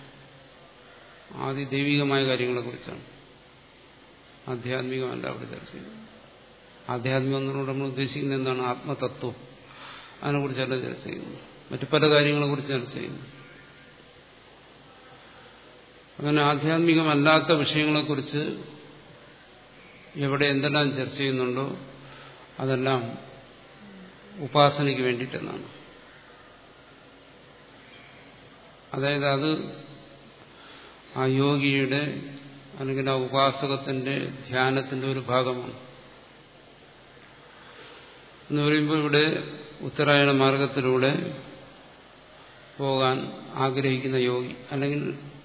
ആദ്യ ദൈവികമായ കാര്യങ്ങളെക്കുറിച്ചാണ് ആധ്യാത്മികമല്ല അവിടെ ചർച്ച ചെയ്യുന്നത് ആധ്യാത്മികം എന്നതുകൊണ്ട് നമ്മൾ ഉദ്ദേശിക്കുന്നത് എന്താണ് ആത്മതത്വം അതിനെക്കുറിച്ചല്ല ചർച്ച ചെയ്യുന്നു മറ്റു പല കാര്യങ്ങളെക്കുറിച്ച് ചർച്ച ചെയ്യുന്നു അങ്ങനെ ആധ്യാത്മികമല്ലാത്ത വിഷയങ്ങളെക്കുറിച്ച് എവിടെ എന്തെല്ലാം ചർച്ച ചെയ്യുന്നുണ്ടോ അതെല്ലാം ഉപാസനയ്ക്ക് വേണ്ടിയിട്ടെന്നാണ് അതായത് അത് ആ യോഗിയുടെ അല്ലെങ്കിൽ ആ ഉപാസകത്തിന്റെ ധ്യാനത്തിന്റെ ഒരു ഭാഗമാണ് എന്ന് പറയുമ്പോൾ ഇവിടെ ഉത്തരായണ മാർഗത്തിലൂടെ പോകാൻ ആഗ്രഹിക്കുന്ന യോഗി അല്ലെങ്കിൽ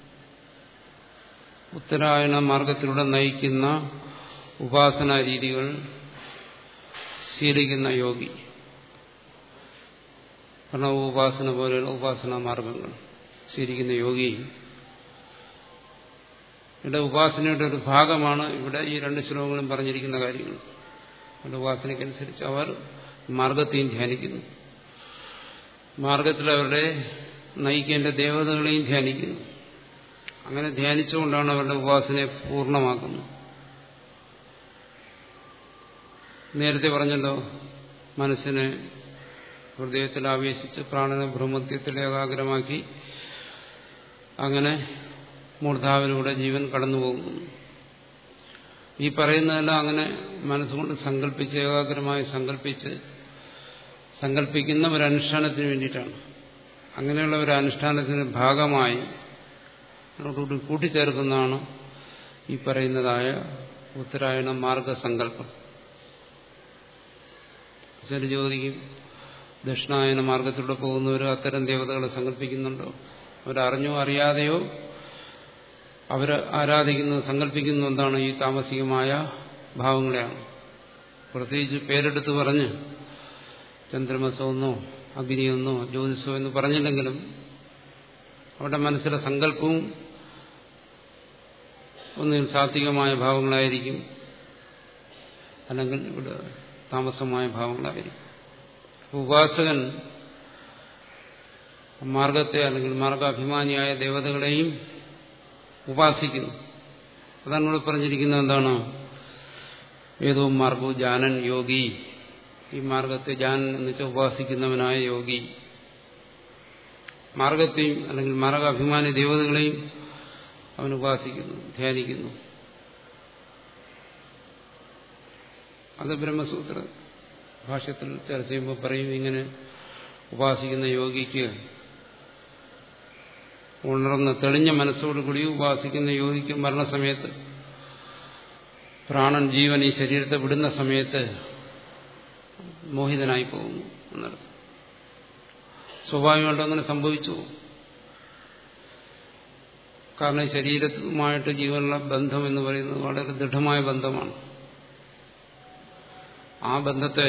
ഉത്തരായണ മാർഗത്തിലൂടെ നയിക്കുന്ന ഉപാസനാ രീതികൾ ശീലിക്കുന്ന യോഗി പ്രണവ ഉപാസന പോലെയുള്ള ഉപാസനാ മാർഗങ്ങൾ ശീലിക്കുന്ന യോഗി ഇവിടെ ഉപാസനയുടെ ഒരു ഭാഗമാണ് ഇവിടെ ഈ രണ്ട് ശ്ലോകങ്ങളും പറഞ്ഞിരിക്കുന്ന കാര്യങ്ങൾ അവരുടെ ഉപാസനയ്ക്കനുസരിച്ച് അവർ മാർഗത്തെയും ധ്യാനിക്കുന്നു മാർഗത്തിൽ അവരുടെ നയിക്കേണ്ട ദേവതകളെയും ധ്യാനിക്കുന്നു അങ്ങനെ ധ്യാനിച്ചുകൊണ്ടാണ് അവരുടെ ഉപാസനയെ പൂർണ്ണമാക്കുന്നത് നേരത്തെ പറഞ്ഞല്ലോ മനസ്സിനെ ഹൃദയത്തിൽ ആവേശിച്ച് പ്രാണനെ ഭ്രമത്യത്തിൽ ഏകാഗ്രമാക്കി അങ്ങനെ മൂർധാവിലൂടെ ജീവൻ കടന്നുപോകുന്നു ഈ പറയുന്നതെല്ലാം അങ്ങനെ മനസ്സുകൊണ്ട് സങ്കല്പിച്ച് ഏകാഗ്രമായി സങ്കല്പിച്ച് സങ്കല്പിക്കുന്ന ഒരു അനുഷ്ഠാനത്തിന് വേണ്ടിയിട്ടാണ് അങ്ങനെയുള്ള ഒരു അനുഷ്ഠാനത്തിന്റെ ഭാഗമായി അതിനോടുകൂടി കൂട്ടിച്ചേർക്കുന്നതാണ് ഈ പറയുന്നതായ ഉത്തരായണ മാർഗസങ്കല്പം ചില ചോദിക്കും ദക്ഷിണായന മാർഗത്തിലൂടെ പോകുന്നവർ അത്തരം ദേവതകളെ സങ്കല്പിക്കുന്നുണ്ടോ അവരറിഞ്ഞോ അറിയാതെയോ അവർ ആരാധിക്കുന്നത് സങ്കല്പിക്കുന്ന എന്താണ് ഈ താമസികമായ ഭാവങ്ങളെയാണ് പ്രത്യേകിച്ച് പേരെടുത്ത് പറഞ്ഞ് ചന്ദ്രമസമെന്നോ അഗ്നിയെന്നോ ജ്യോതിസോ എന്ന് പറഞ്ഞില്ലെങ്കിലും അവരുടെ മനസ്സിലെ സങ്കല്പവും ഒന്നിൽ സാത്വികമായ ഭാവങ്ങളായിരിക്കും അല്ലെങ്കിൽ ഇവിടെ താമസമായ ഭാവങ്ങളായിരിക്കും ഉപാസകൻ മാർഗത്തെ അല്ലെങ്കിൽ മാർഗാഭിമാനിയായ ദേവതകളെയും ഉപാസിക്കുന്നു അതാണ് ഇവിടെ പറഞ്ഞിരിക്കുന്നത് എന്താണ് ഏതോ മാർഗോ ജാനൻ യോഗി ഈ മാർഗത്തെ ജാനൻ എന്ന് വെച്ചാൽ ഉപാസിക്കുന്നവനായ യോഗി മാർഗത്തെയും അല്ലെങ്കിൽ മാർഗാഭിമാനി ദേവതകളെയും അവൻ ഉപാസിക്കുന്നു ധ്യാനിക്കുന്നു അത് ബ്രഹ്മസൂത്ര ഭാഷ്യത്തിൽ ചർച്ച ചെയ്യുമ്പോൾ പറയും ഇങ്ങനെ ഉപാസിക്കുന്ന യോഗിക്ക് ഉണർന്ന തെളിഞ്ഞ മനസ്സോടുകൂടി ഉപാസിക്കുന്ന യോഗിക്ക് മരണസമയത്ത് പ്രാണൻ ജീവൻ ഈ ശരീരത്തെ വിടുന്ന സമയത്ത് മോഹിതനായി പോകുന്നു എന്നർത്ഥം സ്വാഭാവികമായിട്ടും അങ്ങനെ സംഭവിച്ചു കാരണം ഈ ശരീരവുമായിട്ട് ജീവനുള്ള ബന്ധം എന്ന് പറയുന്നത് വളരെ ദൃഢമായ ബന്ധമാണ് ആ ബന്ധത്തെ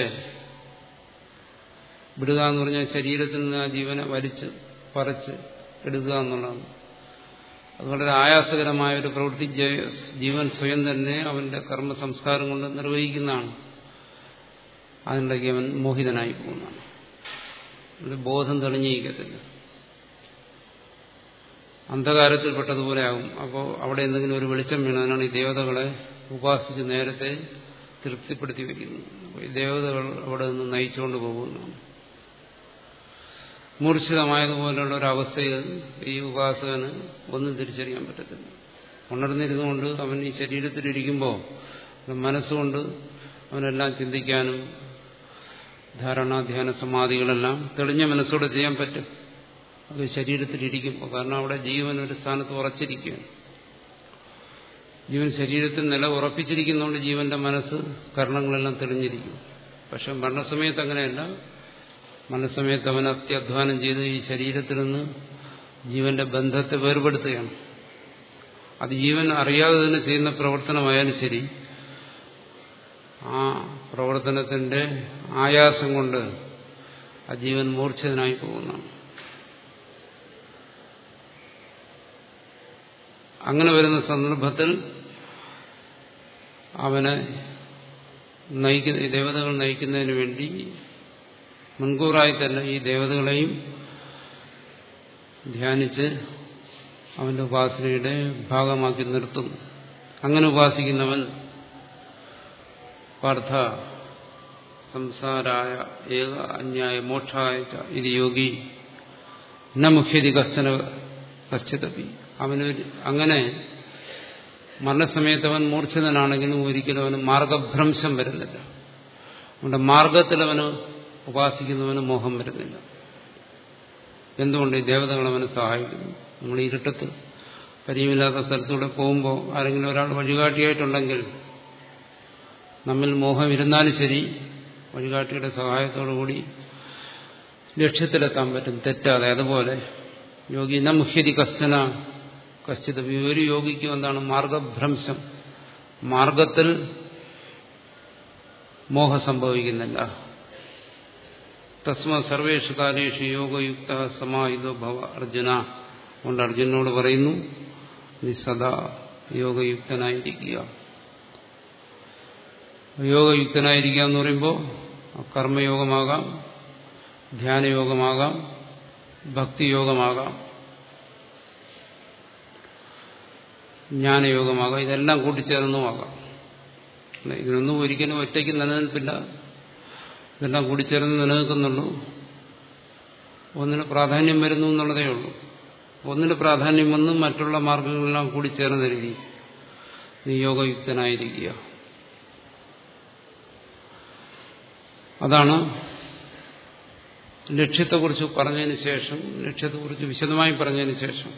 വിടുക എന്ന് പറഞ്ഞാൽ ശരീരത്തിൽ നിന്ന് ആ ജീവനെ വലിച്ച് പറിച്ച് എടുക്കുക എന്നുള്ളതാണ് അത് വളരെ ആയാസകരമായ ഒരു പ്രവൃത്തി ജീവൻ സ്വയം തന്നെ അവന്റെ കർമ്മ സംസ്കാരം കൊണ്ട് നിർവഹിക്കുന്നതാണ് അതിനിടയ്ക്ക് അവൻ മോഹിതനായി പോകുന്നതാണ് അവന്റെ ബോധം തെളിഞ്ഞിരിക്കത്തില്ല അന്ധകാരത്തിൽപ്പെട്ടതുപോലെ ആകും അപ്പോൾ അവിടെ എന്തെങ്കിലും ഒരു വെളിച്ചം വീണതിനാണ് ഈ ദേവതകളെ ഉപാസിച്ച് നേരത്തെ തൃപ്തിപ്പെടുത്തി വയ്ക്കുന്നത് അപ്പോൾ ഈ ദേവതകൾ അവിടെ നിന്ന് നയിച്ചുകൊണ്ട് പോകുന്നതാണ് മൂർച്ഛിതമായതുപോലെയുള്ള ഒരു അവസ്ഥയിൽ ഈ ഉപാസകന് ഒന്നും തിരിച്ചറിയാൻ പറ്റത്തില്ല ഉണർന്നിരുന്നുകൊണ്ട് അവൻ ഈ ശരീരത്തിലിരിക്കുമ്പോൾ മനസ്സുകൊണ്ട് അവനെല്ലാം ചിന്തിക്കാനും ധാരണാധ്യാന സമാധികളെല്ലാം തെളിഞ്ഞ മനസ്സോടെ ചെയ്യാൻ പറ്റും അത് ശരീരത്തിലിരിക്കുമ്പോൾ കാരണം അവിടെ ജീവൻ ഒരു സ്ഥാനത്ത് ഉറച്ചിരിക്കുകയാണ് ജീവൻ ശരീരത്തിൽ നില ഉറപ്പിച്ചിരിക്കുന്നതുകൊണ്ട് ജീവന്റെ മനസ്സ് കർണങ്ങളെല്ലാം തെളിഞ്ഞിരിക്കും പക്ഷെ മരണസമയത്ത് അങ്ങനെയല്ല മരണസമയത്ത് അവൻ അത്യധ്വാനം ചെയ്ത് ഈ ശരീരത്തിൽ നിന്ന് ജീവന്റെ ബന്ധത്തെ വേർപെടുത്തുകയാണ് അത് ജീവൻ അറിയാതെ തന്നെ ചെയ്യുന്ന പ്രവർത്തനമായാലും ശരി ആ പ്രവർത്തനത്തിന്റെ ആയാസം കൊണ്ട് ആ ജീവൻ മൂർച്ഛിതനായി പോകുന്നതാണ് അങ്ങനെ വരുന്ന സന്ദർഭത്തിൽ അവനെ നയിക്കുന്ന ഈ ദേവതകൾ നയിക്കുന്നതിന് വേണ്ടി മുൻകൂറായി തന്നെ ഈ ദേവതകളെയും ധ്യാനിച്ച് അവന്റെ ഉപാസനയുടെ ഭാഗമാക്കി നിർത്തും അങ്ങനെ ഉപാസിക്കുന്നവൻ പാർത്ഥ സംസാരായ ഏക അന്യായ മോക്ഷായ ച ഇത് യോഗി ന മുഖ്യതി കശ്ചന കശ്ചിതപി അവനൊരു അങ്ങനെ മരണസമയത്ത് അവൻ മൂർച്ഛിതനാണെങ്കിലും ഒരിക്കലും അവന് മാർഗഭ്രംശം വരുന്നില്ല അവന്റെ മാർഗത്തിൽ അവന് ഉപാസിക്കുന്നവന് മോഹം വരുന്നില്ല എന്തുകൊണ്ട് ഈ ദേവതകൾ അവനെ സഹായിക്കുന്നു നമ്മൾ ഇരുട്ടത്ത് പരിചയമില്ലാത്ത സ്ഥലത്തൂടെ പോകുമ്പോൾ ആരെങ്കിലും ഒരാൾ വഴികാട്ടിയായിട്ടുണ്ടെങ്കിൽ നമ്മിൽ മോഹം ഇരുന്നാലും ശരി വഴികാട്ടിയുടെ സഹായത്തോടുകൂടി ലക്ഷ്യത്തിലെത്താൻ പറ്റും തെറ്റാതെ അതുപോലെ യോഗി ന മുഖ്യതി കശ്ചന കശ്ചിത ഒരു യോഗിക്കും എന്താണ് മാർഗഭ്രംശം മാർഗത്തിൽ മോഹം സംഭവിക്കുന്നില്ല തസ്മ സർവേഷു കാലേഷു യോഗയുക്ത സമാഹിതോ ഭവ അർജുന കൊണ്ട് അർജുനോട് പറയുന്നു നീ സദാ യോഗയുക്തനായിരിക്കുക യോഗയുക്തനായിരിക്കുക എന്ന് പറയുമ്പോൾ കർമ്മയോഗമാകാം ധ്യാനയോഗമാകാം ഭക്തിയോഗമാകാം ജ്ഞാനയോഗമാകാം ഇതെല്ലാം കൂട്ടിച്ചേർന്നുമാകാം ഇതിനൊന്നും ഒരിക്കലും ഒറ്റയ്ക്ക് നിലനിൽപ്പില്ല ഇതെല്ലാം കൂടിച്ചേർന്ന് നിലനിൽക്കുന്നുള്ളൂ ഒന്നിന് പ്രാധാന്യം വരുന്നു എന്നുള്ളതേ ഉള്ളൂ ഒന്നിന് പ്രാധാന്യം വന്ന് മറ്റുള്ള മാർഗങ്ങളെല്ലാം കൂടി ചേർന്ന രീതി നീ യോഗയുക്തനായിരിക്കുക അതാണ് ലക്ഷ്യത്തെക്കുറിച്ച് പറഞ്ഞതിന് ശേഷം ലക്ഷ്യത്തെക്കുറിച്ച് വിശദമായി പറഞ്ഞതിന് ശേഷം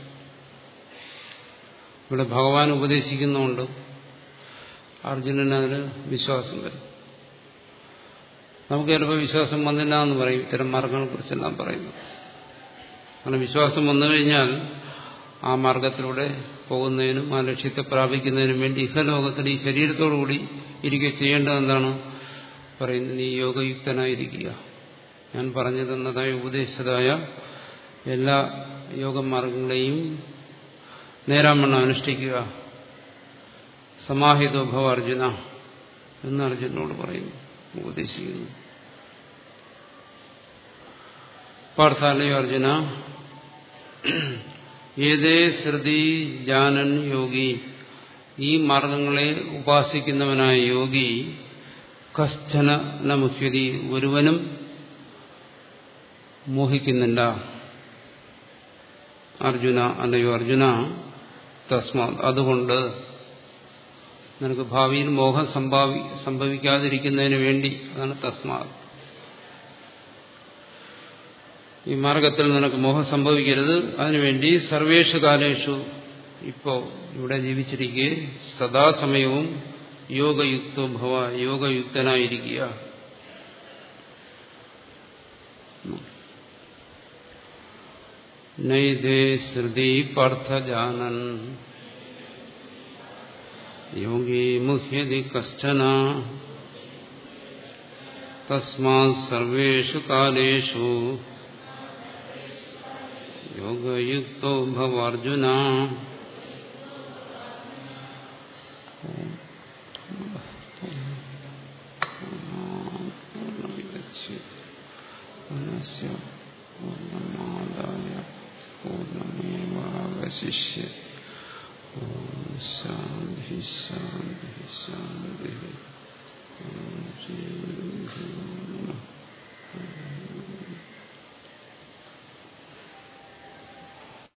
ഇവിടെ ഭഗവാൻ ഉപദേശിക്കുന്നുണ്ട് അർജുനന് അതിന് വിശ്വാസം വരും നമുക്ക് ചിലപ്പോൾ വിശ്വാസം വന്നില്ല എന്ന് പറയും ഇത്തരം മാർഗങ്ങളെ കുറിച്ചെല്ലാം പറയുന്നു അങ്ങനെ വിശ്വാസം വന്നു കഴിഞ്ഞാൽ ആ മാർഗത്തിലൂടെ പോകുന്നതിനും ആ ലക്ഷ്യത്തെ പ്രാപിക്കുന്നതിനും വേണ്ടി ഇഹലോകത്തിൽ ഈ ശരീരത്തോടുകൂടി ഇരിക്കുക ചെയ്യേണ്ടത് എന്താണ് പറയുന്നത് നീ യോഗയുക്തനായിരിക്കുക ഞാൻ പറഞ്ഞു തന്നതായ ഉപദേശിച്ചതായ എല്ലാ യോഗമാർഗങ്ങളെയും നേരാമണ്ണം അനുഷ്ഠിക്കുക സമാഹിതോ ഭവ അർജുന എന്ന് അർജുനോട് പറയുന്നു ഉപദേശിക്കുന്നു പാർത്ഥാലയോ അർജുന ഏതേ ശ്രുതി ജാനൻ യോഗി ഈ മാർഗങ്ങളെ ഉപാസിക്കുന്നവനായ യോഗി കശ്ചന മുഖ്യതി ഒരുവനും മോഹിക്കുന്നില്ല അർജുന അല്ലയോ അർജുന തസ്മാ അതുകൊണ്ട് നിനക്ക് ഭാവിയിൽ മോഹം സംഭാവി സംഭവിക്കാതിരിക്കുന്നതിന് വേണ്ടി അതാണ് തസ്മാ ഈ മാർഗത്തിൽ നിനക്ക് മോഹം സംഭവിക്കരുത് അതിനുവേണ്ടി സർവേഷു കാലേഷു ഇപ്പോ ഇവിടെ ജീവിച്ചിരിക്കെ സദാസമയവും യോഗയുക്തോ ഭവ യോഗയുക്തനായിരിക്കുക നൈതേ ശ്രുതി പാർത്ഥജാനൻ യോഗി മുഹ്യതി കശ്ചന തസ്മാ സർവേഷു കാലേഷു യോഗയുക്തോ ഭവാർജുന പൂർണ്ണമാദായ പൂർണ്ണമേവാവശിഷ്യ ശാന്തി ശാന്തി ശാന്തി ശ്രീ